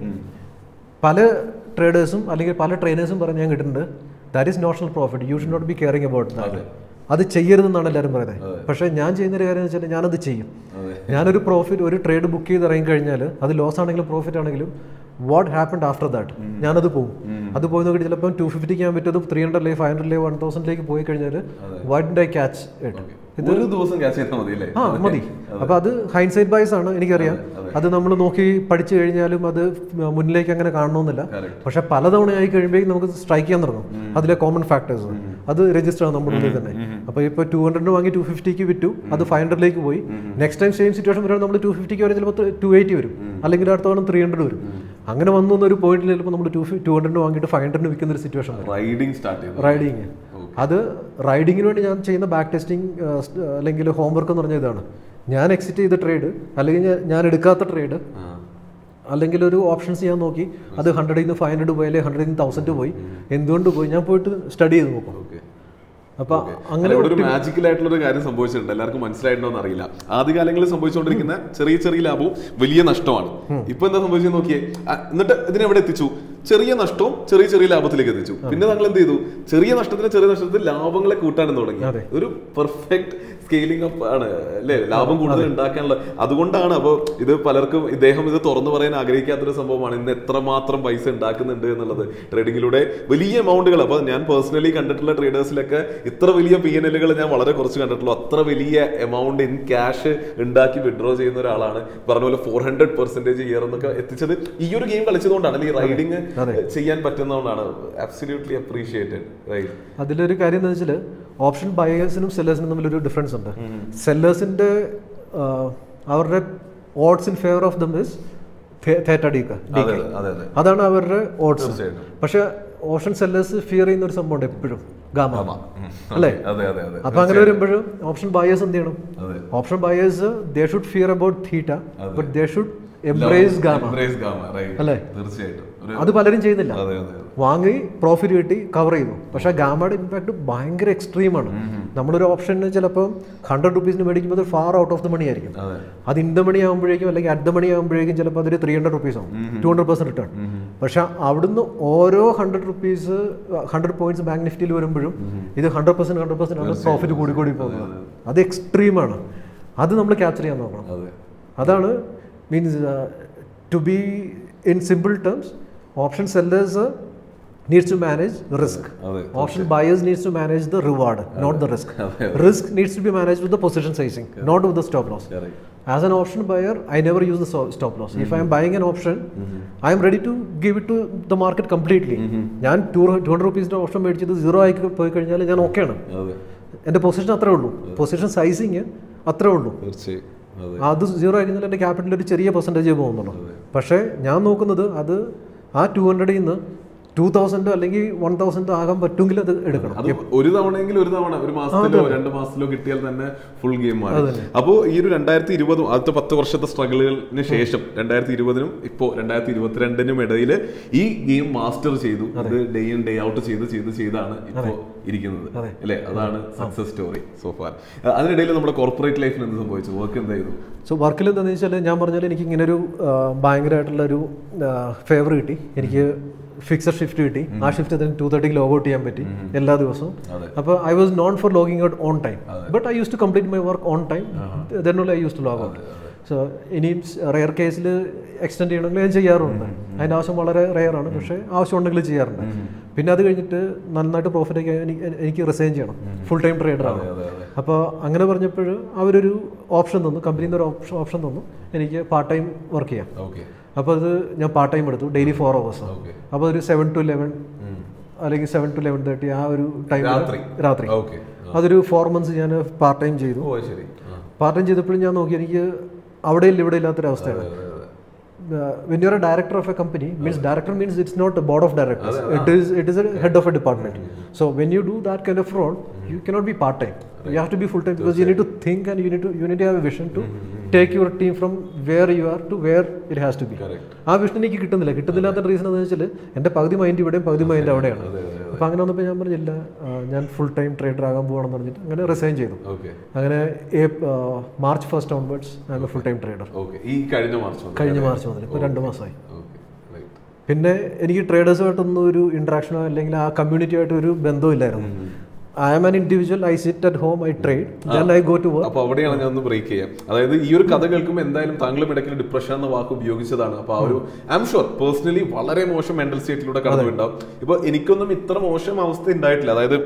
പല ട്രേഡേഴ്സും അല്ലെങ്കിൽ പല ട്രെയിനേഴ്സും പറഞ്ഞ് ഞാൻ കിട്ടുന്നുണ്ട് that is notional profit you should not be caring about that അത് ചെയ്യരുതെന്നാണ് എല്ലാവരും പറയുന്നത് പക്ഷേ ഞാൻ ചെയ്യുന്നൊരു കാര്യം എന്ന് വെച്ചാൽ ഞാനത് ചെയ്യും അതെ. ഞാനൊരു പ്രോഫിറ്റ് ഒരു ട്രേഡ് ബുക്ക് ചെയ്ത് ഇറങ്ങി കഴിഞ്ഞാൽ അത് ലോസ് ആണെങ്കിലും പ്രോഫിറ്റ് ആണെങ്കിലും വാട്ട് ഹാപ്പൻഡ് ആഫ്റ്റർ ദാറ്റ് ഞാനത് പോകും അത് പോയി നോക്കി ചിലപ്പോൾ ടു ഫിഫ്റ്റിക്ക് ഞാൻ പറ്റും ത്രീ ഹൺഡ്രഡിലേക്ക് ഫൈവ് ഹൺഡ്രഡിലേക്ക് വൺ തൗസൻഡിലേക്ക് പോയി കഴിഞ്ഞാൽ why did I catch it ഒരു ദിവസം ക്യാച്ച് ചെയ്താൽ മതി അല്ലേ ആ മതി അപ്പൊ അത് ഹൈൻസൈഡ് ബൈസ് ആണ് എനിക്കറിയാം അത് നമ്മൾ നോക്കി പഠിച്ചു കഴിഞ്ഞാലും അത് മുന്നിലേക്ക് അങ്ങനെ കാണണമെന്നില്ല Correct. പക്ഷെ പലതവണ ആയി കഴിയുമ്പോഴേക്കും നമുക്ക് സ്ട്രൈക്ക് ചെയ്യാൻ തുടങ്ങും അതിലെ കോമൺ ഫാക്ടേഴ്സ് അത് രജിസ്റ്റർ ആണ് നമ്മുടെ ഉള്ളിൽ തന്നെ അപ്പൊ ഇപ്പൊ ടു ഹൺഡ്രഡിന് വാങ്ങി ടു ഫിഫ്റ്റിക്ക് വിറ്റു അത് ഫൈവ് ഹൺഡ്രഡിലേക്ക് പോയി നെക്സ്റ്റ് ടൈം സെയിം സിറ്റുവേഷൻ വരുമ്പോൾ നമ്മൾ ടു ഫിഫ്റ്റിക്ക് വരെ ചിലപ്പോൾ ടു എയ്റ്റി വരും അല്ലെങ്കിൽ അടുത്ത തവണ ത്രീ ഹൺഡ്രഡ് വരും അങ്ങനെ വന്നു എന്നൊരു പോയിന്റിൽ ചിലപ്പോൾ നമ്മൾ ടു ടു ഹൺഡ്രഡ് വാങ്ങിയിട്ട് ഫൈവ് ഹൺഡ്രഡിന് വിൽക്കുന്ന ഒരു സിറ്റുവേഷൻ വരും റൈഡിങ് സ്റ്റാർട്ട് ചെയ്തു റൈഡിങ് അത് റൈഡിങ്ങിന് വേണ്ടി ഞാൻ ചെയ്യുന്ന ബാക്ക് ടെസ്റ്റിംഗ് അല്ലെങ്കിൽ ഹോംവർക്ക് എന്ന് പറഞ്ഞ ഇതാണ് ഞാൻ എക്സിറ്റ് ചെയ്ത ട്രേഡ് അല്ലെങ്കിൽ ഞാൻ- ഞാൻ എടുക്കാത്ത ട്രേഡ് ആ. അല്ലെങ്കിൽ ഒരു ഓപ്ഷൻസ് ഞാൻ നോക്കി അത് ഹൺഡ്രഡിൽ നിന്ന് ഫൈവ് ഹൺഡ്രഡ് പോയി അല്ലെങ്കിൽ ഹൺഡ്രഡിൽ നിന്ന് തൗസൻഡ് പോയി എന്തുകൊണ്ട് പോയി ഞാൻ പോയിട്ട് സ്റ്റഡി ചെയ്ത് നോക്കും Okay. അപ്പൊ അല്ല, അങ്ങനെ ഇവിടെ ഒരു മാജിക്കൽ ആയിട്ടുള്ള ഒരു കാര്യം സംഭവിച്ചിട്ടുണ്ട് എല്ലാവർക്കും മനസ്സിലായിട്ടുണ്ടോ എന്ന് അറിയില്ല ആദ്യകാലങ്ങളിൽ സംഭവിച്ചുകൊണ്ടിരിക്കുന്ന ചെറിയ ചെറിയ ലാഭവും വലിയ നഷ്ടമാണ് ഇപ്പൊ എന്താ സംഭവിച്ചത് നോക്കിയേ ആ, എന്നിട്ട് ഇതിനെവിടെ എത്തിച്ചു ചെറിയ നഷ്ടവും ചെറിയ ചെറിയ ലാഭത്തിലേക്ക് എത്തിച്ചു പിന്നെ താങ്കൾ എന്ത് ചെയ്തു ചെറിയ നഷ്ടത്തിന് ചെറിയ നഷ്ടത്തിൽ ലാഭങ്ങളെ കൂട്ടാനും തുടങ്ങി അതെ. ഒരു പെർഫെക്റ്റ് സ്കെയിലിംഗ് അപ്പ് ആണ് അല്ലേ ലാഭം കൂടുതൽ ഉണ്ടാക്കാനുള്ള അതുകൊണ്ടാണ് അപ്പോൾ ഇത് പലർക്കും ഇദ്ദേഹം ഇത് തുറന്നു പറയാൻ ആഗ്രഹിക്കാത്തൊരു സംഭവമാണ് ഇന്ന് എത്രമാത്രം പൈസ ഉണ്ടാക്കുന്നുണ്ട് എന്നുള്ളത് ട്രേഡിങ്ങിലൂടെ വലിയ എമൗണ്ടുകൾ അപ്പോൾ ഞാൻ പേഴ്സണലി കണ്ടിട്ടുള്ള ട്രേഡേഴ്സിലൊക്കെ ഇത്ര വലിയ പി എൻ എല്ലുകൾ ഞാൻ വളരെ കുറച്ച് കണ്ടിട്ടുള്ളൂ അത്ര വലിയ എമൗണ്ട് ഇൻ ക്യാഷ് ഉണ്ടാക്കി വിഡ്രോ ചെയ്യുന്ന ഒരാളാണ് പറഞ്ഞ പോലെ ഫോർ ഹൺഡ്രഡ് പെർസെന്റേജ് ഇയർ എന്നൊക്കെ എത്തിച്ചത് ഈ ഒരു ഗെയിം കളിച്ചതുകൊണ്ടാണ് അല്ലെങ്കിൽ ഈ റൈഡിങ് ചെയ്യാൻ പറ്റുന്നതുകൊണ്ടാണ് അബ്സല്യൂട്ട്ലി അപ്രീഷിയേറ്റഡ് റൈറ്റ് അതിലൊരു കാര്യം എന്താ വെച്ചാൽ ഓപ്ഷൻ ബയേഴ്സിനും സെല്ലേഴ്സിനും തമ്മിലൊരു ഡിഫറൻസ് ഉണ്ട് സെല്ലേഴ്സിന്റെ അവരുടെ odds in favour of them is theta D അതെ അതെ അതെ അതെ അതാണ് അവരുടെ ഓഡ്സ് തീർച്ചയായിട്ടും പക്ഷെ ഓപ്ഷൻ സെല്ലേഴ്സ് ഫിയർ ചെയ്യുന്ന ഒരു സംഭവമുണ്ട് എപ്പോഴും ഗാമ ആമാ. ഉം. അല്ലേ? അതെ അതെ അതെ അപ്പൊ അങ്ങനെ വരുമ്പോഴും ഓപ്ഷൻ ബയേഴ്സ് എന്ത് ചെയ്യണം അതെ option buyers they should fear about theta but they should embrace gamma Embrace gamma, right. അല്ലേ? തീർച്ചയായിട്ടും ഒരു- അത് പലരും ചെയ്യുന്നില്ല അതെ അതെ അതെ. വാങ്ങി പ്രോഫിറ്റ് കിട്ടി കവർ ചെയ്യുന്നു പക്ഷെ ഗാമയുടെ ഇമ്പാക്ട് ഭയങ്കര എക്സ്ട്രീമാണ് നമ്മളൊരു ഓപ്ഷന് ചിലപ്പോൾ ഹൺഡ്രഡ് റുപ്പീസിന് മേടിക്കുമ്പോൾ അത് far out of the money ആയിരിക്കും അതെ അത് ഇൻ ദ മണി ആകുമ്പോഴേക്കും അല്ലെങ്കിൽ അറ്റ് ദ മണി ആകുമ്പോഴേക്കും ചിലപ്പോൾ അതൊരു ത്രീ ഹൺഡ്രഡ് റുപ്പീസ് ആവും ടു ഹൺഡ്രഡ് പെർസെന്റ് റിട്ടേൺ പക്ഷെ അവിടുന്ന് ഓരോ hundred rupees hundred points bank നിഫ്റ്റിയിൽ വരുമ്പോഴും ഇത് ഹൺഡ്രഡ് പെർസെന്റ് ഹൺഡ്രഡ് പെർസെന്റ് ആണ് പ്രോഫിറ്റ് കൂടി കൂടി പോകുന്നത് അത് എക്സ്ട്രീമാണ് അത് നമ്മൾ ക്യാപ്ചർ ചെയ്യാൻ നോക്കണം അതെ അതാണ് means to be in simple terms option sellers needs to manage risk അതെ option buyers needs to manage the reward not the risk risk needs to be manage with the position sizing not with the stop loss correct. As an option buyer, I never use the so- stop loss. If I am buying an option, I am ready to give it to the market completely. ഞാൻ ടു ടു ഹൺഡ്രഡ് റുപ്പീസിൻ്റെ ഓപ്ഷൻ മേടിച്ചത് സീറോ ആയി പോയി കഴിഞ്ഞാൽ ഞാൻ ഓക്കെയാണ് അതെ എൻ്റെ പൊസിഷൻ അത്രേ ഉള്ളൂ പൊസിഷൻ സൈസിങ് അത്രേ ഉള്ളൂ തീർച്ചയായും അതെ അത് സീറോ ആയി കഴിഞ്ഞാൽ എൻ്റെ ക്യാപിറ്റൽ ഒരു ചെറിയ പെർസെൻറ്റേജ് പോകുന്നുള്ളൂ പക്ഷേ ഞാൻ നോക്കുന്നത് അത് ആ ടു ഹൺഡ്രഡിൽ നിന്ന് ടൂ തൗസൻഡോ അല്ലെങ്കിൽ വൺ തൗസൻഡോ ആകാൻ പറ്റുമെങ്കിൽ അത് എടുക്കണം അത് ഒരു തവണയെങ്കിലും ഒരു തവണ ഒരു മാസത്തിലോ രണ്ട് മാസത്തിലോ കിട്ടിയാൽ തന്നെ ഫുൾ ഗെയിമാണ് അപ്പോൾ ഈ ഒരു രണ്ടായിരത്തി ഇരുപതും ആദ്യത്തെ പത്ത് വർഷത്തെ സ്ട്രഗിളുകളിന് ശേഷം രണ്ടായിരത്തി ഇരുപതിനും ഇപ്പോൾ രണ്ടായിരത്തി ഇരുപത്തിരണ്ടിനും ഇടയിൽ ഈ ഗെയിം മാസ്റ്റർ ചെയ്തു അത് ഡേ ഇൻ ഡേ ഔട്ട് ചെയ്ത് ചെയ്ത് ചെയ്താണ് ഇപ്പോൾ ഇരിക്കുന്നത് അല്ലേ അതാണ് സക്സസ് സ്റ്റോറി സോ ഫാർ അതിനിടയിൽ നമ്മുടെ കോർപ്പറേറ്റ് ലൈഫിൽ എന്ത് സംഭവിച്ചു വർക്ക് എന്തായിരുന്നു സോ വർക്കിൽ എന്താണെന്ന് വെച്ചാൽ ഞാൻ പറഞ്ഞാൽ എനിക്ക് ഇങ്ങനെ ഒരു ഭയങ്കരമായിട്ടുള്ള ഒരു ഫേവർ കിട്ടി എനിക്ക് ഫിക്സഡ് ഷിഫ്റ്റ് കിട്ടി ആ ഷിഫ്റ്റ് തന്നെ ടു തേർട്ടിക്ക് ലോഗ് ഔട്ട് ചെയ്യാൻ പറ്റി എല്ലാ ദിവസവും അതെ. അപ്പോൾ I was known for logging out on time but I use to complete my work on time then I use to log out so ഇനിയും റെയർ കേസിൽ എക്സ്റ്റെൻഡ് ചെയ്യണമെങ്കിൽ ഞാൻ ചെയ്യാറുണ്ട് അതിൻ്റെ ആവശ്യം വളരെ റെയർ ആണ് പക്ഷേ ആവശ്യമുണ്ടെങ്കിൽ ചെയ്യാറുണ്ട് പിന്നെ അത് കഴിഞ്ഞിട്ട് നന്നായിട്ട് പ്രോഫിറ്റ് ഒക്കെ എനിക്ക് എനിക്ക് റിസൈൻ ചെയ്യണം ഫുൾ ടൈം ട്രേഡറാണ് അതെ അതെ അപ്പോൾ അങ്ങനെ പറഞ്ഞപ്പോൾ അവരൊരു ഓപ്ഷൻ തന്നു കമ്പനിയിൽ നിന്ന് ഒരു ഓപ്ഷൻ ഓപ്ഷൻ തന്നു എനിക്ക് പാർട്ട് ടൈം വർക്ക് ചെയ്യാം ഓക്കെ അപ്പോൾ അത് ഞാൻ പാർട്ട് ടൈം എടുത്തു ഡെയിലി ഫോർ അവേഴ്സ് ഓക്കെ അപ്പോൾ ഒരു സെവൻ ടു ലെവൻ അല്ലെങ്കിൽ സെവൻ ടു ലെവൻ തേർട്ടി ആ ഒരു ടൈം രാത്രി രാത്രി ഓക്കെ അതൊരു ഫോർ മന്ത്സ് ഞാൻ പാർട്ട് ടൈം ചെയ്തു ഓ ശരി ആ. പാർട്ട് ടൈം ചെയ്തപ്പോഴും ഞാൻ നോക്കി എനിക്ക് അവിടെ ഇല്ല ഇവിടെ ഇല്ലാത്തൊരവസ്ഥയാണ് അതെ, അതെ. When you are a director of a company means director means it's not a board of directors it is it is a head of a department so when you do that kind of role you cannot be part time you have to be full time because you need to think and you need to you need have a vision to take your team from where you are to where it has to be Correct. ആ വിഷൻ എനിക്ക് കിട്ടുന്നില്ല കിട്ടുന്നില്ലാത്ത റീസൺ എന്ന് വെച്ചാൽ എൻ്റെ പകുതി മൈൻഡ് ഇവിടെയും പകുതി മൈൻഡ് അവിടെയാണ് അതെ അതെ അപ്പോൾ അങ്ങനെ വന്നപ്പോൾ ഞാൻ പറഞ്ഞില്ല ആ, ഞാൻ ഫുൾ ടൈം ട്രേഡർ ആകാൻ പോകണമെന്ന് പറഞ്ഞിട്ട് അങ്ങനെ റിസൈൻ ചെയ്തു ഓക്കെ അങ്ങനെ March first onwards I'm a full time trader okay ഈ കഴിഞ്ഞ മാർച്ച് മുതൽ കഴിഞ്ഞ മാർച്ച് മുതൽ ഇപ്പോൾ രണ്ട് മാസമായി ഓക്കെ റൈറ്റ് പിന്നെ എനിക്ക് ട്രേഡേഴ്സുമായിട്ടൊന്നും ഒരു ഇൻട്രാക്ഷനോ അല്ലെങ്കിൽ ആ കമ്മ്യൂണിറ്റിയായിട്ട് ഒരു ബന്ധമില്ലായിരുന്നു I am an individual I sit at home I trade then I go to work അപ്പൊ അവിടെയാണ് ഞാൻ ഒന്ന് ബ്രേക്ക് ചെയ്യാം അതായത് ഈ ഒരു കഥ കേൾക്കുമ്പോൾ എന്തായാലും താങ്കളും ഇടയ്ക്ക് ഡിപ്രഷൻ എന്ന വാക്ക് ഉപയോഗിച്ചതാണ് അപ്പൊ ആ ഒരു ഐ എം ഷുവർ പേഴ്സണലി വളരെ മോശം മെന്റൽ സ്റ്റേറ്റിലൂടെ കടന്നുണ്ടാവും ഇപ്പൊ എനിക്കൊന്നും ഇത്ര മോശം അവസ്ഥ ഉണ്ടായിട്ടില്ല അതായത്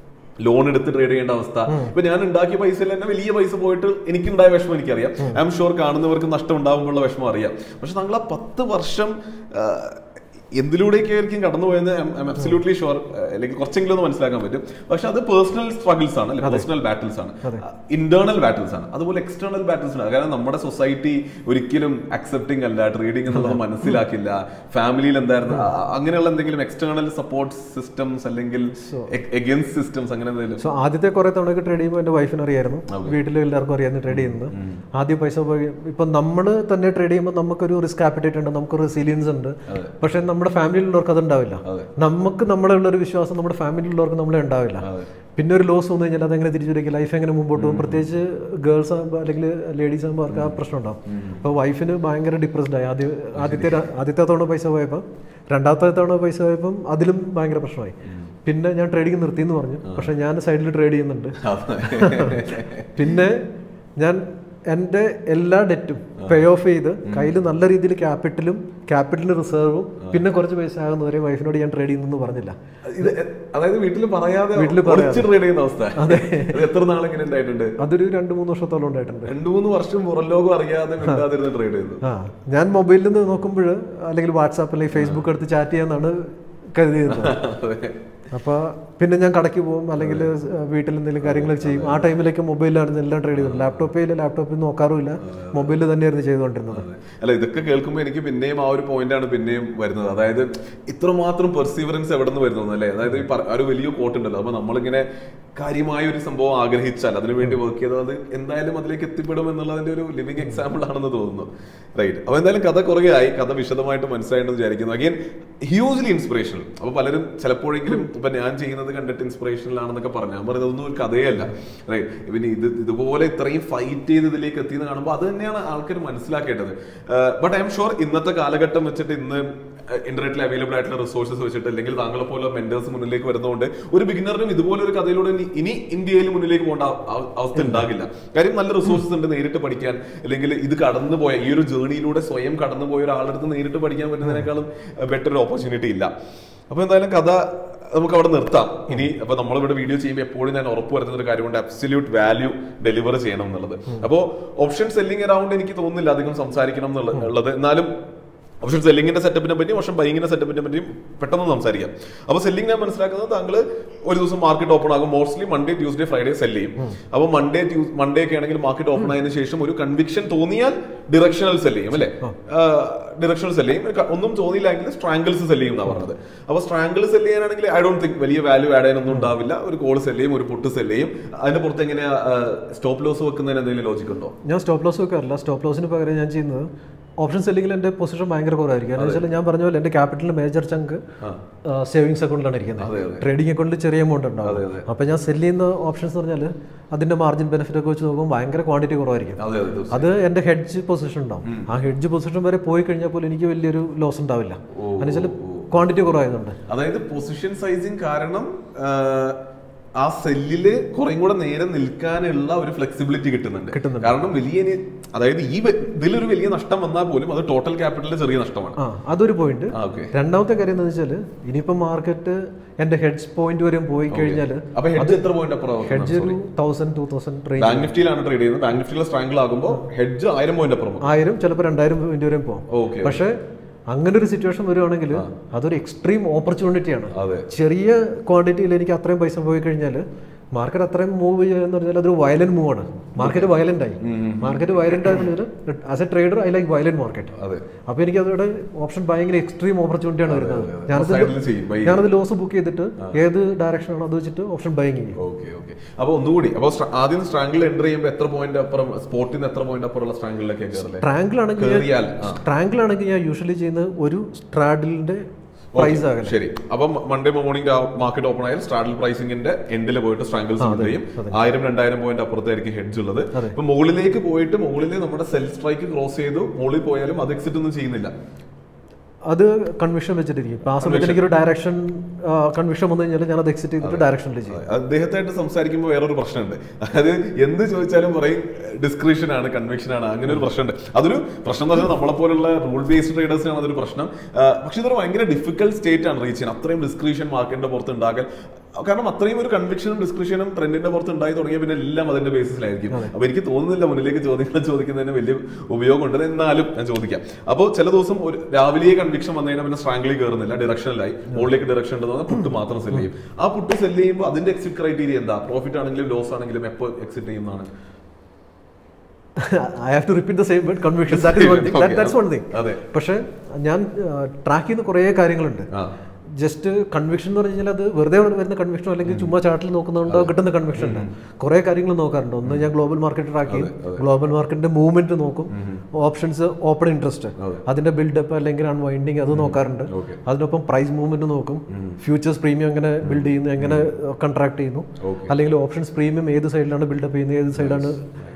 ലോൺ എടുത്ത് ട്രേഡ് ചെയ്യേണ്ട അവസ്ഥ ഇപ്പൊ ഞാൻ ഉണ്ടാക്കിയ പൈസയിൽ തന്നെ വലിയ പൈസ പോയിട്ട് എനിക്കുണ്ടായ വിഷമം എനിക്കറിയാം ഐ എം ഷുവർ കാണുന്നവർക്ക് നഷ്ടം ഉണ്ടാകുമ്പോഴുള്ള വിഷമം അറിയാം പക്ഷെ താങ്കൾ ആ പത്ത് വർഷം ആ, എന്തിലൂടെയൊക്കെ ആയിരിക്കും കടന്നുപോയെന്ന് അബ്സല്യൂട്ട്ലി ഷുവർ അല്ലെങ്കിൽ കുറച്ചെങ്കിലും ഒന്ന് മനസ്സിലാക്കാൻ പറ്റും പക്ഷെ അത് പേഴ്സണൽ സ്ട്രഗിൾസ് ആണ് അല്ലെങ്കിൽ പേഴ്സണൽ ബാറ്റിൽസ് ആണ് ഇന്റേണൽ ബാറ്റിൽസ് ആണ് അതുപോലെ എക്സ്റ്റേണൽ ബാറ്റിൽസ് ആണ് കാരണം നമ്മുടെ സൊസൈറ്റി ഒരിക്കലും അക്സെപ്റ്റിംഗ് അല്ല ട്രേഡിംഗ് എന്നുള്ളത് മനസ്സിലാക്കില്ല ഫാമിലിയിൽ എന്തായിരുന്നു ആ, അങ്ങനെയുള്ള എന്തെങ്കിലും എക്സ്റ്റേണൽ സപ്പോർട്ട് സിസ്റ്റംസ് അല്ലെങ്കിൽ എഗൻസ്റ്റ് സിസ്റ്റംസ് അങ്ങനെ എന്തെങ്കിലും സോ ആദ്യത്തെ കുറെ തവണയൊക്കെ ട്രേഡ് ചെയ്യുമ്പോൾ എൻ്റെ വൈഫിന് അറിയായിരുന്നു വീട്ടിൽ എല്ലാവർക്കും അറിയായിരുന്നു ട്രേഡ് ചെയ്യുന്നത് ആദ്യം പൈസ പോയി ഇപ്പം നമ്മൾ തന്നെ ട്രേഡ് ചെയ്യുമ്പോൾ നമുക്കൊരു റിസ്ക് ആപ്പിറ്റേറ്റ് ഉണ്ട് നമുക്ക് റെസിലിയൻസ് ഉണ്ട് പക്ഷെ നമ്മുടെ ഫാമിലിയിലുള്ളവർക്ക് അത് ഉണ്ടാവില്ല അതെ. നമുക്ക് നമ്മളുള്ള ഒരു വിശ്വാസം നമ്മുടെ ഫാമിലിയിലുള്ളവർക്ക് നമ്മളെ ഉണ്ടാവില്ല അതെ. പിന്നെ ഒരു ലോസ് വന്നു കഴിഞ്ഞാൽ അതെങ്ങനെ തിരിച്ചു ലൈഫ് എങ്ങനെ മുമ്പോട്ട് പോകും പ്രത്യേകിച്ച് ഗേൾസ് ആകുമ്പോൾ അല്ലെങ്കിൽ ലേഡീസ് ആകുമ്പോൾ അവർക്ക് ആ പ്രശ്നം ഉണ്ടാവും അപ്പോൾ വൈഫിന് ഭയങ്കര ഡിപ്രസ്ഡ് ആയി ആദ്യം ആദ്യത്തെ ര- ആദ്യത്തെ തവണ പൈസ പോയപ്പോൾ രണ്ടാമത്തെ തവണ പൈസ പോയപ്പം അതിലും ഭയങ്കര പ്രശ്നമായി പിന്നെ ഞാൻ ട്രേഡിങ് നിർത്തി എന്ന് പറഞ്ഞു പക്ഷെ ഞാൻ സൈഡിൽ ട്രേഡ് ചെയ്യുന്നുണ്ട് പിന്നെ ഞാൻ എൻ്റെ എല്ലാ ഡെറ്റും പേ ഓഫ് ചെയ്ത് കയ്യിൽ നല്ല രീതിയിൽ ക്യാപിറ്റലും ക്യാപിറ്റലിന് റിസർവും പിന്നെ കുറച്ച് പൈസ ആകുന്നവരെ വൈഫിനോട് ഞാൻ ട്രേഡ് ചെയ്യുന്നു പറഞ്ഞില്ല ഇത് അതായത് വീട്ടിൽ പറയാതെ വീട്ടില് കുറച്ച് ട്രേഡ് ചെയ്യുന്ന അവസ്ഥ അത് എത്ര നാളെങ്ങനെ ഉണ്ടായിട്ടുണ്ട് അതൊരു രണ്ട് മൂന്ന് വർഷത്തോളം ഉണ്ടായിട്ടുണ്ട് രണ്ടു മൂന്ന് വർഷം പുറം ലോകം അറിയാതെ മിണ്ടാതിരുന്ന് ട്രേഡ് ചെയ്തു ആ ഞാൻ മൊബൈലിൽ നിന്ന് നോക്കുമ്പോൾ അല്ലെങ്കിൽ വാട്സാപ്പ് അല്ലെങ്കിൽ ഫേസ്ബുക്ക് എടുത്ത് ചാറ്റ് ചെയ്യാന്നാണ് കരുതിയിരുന്നത് അതെ. അപ്പോൾ പിന്നെ ഞാൻ കടയ്ക്ക് പോകും അല്ലെങ്കിൽ വീട്ടിൽ എന്തെങ്കിലും കാര്യങ്ങളൊക്കെ ചെയ്യും ആ ടൈമിലേക്ക് മൊബൈലിലാണ് എല്ലാം ട്രേഡ് ചെയ്തത് ലാപ്ടോപ്പിൽ ലാപ്ടോപ്പിൽ നോക്കാറുമില്ല മൊബൈലിൽ തന്നെയായിരുന്നു ചെയ്തുകൊണ്ടിരുന്നത് അതെ. അല്ല ഇതൊക്കെ കേൾക്കുമ്പോൾ എനിക്ക് പിന്നെയും ആ ഒരു പോയിന്റ് ആണ് പിന്നെയും വരുന്നത് അതായത് ഇത്രമാത്രം പെർസീവറൻസ് എവിടെ നിന്ന് വരുന്നത് അല്ലേ അതായത് ഈ പറ- ആ ഒരു വലിയ കോട്ട് ഉണ്ടല്ലോ അപ്പൊ നമ്മളിങ്ങനെ കാര്യമായ ഒരു സംഭവം ആഗ്രഹിച്ചാൽ അതിനു വേണ്ടി വർക്ക് ചെയ്താൽ അത് എന്തായാലും അതിലേക്ക് എത്തിപ്പെടും എന്നുള്ളതിന്റെ ഒരു ലിവിങ് എക്സാമ്പിൾ ആണെന്ന് തോന്നുന്നു റൈറ്റ് അപ്പൊ എന്തായാലും കഥ കുറേ ആയി കഥ വിശദമായിട്ട് മനസ്സിലായെന്ന് വിചാരിക്കുന്നു അഗൈൻ ഹ്യൂജ്ലി ഇൻസ്പിറേഷണൽ അപ്പൊ പലരും ചിലപ്പോഴെങ്കിലും ഇപ്പൊ ഞാൻ ചെയ്യുന്നത് കണ്ടിട്ട് ഇൻസ്പിറേഷണൽ ആണെന്നൊക്കെ പറഞ്ഞു ഞാൻ പറയുന്നത് ഒന്നും ഒരു കഥയല്ല റൈറ്റ് പിന്നെ ഇത് ഇതുപോലെ ഇത്രയും ഫൈറ്റ് ചെയ്ത് ഇതിലേക്ക് എത്തിയെന്ന് കാണുമ്പോൾ അത് തന്നെയാണ് ആൾക്കാർ മനസ്സിലാക്കേണ്ടത് ബട്ട് ഐ എം ഷുവർ ഇന്നത്തെ കാലഘട്ടം വെച്ചിട്ട് ഇന്ന് ഇന്റർനെറ്റിൽ അവൈലബിൾ ആയിട്ടുള്ള റിസോഴ്സസ് വെച്ചിട്ട് അല്ലെങ്കിൽ താങ്കളെ പോലെ മെന്റേഴ്സ് മുന്നിലേക്ക് വരുന്നതുകൊണ്ട് ഒരു ബിഗിനറിനും ഇതുപോലെ ഒരു കഥയിലൂടെ ഇനി- ഇനി ഇന്ത്യയിൽ മുന്നിലേക്ക് പോകേണ്ട അവ- അവ- അവസ്ഥ ഉണ്ടാകില്ല കാര്യം നല്ല റിസോഴ്സസ് ഉണ്ട് നേരിട്ട് പഠിക്കാൻ അല്ലെങ്കിൽ ഇത് കടന്നു പോയ ഈ ഒരു ജേണിയിലൂടെ സ്വയം കടന്നു പോയ ഒരാളെടുത്ത് നേരിട്ട് പഠിക്കാൻ പറ്റുന്നതിനേക്കാളും ബെറ്റർ ഒരു ഓപ്പർച്യൂണിറ്റി ഇല്ല അപ്പൊ എന്തായാലും കഥ നമുക്ക് അവിടെ നിർത്താം ഇനി അപ്പൊ നമ്മളിവിടെ വീഡിയോ ചെയ്യുമ്പോൾ എപ്പോഴും ഞാൻ ഉറപ്പ് വരുത്തുന്ന ഒരു കാര്യമുണ്ട് അബ്സല്യൂട്ട് വാല്യൂ ഡെലിവർ ചെയ്യണം എന്നുള്ളത് അപ്പോൾ ഓപ്ഷൻ സെല്ലിംഗ് അറൗണ്ട് എനിക്ക് തോന്നുന്നില്ല അധികം സംസാരിക്കണം എന്നുള്ള- ഉള്ളത് എന്നാലും ഓപ്ഷൻ സെല്ലിങ്ങിന്റെ സെറ്റപ്പിനെ പറ്റിയും ഓപ്ഷൻ ബൈങ്ങിന്റെ സെറ്റപ്പിനെ പറ്റിയും പെട്ടെന്ന് സംസാരിക്കാം അപ്പോൾ സെല്ലിംഗ് ഞാൻ മനസ്സിലാക്കുന്നത് താങ്കൾ ഒരു ദിവസം മാർക്കറ്റ് ഓപ്പൺ ആകും mostly Monday Tuesday Friday sell ചെയ്യും അപ്പോൾ മൺഡേ മൺഡേ ഒക്കെ ആണെങ്കിൽ മാർക്കറ്റ് ഓപ്പൺ ആയതിനു ശേഷം ഒരു കൺവിക്ഷൻ തോന്നിയാൽ ഡിറക്ഷണൽ സെല് ചെയ്യും അല്ലേ ഡിറക്ഷണൽ സെല് ചെയ്യും ക- ഒന്നും തോന്നിയില്ലെങ്കിൽ സ്ട്രാങ്കിൾസ് സെല് ചെയ്യും എന്നാണ് പറഞ്ഞത് അപ്പോൾ സ്ട്രാങ്കിൾ സെല് ചെയ്യാനാണെങ്കിൽ ഐ ഡോണ്ട് തിങ്ക് വലിയ വാല്യൂ ആഡ് ചെയ്യാനൊന്നും ഉണ്ടാവില്ല ഒരു കോൾ സെല് ചെയ്യും ഒരു പുട്ട് സെല് ചെയ്യും അതിന്റെ പുറത്ത് എങ്ങനെയാ സ്റ്റോപ്പ് ലോസ് വെക്കുന്നതിന് എന്തെങ്കിലും ലോജിക് ഉണ്ടോ ഞാൻ സ്റ്റോപ്പ് ലോസ് വെക്കാറില്ല സ്റ്റോപ്പ് ലോസിന് പകരം ഞാൻ ചെയ്യുന്നത് ഓപ്ഷൻ സെല്ലിങ്ങിൽ എൻ്റെ പൊസിഷൻ ഭയങ്കര കുറവായിരിക്കും കാരണം വെച്ചാൽ ഞാൻ പറഞ്ഞ പോലെ എൻ്റെ ക്യാപിറ്റലിൻ്റെ മേജർ ചങ്ക് സേവിങ്സ് അക്കൗണ്ടിലാണ് ഇരിക്കുന്നത് അതെ, അതെ. ട്രേഡിംഗ് അക്കൗണ്ടിൽ ചെറിയ എമൗണ്ട് അതെ, ഉണ്ടാവും അതെ. അപ്പോൾ ഞാൻ സെല് ചെയ്യുന്ന ഓപ്ഷൻസ് എന്ന് പറഞ്ഞാൽ അതിൻ്റെ മാർജിൻ ബെനിഫിറ്റ് ഒക്കെ വെച്ച് നോക്കുമ്പോൾ ഭയങ്കര ക്വാണ്ടിറ്റി കുറവായിരിക്കും അതെ അതെ തീർച്ചയായും. അത് എൻ്റെ ഹെഡ്ജ് പൊസിഷൻ ഉണ്ടാവും ആ ഹെഡ്ജ് പൊസിഷൻ വരെ പോയി കഴിഞ്ഞാൽ പോലും എനിക്ക് വലിയൊരു ലോസ് ഉണ്ടാവില്ല എന്ന് വെച്ചാൽ ക്വാണ്ടിറ്റി കുറവായതുകൊണ്ട് അതായത് പൊസിഷൻ സൈസിങ് കാരണം ആ, ആ സെല്ലില് കുറേം കൂടെ നേരെ നിൽക്കാനുള്ള ഒരു ഫ്ലെക്സിബിലിറ്റി കിട്ടുന്നുണ്ട് കിട്ടുന്നുണ്ട്. കാരണം വലിയ ഇനി- അതായത് ഈ വ- ഇതിലൊരു വലിയ നഷ്ടം വന്നാൽ പോലും അത് ടോട്ടൽ ക്യാപിറ്റലിൽ ചെറിയ നഷ്ടമാണ് ആ അതൊരു പോയിന്റ് ആ, okay. രണ്ടാമത്തെ കാര്യം എന്താണെന്ന് വെച്ചാൽ ഇനിയിപ്പോൾ മാർക്കറ്റ് എൻ്റെ ഹെഡ്സ് പോയിന്റ് വരെ പോയി കഴിഞ്ഞാൽ അപ്പൊ ഹെഡ്ജ് എത്ര പോയിന്റ് അപ്പുറം ഹെഡ്ജ് ഒരു thousand two thousand range bank നിഫ്റ്റിയിലാണ് ട്രേഡ് ചെയ്യുന്നത് ബാങ്ക് നിഫ്റ്റിയിൽ സ്ട്രാങ്കിൾ ആകുമ്പോൾ ഹെഡ്ജ് ആയിരം പോയിന്റ് അപ്പുറം ആയിരം ചിലപ്പോൾ രണ്ടായിരം പോയിന്റ് വരെയും പോകും ഓക്കെ പക്ഷേ അങ്ങനെ ഒരു സിറ്റുവേഷൻ വരുവാണെങ്കിൽ അതൊരു എക്സ്ട്രീം ഓപ്പർച്യൂണിറ്റിയാണ് അതെ ചെറിയ ക്വാണ്ടിറ്റിയിൽ എനിക്ക് അത്രയും പൈസ പോയി കഴിഞ്ഞാൽ മാർക്കറ്റ് അത്രയും മൂവ് ചെയ്യുക എന്ന് പറഞ്ഞാൽ അതൊരു വയലന്റ് മൂവ് ആണ് മാർക്കറ്റ് വയലന്റ് ആയി മാർക്കറ്റ് വയലന്റ് ആയി as a trader I like violent market അതെ അപ്പോൾ എനിക്ക് അതോടെ ഓപ്ഷൻ ഭയങ്കര എക്സ്ട്രീം ഓപ്പർച്യൂണിറ്റി ആണ് വരുന്നത് ഞാനത് സൈഡിൽ ചെയ്യും buy ചെയ്യും. ഞാനത് ലോസ് ബുക്ക് ചെയ്തിട്ട് ഏത് ഡയറക്ഷൻ ആണോ അത് വെച്ചിട്ട് ഓപ്ഷൻ ബൈങ് ചെയ്യും ഓക്കെ ഓക്കെ അപ്പൊ ഒന്നുകൂടി അപ്പൊ സ്ട്ര- ആദ്യം സ്ട്രാങ്കിൾ എൻ്റർ ചെയ്യുമ്പോൾ എത്ര പോയിന്റ് അപ്പുറം സ്പോട്ടിൽ നിന്ന് എത്ര പോയിന്റ് അപ്പുറമുള്ള സ്ട്രാങ്കിളിലേക്ക് കയറില്ലേ സ്ട്രാങ്കിൾ ആണെങ്കിൽ കയറിയാൽ ആ. സ്ട്രാങ്കിൾ ആണെങ്കിൽ ഞാൻ യൂഷ്വലി ചെയ്യുന്നത് ഒരു സ്ട്രാഡിലിന്റെ പ്രൈസ് ആകല ശരി അപ്പം മൺഡേ മോർണിംഗ് മാർക്കറ്റ് ഓപ്പൺ ആയാൽ സ്റ്റാർട്ടിൽ പ്രൈസിംഗിന്റെ എൻഡിൽ പോയിട്ട് സ്ട്രാങ്കിൾസ് ചെയ്യും ആയിരം രണ്ടായിരം പോയിന്റ് അപ്പുറത്തായിരിക്കും ഹെഡ്ജ് ഉള്ളത് ഇപ്പൊ മുകളിലേക്ക് പോയിട്ട് മുകളിൽ നമ്മുടെ സെൽ സ്ട്രൈക്ക് ക്രോസ് ചെയ്തു മുകളിൽ പോയാലും അത് എക്സിറ്റ് ഒന്നും ചെയ്യുന്നില്ല അത് കൺവിഷൻ വെച്ചിട്ടിരിക്കും ഇപ്പൊ ആ സമയത്ത് എനിക്കൊരു ഡയറക്ഷൻ കൺവിഷൻ വന്നു കഴിഞ്ഞാൽ ഞാൻ അത് എക്സിറ്റ് ചെയ്തിട്ട് ഡയറക്ഷനിൽ ചെയ്യും അദ്ദേഹത്തായിട്ട് സംസാരിക്കുമ്പോൾ വേറൊരു പ്രശ്നമുണ്ട് അതായത് എന്ത് ചോദിച്ചാലും പറയും ഡിസ്ക്രിപ്ഷൻ ആണ് കൺവിക്ഷൻ ആണ് അങ്ങനെ ഒരു പ്രശ്നമുണ്ട് അതൊരു പ്രശ്നം എന്ന് പറഞ്ഞാൽ നമ്മളെ പോലുള്ള റൂൾ ബേസ്ഡ് ട്രേഡേഴ്സിനാണ് അതൊരു പ്രശ്നം ആ, പക്ഷെ ഇതൊരു ഭയങ്കര ഡിഫിക്കൽട്ട് സ്റ്റേറ്റ് ആണ് റീച്ച് ചെയ്യാൻ അത്രയും ഡിസ്ക്രിപ്ഷൻ മാർക്കറ്റിന്റെ പുറത്ത് ഉണ്ടാക്കൽ കാരണം അത്രയും ഒരു കൺവിക്ഷനും ഡിസ്ക്രിപ്ഷനും ട്രെൻഡിന്റെ പുറത്ത് ഉണ്ടായി തുടങ്ങിയ പിന്നെ എല്ലാം അതിന്റെ ബേസിസിലായിരിക്കും അപ്പൊ എനിക്ക് തോന്നുന്നില്ല മുന്നിലേക്ക് ചോദ്യങ്ങൾ ചോദിക്കുന്നതിന് വലിയ ഉപയോഗമുണ്ട് എന്നാലും ഞാൻ ചോദിക്കാം അപ്പോൾ ചില ദിവസം ഒരു രാവിലെ കൺവിക്ഷൻ വന്നു കഴിഞ്ഞാൽ പിന്നെ സ്ട്രാങ്കിളിൽ കയറുന്നില്ല ഡിറക്ഷനിലായി മുകളിലേക്ക് ഡിറക്ഷൻ ഉണ്ടെന്ന് പറഞ്ഞാൽ പുട്ട് മാത്രം സെല് ചെയ്യും ആ പുട്ട് സെല് ചെയ്യുമ്പോൾ അതിന്റെ എക്സിറ്റ് ക്രൈറ്റീരിയ എന്താ പ്രോഫിറ്റ് ആണെങ്കിലും ലോസ് ആണെങ്കിലും എപ്പോൾ എക്സിറ്റ് ചെയ്യുന്നതാണ് I have to repeat the same but conviction that is one thing that's one thing അതെ പക്ഷേ ഞാൻ ട്രാക്ക് ചെയ്യുന്ന കുറേ കാര്യങ്ങളുണ്ട് ആ ജസ്റ്റ് കൺവിക്ഷൻ എന്ന് പറഞ്ഞു കഴിഞ്ഞാൽ അത് വെറുതെ വരുന്ന കൺവിക്ഷനോ അല്ലെങ്കിൽ ചുമ്മാ ചാർട്ടിൽ നോക്കുന്നതുകൊണ്ടോ കിട്ടുന്ന കൺവിക്ഷൻ ഉണ്ട് കുറേ കാര്യങ്ങൾ നോക്കാറുണ്ട് ഒന്ന് ഞാൻ ഗ്ലോബൽ മാർക്കറ്റ് ട്രാക്ക് ചെയ്യും ഗ്ലോബൽ മാർക്കറ്റിന്റെ മൂവ്മെന്റ് നോക്കും ഓപ്ഷൻസ് ഓപ്പൺ ഇൻട്രസ്റ്റ് അതിന്റെ ബിൽഡപ്പ് അല്ലെങ്കിൽ അൺവൈൻഡിങ് അത് നോക്കാറുണ്ട് Okay. അതിനൊപ്പം പ്രൈസ് മൂവ്മെന്റ് നോക്കും ഫ്യൂച്ചേഴ്സ് പ്രീമിയം എങ്ങനെ ബിൽഡ് ചെയ്യുന്നു എങ്ങനെ കൺട്രാക്ട് ചെയ്യുന്നു Okay. അല്ലെങ്കിൽ ഓപ്ഷൻസ് പ്രീമിയം ഏത് സൈഡിലാണ് ബിൽഡപ്പ് ചെയ്യുന്നത് ഏത് സൈഡാണ്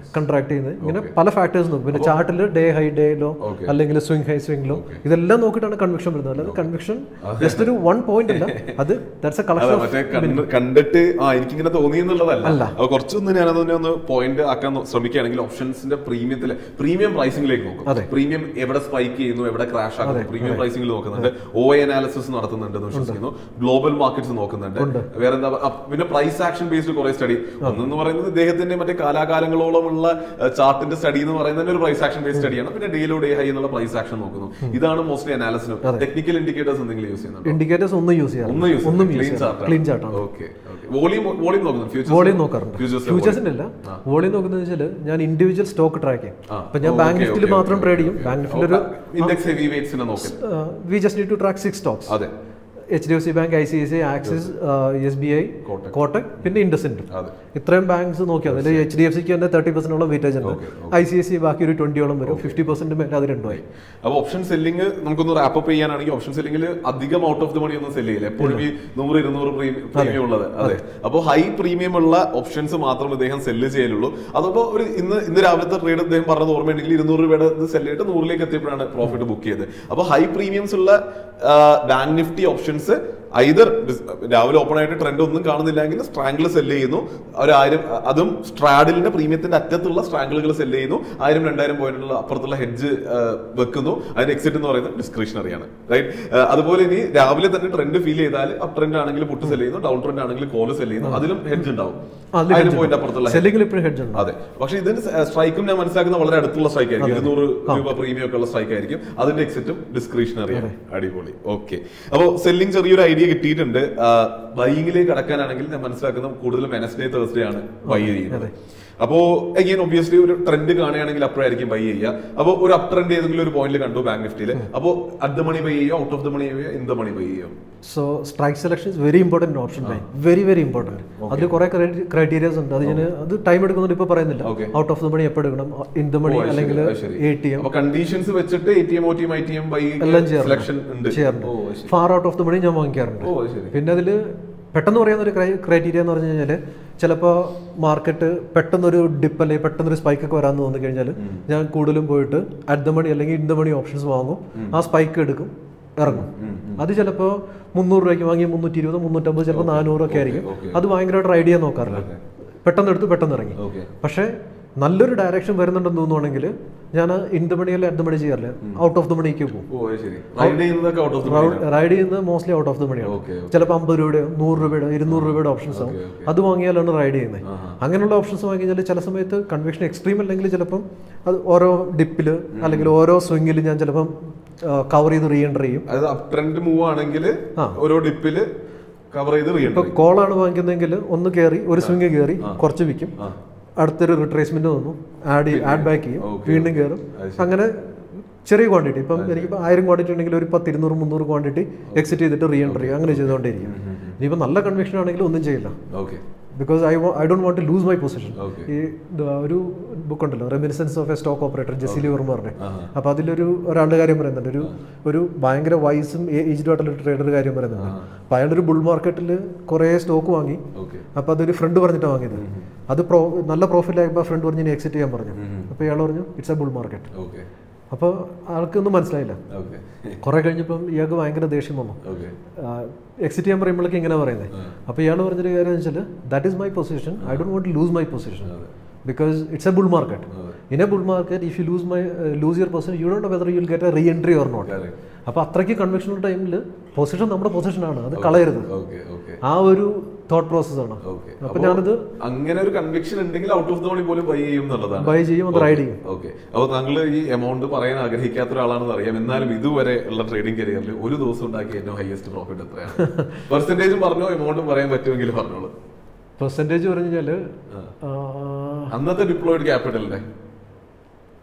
കൺട്രാക്ട് ചെയ്യുന്നത് ഇങ്ങനെ പല ഫാക്ടേഴ്സ് നോക്കും പിന്നെ ചാർട്ടിൽ day high day low Okay. അല്ലെങ്കിൽ സ്വിംഗ് ഹൈ സ്വിംഗ് ലോ ഇതെല്ലാം നോക്കിയിട്ടാണ് കൺവിക്ഷൻ വരുന്നത് അല്ലാതെ കൺവിക്ഷൻ ജസ്റ്റ് ഒരു വൺ പോയിന്റ് അല്ല അത് ദാറ്റ്സ് എ കളക്ഷൻ അതെ ഓഫ് മറ്റേ കണ്ട് കണ്ടിട്ട് ആ എനിക്കിങ്ങനെ തോന്നി എന്നുള്ളതല്ല അല്ല. അപ്പൊ കുറച്ചൊന്ന് ഞാൻ അതിനെ ഒന്ന് പോയിന്റ് ആക്കാൻ നോ- ശ്രമിക്കുകയാണെങ്കിൽ ഓപ്ഷൻസിന്റെ പ്രീമിയത്തിലെ പ്രീമിയം പ്രൈസിംഗിലേക്ക് നോക്കും അതെ. പ്രീമിയം എവിടെ സ്പൈക്ക് ചെയ്യുന്നു എവിടെ ക്രാഷ് ആകുന്നു പ്രീമിയം പ്രൈസിംഗിൽ നോക്കുന്നുണ്ട് ഒ അനാലിസിസ് നടത്തുന്നുണ്ടെന്ന് വിശ്വസിക്കുന്നു ഗ്ലോബൽ മാർക്കറ്റ്സ് നോക്കുന്നുണ്ട് വേറെ എന്താ ആ, പിന്നെ പ്രൈസ് ആക്ഷൻ ബേസ്ഡ് കുറെ സ്റ്റഡി ഒന്നെന്ന് പറയുന്നത് ഇദ്ദേഹത്തിന്റെ മറ്റേ കാലാകാലങ്ങളോളമുള്ള ചാർട്ടിന്റെ സ്റ്റഡി എന്ന് പറയുന്നത് തന്നെ ഒരു പ്രൈസ് ആക്ഷൻ ബേസ്ഡ് സ്റ്റഡിയാണ് പിന്നെ ഡേ ലോ ഡേ ഹൈ എന്നുള്ള പ്രൈസ് ആക്ഷൻ നോക്കുന്നു ഇതാണ് മോസ്റ്റ്ലി അനാലിസിനും ടെക്നിക്കൽ ഇൻഡിക്കേറ്റേഴ്സ് എന്തെങ്കിലും യൂസ് ചെയ്യുന്നുണ്ട് ഇൻഡിക്കേറ്റേഴ്സ് ഒന്നും യൂസ് ചെയ്യാറ് ഒന്നും യൂസ് ഒന്നും ക്ലീൻ യൂസ് ചെയ്യാറ് ചാർട്ട് ക്ലീൻ ചാർട്ടാണ് ഓക്കെ വോളിയം വോളിയം നോക്കുന്നുണ്ട് ഫ്യൂച്ചർ വോളിയം നോക്കാറുണ്ട് Futures ഫ്യൂച്ചേഴ്സിന്റെ അല്ല വോളിയം നോക്കുന്നത് വെച്ചാൽ ഞാൻ ഇൻഡിവിജ്വൽ സ്റ്റോക്ക് ട്രാക്ക് ചെയ്യും ആ. അപ്പൊ ഞാൻ ഓ, ബാങ്ക് okay, നിഫ്റ്റിൽ okay, മാത്രം okay, ട്രേഡ് ചെയ്യും okay. ബാങ്ക് നിഫ്റ്റിൽ ഒരു ഇൻഡെക്സ് ഹെവി വെയിറ്റ്സിനെ നോക്കും we just need to track six stocks അതെ H D F C bank I C I C ആക്സിസ് Axis S B Kotak. Kotak പിന്നെ ഇൻഡസിൻഡ് അതെ ഇത്രയും ബാങ്ക്സ് നോക്കിയാൽ അതിൽ എച്ച് ഡി എഫ് സിക്ക് തന്നെ തേർട്ടി പെർസെന്റോളം വെയിറ്റേജ് ഉണ്ട് Okay, I C I C ബാക്കി ഒരു ട്വന്റിയോളം വരും ഫിഫ്റ്റി പെർസെന്റ് മേലെ അത് രണ്ടുമായി അപ്പൊ ഓപ്ഷൻ സെല്ലിംഗ് നമുക്കൊന്ന് റാപ്പ് അപ്പ് ചെയ്യാനാണെങ്കിൽ ഓപ്ഷൻ സെല്ലിംഗിൽ അധികം ഔട്ട് ഓഫ് ദി മണി ഒന്നും സെല് ചെയ്യില്ല എപ്പോഴും ഈ നൂറ് ഇരുന്നൂറ് പ്രീമിയം ഉള്ളത് അതെ അപ്പോൾ ഹൈ പ്രീമിയം ഉള്ള ഓപ്ഷൻസ് മാത്രം ഇദ്ദേഹം സെല്ല് ചെയ്യലുള്ളൂ അതപ്പോ ഒരു ഇന്ന് ഇന്ന് രാവിലത്തെ ട്രേഡ് ഇദ്ദേഹം പറഞ്ഞത് ഓർമ്മയുണ്ടെങ്കിൽ ഇരുന്നൂറ് രൂപയുടെ ഇത് സെല് ചെയ്തിട്ട് നൂറിലേക്ക് എത്തിയപ്പോഴാണ് പ്രോഫിറ്റ് ബുക്ക് ചെയ്തത് അപ്പോൾ ഹൈ പ്രീമിയംസ് ഉള്ള ബാങ്ക് നിഫ്റ്റി ഓപ്ഷൻസ് ഐതർ രാവിലെ ഓപ്പൺ ആയിട്ട് ട്രെൻഡ് ഒന്നും കാണുന്നില്ലെങ്കിൽ സ്ട്രാങ്കിൾ സെല് ചെയ്യുന്നു ഒരു ആയിരം അതും സ്ട്രാഡിലിന്റെ പ്രീമിയത്തിന്റെ അറ്റത്തുള്ള സ്ട്രാങ്കിളുകൾ സെല് ചെയ്യുന്നു ആയിരം രണ്ടായിരം പോയിന്റുള്ള അപ്പുറത്തുള്ള ഹെഡ്ജ് വെക്കുന്നു അതിന് എക്സിറ്റ് എന്ന് പറയുന്നത് ഡിസ്ക്രിഷണറി ആണ് റൈറ്റ് അതുപോലെ ഇനി രാവിലെ തന്നെ ട്രെൻഡ് ഫീൽ ചെയ്താൽ അപ് ട്രെൻഡ് ആണെങ്കിൽ പുട്ട് സെല് ചെയ്യുന്നു ഡൗൺ ട്രെൻഡ് ആണെങ്കിൽ കോല് സെല് ചെയ്യുന്നു അതിലും ഹെഡ്ജ് ഉണ്ടാവും ആയിരം പോയിന്റ് അപ്പുറത്തുള്ള hedge. സെല്ലിംഗിൽ ഇപ്പോഴും ഹെഡ്ജ് ഉണ്ട് അതെ പക്ഷെ ഇതിന് സ്ട്രൈക്കും ഞാൻ മനസ്സിലാക്കുന്ന വളരെ അടുത്തുള്ള സ്ട്രൈക്ക് ആയിരിക്കും ഇരുന്നൂറ് രൂപ പ്രീമിയം ഒക്കെ ഉള്ള സ്ട്രൈക്ക് ആയിരിക്കും അതിന്റെ എക്സിറ്റും ഡിസ്ക്രിഷണറി ആണ് അടിപൊളി ഓക്കെ അപ്പോൾ സെല്ലിംഗ് ചെറിയൊരു ഐഡിയ കിട്ടിയിട്ടുണ്ട് ബൈയിങ്ങിലേക്ക് കടക്കാനാണെങ്കിൽ ഞാൻ മനസ്സിലാക്കുന്ന കൂടുതലും വെനസ്ഡേ തേഴ്സ്ഡേ ആണ് ബൈ ചെയ്യുന്നത് അപ്പോ അഗെയിൻ ഒബ്വിയസ്ലി ഒരു ട്രെൻഡ് കാണുകയാണെങ്കിൽ അപ്പോഴായിരിക്കും ബൈ ചെയ്യുക അപ്പോൾ ഒരു അപ് ട്രെൻഡ് ഏതെങ്കിലും ഒരു പോയിന്റിൽ കണ്ടു ബാങ്ക് നിഫ്റ്റിയിൽ അപ്പോൾ അറ്റ് ദ മണി ബൈ ചെയ്യുക ഔട്ട് ഓഫ് ദ മണി ചെയ്യുക ഇൻ ദ മണി ബൈ ചെയ്യുക so strike selection is very important option buy very very important അതിൽ കുറെ ക്രൈറ്റീരിയസ് ഉണ്ട് അത് ഞാൻ അത് ടൈം എടുക്കുന്നുണ്ട് ഇപ്പൊ പറയുന്നില്ല Okay. Out of the money എപ്പോൾ എടുക്കണം ഇൻ ദ മണി അല്ലെങ്കിൽ എ ടി എം അപ്പൊ കണ്ടീഷൻസ് വെച്ചിട്ട് A T M O T M I T M buy എല്ലാം ചെയ്യാറുണ്ട്. സെലക്ഷൻ ഉണ്ട് ചെയ്യാറുണ്ട് ഓ അത് ശരി. Far out of the money ഞാൻ വാങ്ങിക്കാറുണ്ട് ഓ അത് ശരി പിന്നെ അതിൽ പെട്ടെന്ന് പറയുന്ന ഒരു ക്രൈറ്റീരിയ എന്ന് പറഞ്ഞു കഴിഞ്ഞാൽ ചിലപ്പോൾ മാർക്കറ്റ് പെട്ടെന്നൊരു ഡിപ്പ് അല്ലെങ്കിൽ പെട്ടെന്നൊരു സ്പൈക്ക് ഒക്കെ വരാമെന്ന് തോന്നി കഴിഞ്ഞാൽ ഞാൻ കൂടുതലും പോയിട്ട് അറ്റ് ദ മണി അല്ലെങ്കിൽ ഇൻ ദ മണി ഓപ്ഷൻസ് വാങ്ങും ആ സ്പൈക്ക് എടുക്കും ഇറങ്ങും അത് ചിലപ്പോൾ മുന്നൂറ് രൂപയ്ക്ക് വാങ്ങി മുന്നൂറ്റി ഇരുപത് മുന്നൂറ്റമ്പത് ചിലപ്പോൾ നാനൂറൊക്കെ ആയിരിക്കും okay. അത് ഭയങ്കരമായിട്ട് റൈഡ് ചെയ്യാൻ നോക്കാറില്ല പെട്ടെന്ന് എടുത്ത് പെട്ടെന്ന് ഇറങ്ങി ഓക്കെ പക്ഷേ നല്ലൊരു ഡയറക്ഷൻ വരുന്നുണ്ടെന്ന് തോന്നുവാണെങ്കിൽ ഞാൻ ഇൻ ദ മണി അല്ല അറ്റ് ദ മണി ചെയ്യാറില്ല ഔട്ട് ഓഫ് ദ മണിക്ക് പോകും ഓ അത് ശരി റൈഡ് ചെയ്യുന്നതൊക്കെ ഔട്ട് ഓഫ് ദ റൈഡ് ചെയ്യുന്നത് മോസ്റ്റ്ലി ഔട്ട് ഓഫ് ദ മണിയാണ് ഓക്കെ ചിലപ്പോൾ അമ്പത് രൂപയുടെ നൂറ് രൂപയുടെ ഇരുന്നൂറ് രൂപയുടെ ഓപ്ഷൻസ് ആവും അത് വാങ്ങിയാലാണ് റൈഡ് ചെയ്യുന്നത് അങ്ങനെയുള്ള ഓപ്ഷൻസ് വാങ്ങി കഴിഞ്ഞാൽ ചില സമയത്ത് കൺവെക്ഷൻ എക്സ്ട്രീം അല്ലെങ്കിൽ ചിലപ്പം അത് ഓരോ ഡിപ്പിൽ അല്ലെങ്കിൽ ഓരോ സ്വിങ്ങിൽ ഞാൻ ചിലപ്പം കവർ ചെയ്ത് റീ എൻറ്റർ ചെയ്യും അതായത് അപ് ട്രെൻഡ് മൂവ് ആണെങ്കിൽ ഓരോ ഡിപ്പില് കവർ ചെയ്ത് റീ ഇപ്പൊ കോളാണ് വാങ്ങിക്കുന്നതെങ്കിൽ ഒന്ന് കയറി ഒരു സ്വിങ് കയറി കുറച്ച് വിൽക്കും അടുത്തൊരു റിട്രേസ്മെന്റ് വന്നു ആഡ് ആഡ് ബാക്ക് ചെയ്യും വീണ്ടും കയറും അങ്ങനെ ചെറിയ ക്വാണ്ടിറ്റി ഇപ്പം എനിക്കിപ്പോൾ ആയിരം ക്വാണ്ടിറ്റി ഉണ്ടെങ്കിൽ ഒരു പത്ത് ഇരുന്നൂറ് മുന്നൂറ് ക്വാണ്ടിറ്റി എക്സിറ്റ് ചെയ്തിട്ട് റീ എൻട്രി ചെയ്യും അങ്ങനെ ചെയ്തുകൊണ്ടേയിരിക്കും ഇനിയിപ്പോൾ നല്ല കൺവെക്ഷൻ ആണെങ്കിൽ ഒന്നും ചെയ്യില്ല okay because I I don't want to lose my position Okay. ഈ ദ- ഒരു ബുക്ക് ഉണ്ടല്ലോ reminiscence of a stock operator Jesse Livermore പറഞ്ഞത് അപ്പോൾ അതിലൊരു ഒരാളുടെ കാര്യം പറയുന്നുണ്ട് ഒരു ഒരു ഭയങ്കര വൈസും ഏജ്ഡ് ആയിട്ടുള്ള ട്രേഡർ കാര്യം പറയുന്നുണ്ട് അപ്പോൾ അയാളൊരു ബുൾ മാർക്കറ്റിൽ കുറേ സ്റ്റോക്ക് വാങ്ങി ഓക്കെ അപ്പോൾ അതൊരു ഫ്രണ്ട് പറഞ്ഞിട്ടാണ് വാങ്ങിയത് അത് പ്രോ നല്ല പ്രോഫിറ്റ് ആയപ്പോൾ ഫ്രണ്ട് പറഞ്ഞ് ഇനി എക്സിറ്റ് ചെയ്യാൻ പറഞ്ഞു അപ്പോൾ ഇയാൾ പറഞ്ഞു it's a bull market okay അപ്പോൾ ആൾക്കൊന്നും മനസ്സിലായില്ല ഓക്കെ കുറേ കഴിഞ്ഞപ്പം ഇയാൾക്ക് ഭയങ്കര ദേഷ്യം വന്നു ഓക്കെ എക്സിറ്റ് ചെയ്യാൻ പറയുമ്പോഴേക്കും ഇങ്ങനെ പറയുന്നത് അപ്പോൾ ഇയാൾ പറഞ്ഞൊരു കാര്യം എന്ന് വെച്ചാൽ that is my position I don't want lose my position because it's a bull market in a bull market if you lose my lose your position you don't whether you will get a reentry or not അപ്പോൾ അത്രയ്ക്ക് കൺവെൻഷണൽ ടൈമിൽ പൊസിഷൻ നമ്മുടെ പൊസിഷനാണ് അത് കളയരുത് ഓക്കെ ഓക്കെ ആ ഒരു തോട്ട് പ്രോസസ്സാണ് ഓക്കെ അപ്പോൾ ഞാനത് അങ്ങനെ ഒരു കൺവിക്ഷൻ ഉണ്ടെങ്കിൽ ഔട്ട് ഓഫ് ദ മണി പോലും ബൈ ചെയ്യും എന്നുള്ളതാണ് ബൈ ചെയ്യും അത് റൈഡ് ചെയ്യും ഓക്കെ അപ്പോൾ താങ്കൾ ഈ എമൗണ്ട് പറയാൻ ആഗ്രഹിക്കാത്ത ഒരാളാണെന്ന് അറിയാം എന്നാലും ഇതുവരെ ഉള്ള ട്രേഡിംഗ് കരിയറിൽ ഒരു ദിവസം ഉണ്ടാക്കിയ ഏറ്റവും ഹയസ്റ്റ് പ്രോഫിറ്റ് എത്രയാണ് പെർസെന്റേജും പറഞ്ഞോ എമൗണ്ടും പറയാൻ പറ്റുമെങ്കിൽ പറഞ്ഞോളൂ പെർസെൻറ്റേജ് പറഞ്ഞു കഴിഞ്ഞാൽ അന്നത്തെ ഡിപ്ലോയിഡ് ക്യാപിറ്റലിന്റെ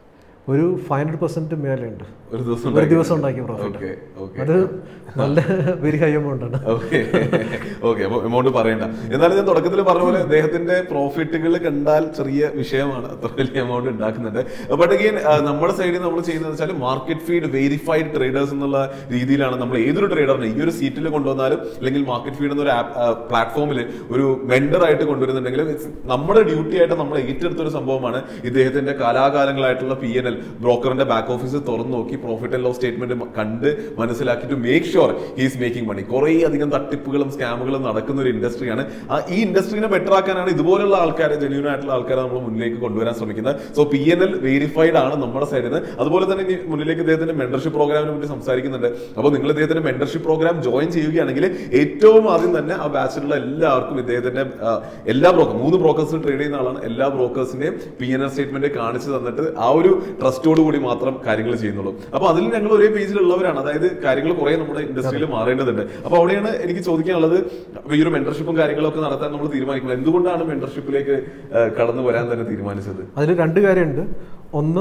ഒരു ഫൈവ് ഹൺഡ്രഡ് പെർസെന്റ് മേലെയുണ്ട് ഒരു ദിവസം ഒരു ദിവസം ഉണ്ടാക്കിയ പ്രോഫിറ്റ് ഓക്കെ ഓക്കെ അത് നല്ല വെരി ഹൈ എമൗണ്ട് ആണ് ഓക്കെ ഓക്കെ അപ്പൊ എമൗണ്ട് പറയണ്ട എന്നാലും ഞാൻ തുടക്കത്തിൽ പറഞ്ഞ പോലെ അദ്ദേഹത്തിന്റെ പ്രോഫിറ്റുകൾ കണ്ടാൽ ചെറിയ വിഷയമാണ് അത്ര വലിയ എമൗണ്ട് ഉണ്ടാക്കുന്നുണ്ട് ബട്ട് അഗെയിൻ നമ്മുടെ സൈഡിൽ നമ്മൾ ചെയ്യുന്നത് വെച്ചാൽ മാർക്കറ്റ് ഫീഡ് വെരിഫൈഡ് ട്രേഡേഴ്സ് എന്നുള്ള രീതിയിലാണ് നമ്മൾ ഏതൊരു ട്രേഡറിനെ ഈ ഒരു സീറ്റിൽ കൊണ്ടുവന്നാലും അല്ലെങ്കിൽ മാർക്കറ്റ് ഫീഡ് എന്നൊരു പ്ലാറ്റ്ഫോമിൽ ഒരു വെണ്ടർ ആയിട്ട് കൊണ്ടുവരുന്നുണ്ടെങ്കിൽ it's നമ്മുടെ ഡ്യൂട്ടി ആയിട്ട് നമ്മൾ ഏറ്റെടുത്ത ഒരു സംഭവമാണ് ഇദ്ദേഹത്തിന്റെ കാലാകാലങ്ങളായിട്ടുള്ള പി എൻ എൽ ബ്രോക്കറിന്റെ ബാക്ക് ഓഫീസ് തുറന്നു നോക്കി പ്രോഫിറ്റ് ആൻഡ് ലോസ് സ്റ്റേറ്റ്മെന്റ് കണ്ട് മനസ്സിലാക്കിയിട്ട് make sure he's making money കുറേ അധികം തട്ടിപ്പുകളും സ്കാമുകളും നടക്കുന്ന ഒരു ഇൻഡസ്ട്രിയാണ് ആ ഈ ഇൻഡസ്ട്രീനെ ബെറ്റർ ആക്കാനാണ് ഇതുപോലുള്ള ആൾക്കാരെ ജെന്യൂൻ ആയിട്ടുള്ള ആൾക്കാരെ നമ്മൾ മുന്നിലേക്ക് കൊണ്ടുവരാൻ ശ്രമിക്കുന്നത് so P N L verified ആണ് നമ്മുടെ സൈഡിൽ നിന്ന് അതുപോലെ തന്നെ ഇനി മുന്നിലേക്ക് ഇദ്ദേഹത്തിന്റെ മെന്റർഷിപ്പ് പ്രോഗ്രാമിനെ പറ്റി സംസാരിക്കുന്നുണ്ട് അപ്പോൾ നിങ്ങൾ ഇദ്ദേഹത്തിന്റെ മെന്റർഷിപ്പ് പ്രോഗ്രാം ജോയിൻ ചെയ്യുകയാണെങ്കിൽ ഏറ്റവും ആദ്യം തന്നെ ആ ബാച്ചിലുള്ള എല്ലാവർക്കും ഇദ്ദേഹത്തിന്റെ ആ, എല്ലാ ബ്രോക്കർ മൂന്ന് ബ്രോക്കേഴ്സ് ട്രേഡ് ചെയ്യുന്ന ആളാണ് എല്ലാ ബ്രോക്കേഴ്സിന്റെയും പി എൻ എൽ സ്റ്റേറ്റ്മെന്റ് കാണിച്ചു തന്നിട്ട് ആ ഒരു ട്രസ്റ്റോട് കൂടി മാത്രം കാര്യങ്ങൾ ചെയ്യുന്നുള്ളൂ അപ്പൊ അതിൽ ഞങ്ങൾ ഒരേ പേജിലുള്ളവരാണ് അതായത് കാര്യങ്ങൾ കുറെ നമ്മുടെ ഇൻഡസ്ട്രിയിൽ മാറേണ്ടതുണ്ട് അപ്പൊ അവിടെയാണ് എനിക്ക് ചോദിക്കാനുള്ളത് അപ്പൊ ഈ ഒരു മെന്റർഷിപ്പും കാര്യങ്ങളൊക്കെ നടത്താൻ നമ്മൾ തീരുമാനിക്കുന്നത് എന്തുകൊണ്ടാണ് മെന്റർഷിപ്പിലേക്ക് കടന്നു വരാൻ തന്നെ തീരുമാനിച്ചത് അതിൽ രണ്ട് കാര്യമുണ്ട് ഒന്ന്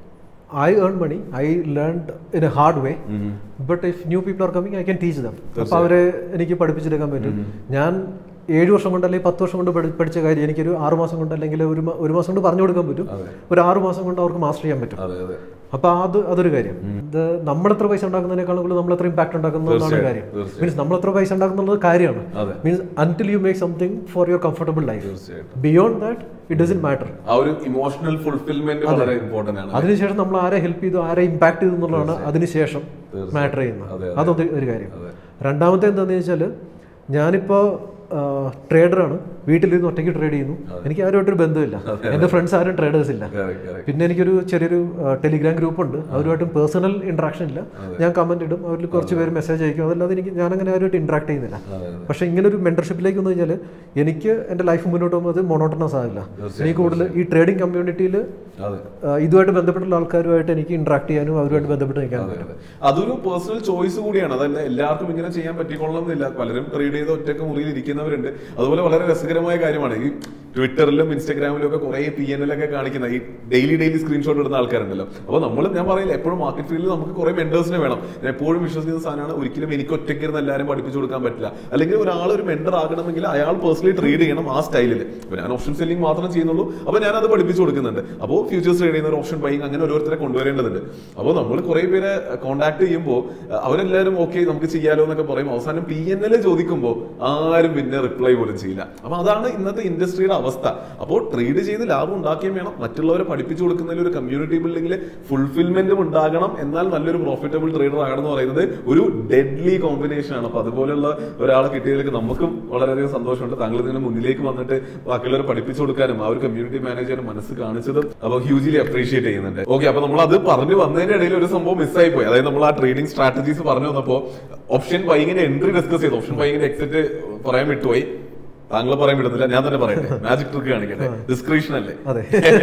I earn money I learn in a hard way but if new people are coming I can teach them അപ്പോൾ അവരെ എനിക്ക് പഠിപ്പിച്ചെടുക്കാൻ പറ്റും ഞാൻ ഏഴ് വർഷം കൊണ്ട് അല്ലെങ്കിൽ പത്ത് വർഷം കൊണ്ട് പഠി- പഠിച്ച കാര്യം എനിക്കൊരു ആറ് മാസം കൊണ്ട് അല്ലെങ്കിൽ ഒരു മ- ഒരു മാസം കൊണ്ട് പറഞ്ഞു കൊടുക്കാൻ പറ്റും ഒരു ആറ് മാസം കൊണ്ട് അവർക്ക് മാസ്റ്റർ ചെയ്യാൻ പറ്റും അതെ അതെ അപ്പൊ അത് അതൊരു കാര്യം ഇത് നമ്മൾ എത്ര പൈസ ഉണ്ടാക്കുന്നതിനേക്കാളും കൂടുതൽ നമ്മൾ എത്ര ഇമ്പാക്ട് ഉണ്ടാക്കുന്നതാണ് കാര്യം തീർച്ചയായും. മീൻസ് നമ്മൾ എത്ര പൈസ ഉണ്ടാക്കുന്നത് കാര്യമാണ് അതെ. Means until you make something for your comfortable life തീർച്ചയായിട്ടും beyond that it doesn't matter ആ ഒരു ഇമോഷണൽ ഫുൾഫിൽമെന്റ് വളരെ ഇമ്പോർട്ടന്റ് ആണ് അതിനുശേഷം നമ്മൾ ആരെ ഹെൽപ്പ് ചെയ്തു ആരെ ഇമ്പാക്ട് ചെയ്തു എന്നുള്ളതാണ് അതിനുശേഷം മാറ്റർ ചെയ്യുന്നത് അതെ, അതൊരു ഒരു കാര്യം അതെ. രണ്ടാമത്തെ എന്താണെന്ന് വെച്ചാൽ ഞാനിപ്പോൾ ട്രേഡറാണ് വീട്ടിലിരുന്ന് ഒറ്റയ്ക്ക് ട്രേഡ് ചെയ്യുന്നു എനിക്ക് ആരുമായിട്ടൊരു ബന്ധമില്ല എൻ്റെ ഫ്രണ്ട്സ് ആരും ട്രേഡേഴ്സ് ഇല്ല Correct, correct. പിന്നെ എനിക്കൊരു ചെറിയൊരു ടെലിഗ്രാം ഗ്രൂപ്പ് ഉണ്ട് അവരുമായിട്ടും പേഴ്സണൽ ഇന്ററാക്ഷൻ ഇല്ല ഞാൻ കമന്റ് ഇടും അവരിൽ കുറച്ച് പേര് മെസ്സേജ് അയക്കും അതല്ലാതെ എനിക്ക് ഞാൻ അങ്ങനെ ആരുമായിട്ട് ഇന്ററാക്ട് ചെയ്യുന്നില്ല അതെ, പക്ഷേ ഇങ്ങനെ ഒരു മെന്റർഷിപ്പിലേക്ക് വന്നു കഴിഞ്ഞാൽ എനിക്ക് എൻ്റെ ലൈഫ് മുന്നോട്ട് പോകുമ്പോൾ അത് മൊണോട്ടണസ് ആവില്ല എനിക്ക് കൂടുതൽ ഈ ട്രേഡിംഗ് കമ്മ്യൂണിറ്റിയിൽ അതെ ഇതുമായിട്ട് ബന്ധപ്പെട്ടുള്ള ആൾക്കാരുമായിട്ട് എനിക്ക് ഇന്ററാക്ട് ചെയ്യാനും അവരുമായിട്ട് ബന്ധപ്പെട്ട് നിൽക്കാനും അതെ, അതെ. അതൊരു പേഴ്സണൽ ചോയ്സ് കൂടിയാണ് അതല്ല എല്ലാവർക്കും ഇങ്ങനെ ചെയ്യാൻ പറ്റിക്കൊള്ളണം എന്നില്ല പലരും ട്രേഡ് ചെയ്ത് ഒറ്റക്ക് മുറിയിൽ ഇരിക്കുന്നവരുണ്ട് അതുപോലെ വളരെ രസകരമായ കാര്യമാണ് ഈ ട്വിറ്ററിലും ഇൻസ്റ്റാഗ്രാമിലും ഒക്കെ കുറെ പി എൻ എൽ ഒക്കെ കാണിക്കുന്ന ഈ ഡെയിലി ഡെയിലി സ്ക്രീൻഷോട്ട് ഇടുന്ന ആൾക്കാരുണ്ടല്ലോ അപ്പോൾ നമ്മൾ ഞാൻ പറയില്ല എപ്പോഴും മാർക്കറ്റ് ഫീൽഡിൽ നമുക്ക് കുറെ മെന്റേഴ്സിനെ വേണം ഞാൻ എപ്പോഴും വിശ്വസിക്കുന്ന സാധനമാണ് ഒരിക്കലും എനിക്ക് ഒറ്റയ്ക്ക് ഇരുന്ന് എല്ലാവരും പഠിപ്പിച്ചു കൊടുക്കാൻ പറ്റില്ല അല്ലെങ്കിൽ ഒരാൾ ഒരു മെന്റർ ആകണമെങ്കിൽ അയാൾ പേഴ്സണലി ട്രേഡ് ചെയ്യണം ആ സ്റ്റൈലിൽ ഇപ്പോൾ ഞാൻ ഓപ്ഷൻ സെല്ലിംഗ് മാത്രം ചെയ്യുന്നുള്ളൂ അപ്പോൾ ഞാൻ അത് പഠിപ്പിച്ചു കൊടുക്കുന്നുണ്ട് അപ്പോൾ ഫ്യൂച്ചേഴ്സ് ട്രേഡ് ചെയ്യുന്ന ഒരു ഓപ്ഷൻ ബൈങ് അങ്ങനെ ഓരോരുത്തരെ കൊണ്ടുവരേണ്ടതുണ്ട് അപ്പോൾ നമ്മൾ കുറെ പേരെ കോൺടാക്ട് ചെയ്യുമ്പോൾ അവരെല്ലാവരും ഓക്കെ നമുക്ക് ചെയ്യാലോ എന്നൊക്കെ പറയും അവസാനം പി എൻ എൽ ചോദിക്കുമ്പോൾ ആരും പിന്നെ റിപ്ലൈ പോലും ചെയ്യില്ല അപ്പൊ അതാണ് ഇന്നത്തെ ഇൻഡസ്ട്രിയുടെ അവസ്ഥ അപ്പോൾ ട്രേഡ് ചെയ്ത് ലാഭം ഉണ്ടാക്കുകയും വേണം മറ്റുള്ളവരെ പഠിപ്പിച്ചു കൊടുക്കുന്നതിൽ ഒരു കമ്മ്യൂണിറ്റി ബിൽഡിംഗിൽ ഫുൾഫിൽമെന്റും ഉണ്ടാകണം എന്നാൽ നല്ലൊരു പ്രോഫിറ്റബിൾ ട്രേഡർ ആകണം എന്ന് പറയുന്നത് ഒരു ഡെഡ്ലി കോമ്പിനേഷൻ ആണ് അപ്പൊ അതുപോലെയുള്ള ഒരാളെ കിട്ടിയതിലേക്ക് നമുക്കും വളരെയധികം സന്തോഷമുണ്ട് താങ്കൾ ഇതിന് മുന്നിലേക്ക് വന്നിട്ട് ബാക്കിയുള്ളവരെ പഠിപ്പിച്ചു കൊടുക്കാനും ആ ഒരു കമ്മ്യൂണിറ്റി മാനേജറിന് മനസ്സ് കാണിച്ചതും അപ്പൊ ഹ്യൂജിലി അപ്രീഷിയേറ്റ് ചെയ്യുന്നുണ്ട് ഓക്കെ അപ്പൊ നമ്മൾ അത് പറഞ്ഞു വന്നതിന്റെ ഇടയിൽ ഒരു സംഭവം മിസ്സായി പോയി അതായത് നമ്മൾ ആ ട്രേഡിംഗ് സ്ട്രാറ്റജീസ് പറഞ്ഞു വന്നപ്പോ ഓപ്ഷൻ ബൈങ്ങിന്റെ എൻട്രി ഡിസ്കസ് ചെയ്തു ഓപ്ഷൻ ബൈങ്ങിന്റെ എക്സിറ്റ് പറയാൻ വിട്ടുപോയി താങ്കൾ പറയാൻ വിടുന്നില്ല ഞാൻ തന്നെ പറയട്ടെ മാജിക് ട്രിക്ക് കാണിക്കട്ടെ ഡിസ്ക്രിപ്ഷൻ അല്ലേ അതെ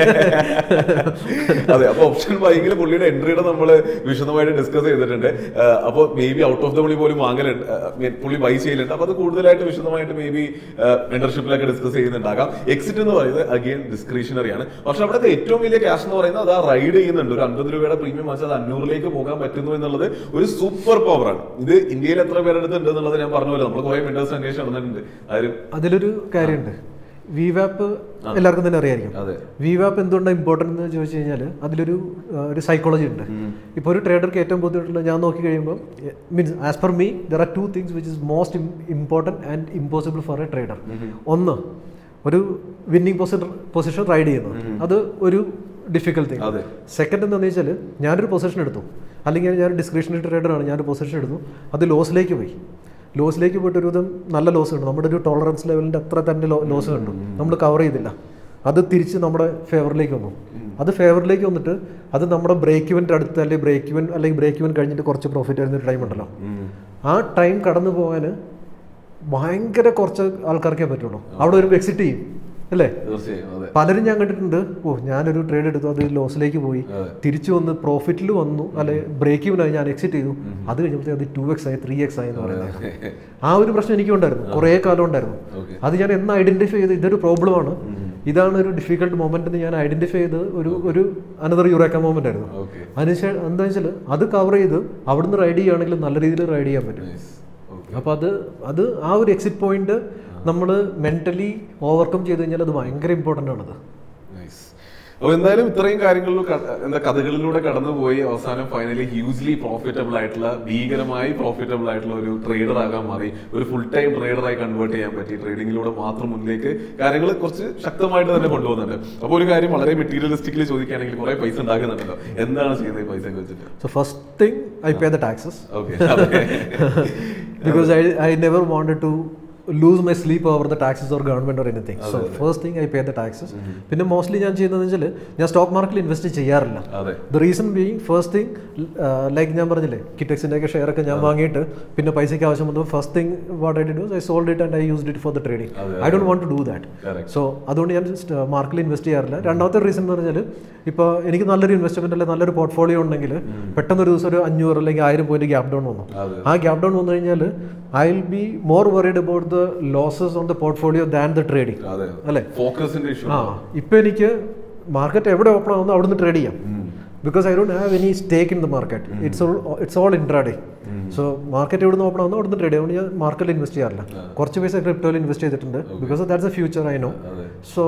അതെ അപ്പൊ ഓപ്ഷൻ ബൈക്കിൽ പുള്ളിയുടെ എൻട്രിയുടെ നമ്മൾ വിശദമായിട്ട് ഡിസ്കസ് ചെയ്തിട്ടുണ്ട് അപ്പോൾ maybe out of the money പോലും വാങ്ങലുണ്ട് ആ, മീൻ പുള്ളി ബൈ ചെയ്യലുണ്ട് അപ്പൊ അത് കൂടുതലായിട്ട് വിശദമായിട്ട് മേ ബി മെന്റർഷിപ്പിലൊക്കെ ഡിസ്കസ് ചെയ്യുന്നുണ്ടാകാം എക്സിറ്റ് എന്ന് പറയുന്നത് അഗെയിൻ ഡിസ്ക്രിഷണറി ആണ് പക്ഷെ അവിടുത്തെ ഏറ്റവും വലിയ ക്യാഷ് എന്ന് പറയുന്നത് അത് ആ റൈഡ് ചെയ്യുന്നുണ്ട് ഒരു അൻപത് രൂപയുടെ പ്രീമിയം വെച്ചാൽ അത് അഞ്ഞൂറിലേക്ക് പോകാൻ പറ്റുന്നു എന്നുള്ളത് ഒരു സൂപ്പർ പവർ ആണ് ഇത് ഇന്ത്യയിൽ എത്ര പേരെടുത്ത് ഉണ്ട് എന്നുള്ളത് ഞാൻ പറഞ്ഞ പോലെ നമ്മൾ കുറെ മെന്റേഴ്സ് അന്വേഷിച്ച് നടന്നിട്ടുണ്ട് ആരും അതിലൊരു കാര്യമുണ്ട് വി വാപ്പ് എല്ലാവർക്കും തന്നെ അറിയായിരിക്കും അതെ വി വാപ്പ് എന്തുകൊണ്ടാണ് ഇമ്പോർട്ടൻ്റ് എന്ന് ചോദിച്ചു കഴിഞ്ഞാൽ അതിലൊരു ആ, ഒരു സൈക്കോളജി ഉണ്ട് ഇപ്പോൾ ഒരു ട്രേഡർക്ക് ഏറ്റവും ബുദ്ധിമുട്ടുള്ള ഞാൻ നോക്കി കഴിയുമ്പോൾ means as per me there are two things which is most important and impossible for a trader ഒന്ന് ഒരു വിന്നിങ് പൊസിഷൻ പൊസിഷൻ റൈഡ് ചെയ്യുന്നത് അത് ഒരു ഡിഫിക്കൽട്ട് തിങ് അതെ സെക്കൻഡ് എന്താണെന്ന് വെച്ചാൽ ഞാനൊരു പൊസിഷൻ എടുത്തു അല്ലെങ്കിൽ ഞാൻ ഡിസ്ക്രിപ്ഷണറി ട്രേഡറാണ് ഞാനൊരു പൊസിഷൻ എടുത്തു അത് ലോസിലേക്ക് പോയി ലോസിലേക്ക് പോയിട്ട് ഒരു വിധം നല്ല ലോസ് കണ്ടു നമ്മുടെ ഒരു ടോളറൻസ് ലെവലിൻ്റെ അത്ര തന്നെ ലോസ് കണ്ടു നമ്മൾ കവർ ചെയ്തില്ല അത് തിരിച്ച് നമ്മുടെ ഫേവറിലേക്ക് വന്നു അത് ഫേവറിലേക്ക് വന്നിട്ട് അത് നമ്മുടെ ബ്രേക്ക് ഇവൻ്റെ അടുത്ത് അല്ലെങ്കിൽ ബ്രേക്ക് ഇവൻ അല്ലെങ്കിൽ ബ്രേക്ക് ഇവൻ കഴിഞ്ഞിട്ട് കുറച്ച് പ്രോഫിറ്റ് വരുന്ന ഒരു ടൈം ഉണ്ടല്ലോ ആ ടൈം കടന്നു പോകാൻ ഭയങ്കര കുറച്ച് ആൾക്കാർക്കേ പറ്റുള്ളൂ അവിടെ ഒരു എക്സിറ്റ് ചെയ്യും അല്ലേ തീർച്ചയായും അതെ പലരും ഞാൻ കണ്ടിട്ടുണ്ട് ഓ ഞാനൊരു ട്രേഡ് എടുത്തു അത് ലോസിലേക്ക് പോയി അതെ. തിരിച്ചു വന്ന് പ്രോഫിറ്റിൽ വന്നു അല്ലെ ബ്രേക്ക് ഇവനായി ഞാൻ എക്സിറ്റ് ചെയ്തു അത് കഴിഞ്ഞപ്പോഴത്തെ അത് ടു എക്സ് ആയി ത്രീ എക്സ് ആയി എന്ന് പറയുന്നത് ആ ഒരു പ്രശ്നം എനിക്കും ഉണ്ടായിരുന്നു കുറേ കാലം ഉണ്ടായിരുന്നു ഓക്കെ അത് ഞാൻ എന്ന് ഐഡന്റിഫൈ ചെയ്ത് ഇതൊരു പ്രോബ്ലമാണ് ഇതാണ് ഒരു ഡിഫിക്കൽട്ട് മൊമെന്റ് എന്ന് ഞാൻ ഐഡന്റിഫൈ ചെയ്ത് ഒരു ഒരു അനദർ യുറേക്ക മൊമെന്റ് ആയിരുന്നു ഓക്കെ അതിനുശേഷം എന്താ വെച്ചാൽ അത് കവർ ചെയ്ത് അവിടുന്ന് റൈഡ് ചെയ്യുകയാണെങ്കിൽ നല്ല രീതിയിൽ റൈഡ് ചെയ്യാൻ പറ്റും ഓക്കെ അപ്പോൾ അത് അത് ആ ഒരു എക്സിറ്റ് പോയിന്റ് നമ്മൾ മെന്റലി ഓവർകം ചെയ്ത് കഴിഞ്ഞാൽ അത് ഭയങ്കര ഇമ്പോർട്ടൻ്റ് ആണത് നൈസ് അപ്പൊ എന്തായാലും ഇത്രയും കാര്യങ്ങളിലും ക- എന്താ കഥകളിലൂടെ കടന്നുപോയി അവസാനം ഫൈനലി ഹ്യൂജ്ലി പ്രോഫിറ്റബിൾ ആയിട്ടുള്ള ഭീകരമായി പ്രോഫിറ്റബിൾ ആയിട്ടുള്ള ഒരു ട്രേഡർ ആകാൻ മാറി ഒരു ഫുൾ ടൈം ട്രേഡറായി കൺവേർട്ട് ചെയ്യാൻ പറ്റി ട്രേഡിങ്ങിലൂടെ മാത്രം മുന്നിലേക്ക് കാര്യങ്ങൾ കുറച്ച് ശക്തമായിട്ട് തന്നെ കൊണ്ടുപോകുന്നുണ്ട് അപ്പോൾ ഒരു കാര്യം വളരെ മെറ്റീരിയലിസ്റ്റിക്കലി ചോദിക്കുകയാണെങ്കിൽ കുറെ പൈസ ഉണ്ടാക്കുന്നുണ്ടല്ലോ എന്താണ് ചെയ്യുന്നത് ഈ പൈസ വെച്ചിട്ട് so first thing I pay the taxes okay because I, I never wanted to lose my sleep over the taxes or government or anything. So first thing I pay the taxes. പിന്നെ മോസ്റ്റ്ലി ഞാൻ ചെയ്യുന്നതെന്ന് വെച്ചാൽ ഞാൻ സ്റ്റോക്ക് മാർക്കറ്റിൽ ഇൻവെസ്റ്റ് ചെയ്യാറില്ല അതെ the reason being first thing like ഞാൻ പറഞ്ഞില്ലേ കിറ്റക്സിൻ്റെ ഒക്കെ ഷെയർ ഒക്കെ ഞാൻ വാങ്ങിയിട്ട് പിന്നെ പൈസയ്ക്ക് ആവശ്യം വന്നപ്പോൾ first thing what I do I sold it and I used it for the trading അതെ, I don't want to do that Correct. So അതുകൊണ്ട് ഞാൻ മാർക്കറ്റിൽ ഇൻവെസ്റ്റ് ചെയ്യാറില്ല രണ്ടാമത്തെ റീസൺ എന്ന് പറഞ്ഞാൽ ഇപ്പോൾ എനിക്ക് നല്ലൊരു ഇൻവെസ്റ്റ്മെന്റ് അല്ലെങ്കിൽ നല്ലൊരു പോർട്ട്ഫോളിയോ ഉണ്ടെങ്കിൽ പെട്ടെന്ന് ഒരു ദിവസം ഒരു അഞ്ഞൂറ് അല്ലെങ്കിൽ ആയിരം പോയിന്റ് ഗ്യാപ് ഡൗൺ വന്നു അതെ ആ ഗ്യാപ് ഡൗൺ വന്നു കഴിഞ്ഞാൽ I will be more worried about the losses on the portfolio than the trading അതെ അല്ലേ ഫോക്കസിന്റെ ഇഷ്യൂ ആ ഇപ്പം എനിക്ക് മാർക്കറ്റ് എവിടെ ഓപ്പൺ ആവുന്നു അവിടുന്ന് ട്രേഡ് ചെയ്യാം because I don't have any stake in the market it's all it's all intraday so market എവിടെ നിന്ന് ഓപ്പൺ ആവുന്നു അവിടുന്ന് ട്രേഡ് ചെയ്യാം ഞാൻ മാർക്കറ്റിൽ ഇൻവെസ്റ്റ് ചെയ്യാറില്ല കുറച്ച് പൈസ ക്രിപ്റ്റോയിൽ ഇൻവെസ്റ്റ് ചെയ്തിട്ടുണ്ട് because that's a future I know അതെ സോ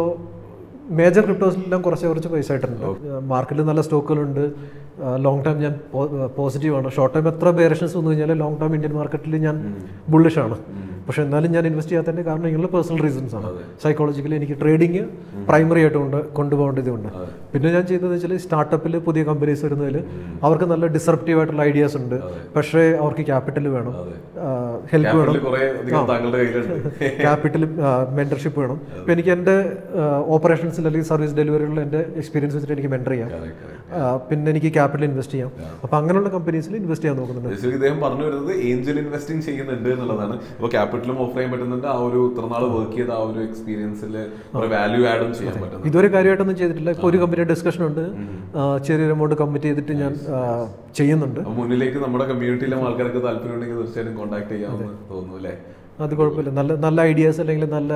മേജർ ക്രിപ്റ്റോസിലെല്ലാം കുറച്ച് കുറച്ച് പൈസ ആയിട്ടുണ്ട് മാർക്കറ്റിൽ നല്ല സ്റ്റോക്കുകളുണ്ട് ലോങ് ടൈം ഞാൻ പോസിറ്റീവ് ആണ് ഷോർട്ട് ടൈം എത്ര ബേറേഷൻസ് വന്നു കഴിഞ്ഞാൽ ലോങ് ടൈം ഇന്ത്യൻ മാർക്കറ്റിൽ ഞാൻ ബുള്ളിഷ് ആണ് പക്ഷെ എന്നാലും ഞാൻ ഇൻവെസ്റ്റ് ചെയ്യാത്തതിൻ്റെ കാരണം ഇങ്ങനെയുള്ള പേഴ്സണൽ റീസൺസ് ആണ് സൈക്കോളജിക്കലി എനിക്ക് ട്രേഡിങ് പ്രൈമറി ആയിട്ട് കൊണ്ട് കൊണ്ടുപോകേണ്ടതുണ്ട് പിന്നെ ഞാൻ ചെയ്യുന്നത് വെച്ചാൽ സ്റ്റാർട്ടപ്പിൽ പുതിയ കമ്പനീസ് വരുന്നതിൽ അവർക്ക് നല്ല ഡിസർപ്റ്റീവ് ആയിട്ടുള്ള ഐഡിയാസ് ഉണ്ട് പക്ഷേ അവർക്ക് ക്യാപിറ്റൽ വേണം ഹെൽപ്പ് വേണം കുറെ അധികം താങ്കളുടെ കയ്യിലുണ്ട് ക്യാപിറ്റൽ മെന്റർഷിപ്പ് വേണം ഇപ്പം എനിക്ക് എൻ്റെ ഓപ്പറേഷൻസിൽ അല്ലെങ്കിൽ സർവീസ് ഡെലിവറികളിൽ എൻ്റെ എക്സ്പീരിയൻസ് വെച്ചിട്ട് എനിക്ക് മെൻറ്റർ ചെയ്യാം Correct, correct. ആ, പിന്നെ എനിക്ക് ക്യാപിറ്റൽ ഇൻവെസ്റ്റ് ചെയ്യാം അപ്പോൾ അങ്ങനെയുള്ള കമ്പനീസിൽ ഇൻവെസ്റ്റ് ചെയ്യാൻ നോക്കുന്നുണ്ട് ബേസിക്കലി ഇദ്ദേഹം പറഞ്ഞു വരുന്നത് ഏഞ്ചൽ ഇൻവെസ്റ്റിംഗ് ചെയ്യുന്നുണ്ട് എന്നുള്ളതാണ് അപ്പോൾ ക്യാപിറ്റലും ഓഫർ ചെയ്യാൻ പറ്റുന്നുണ്ട് ആ ഒരു ഇത്ര നാൾ വർക്ക് ചെയ്ത ആ ഒരു എക്സ്പീരിയൻസിൽ ഒരു വാല്യൂ ആഡും ചെയ്യാൻ പറ്റുന്നത് ഇതുവരെ കാര്യമായിട്ടൊന്നും ചെയ്തിട്ടില്ല ഇപ്പോൾ ഒരു കമ്പനിയുടെ ഡിസ്കഷൻ ഉണ്ട് ആ, ചെറിയൊരു എമൗണ്ട് കമ്മിറ്റ് ചെയ്തിട്ട് ഞാൻ ആ, ചെയ്യുന്നുണ്ട് അപ്പൊ മുന്നിലേക്ക് നമ്മുടെ കമ്മ്യൂണിറ്റിയിലെ ആൾക്കാർക്ക് താല്പര്യം ഉണ്ടെങ്കിൽ തീർച്ചയായിട്ടും കോൺടാക്ട് ചെയ്യാമെന്ന് തോന്നുന്നു അല്ലേ അത് കുഴപ്പമില്ല നല്ല നല്ല ഐഡിയാസ് അല്ലെങ്കിൽ നല്ല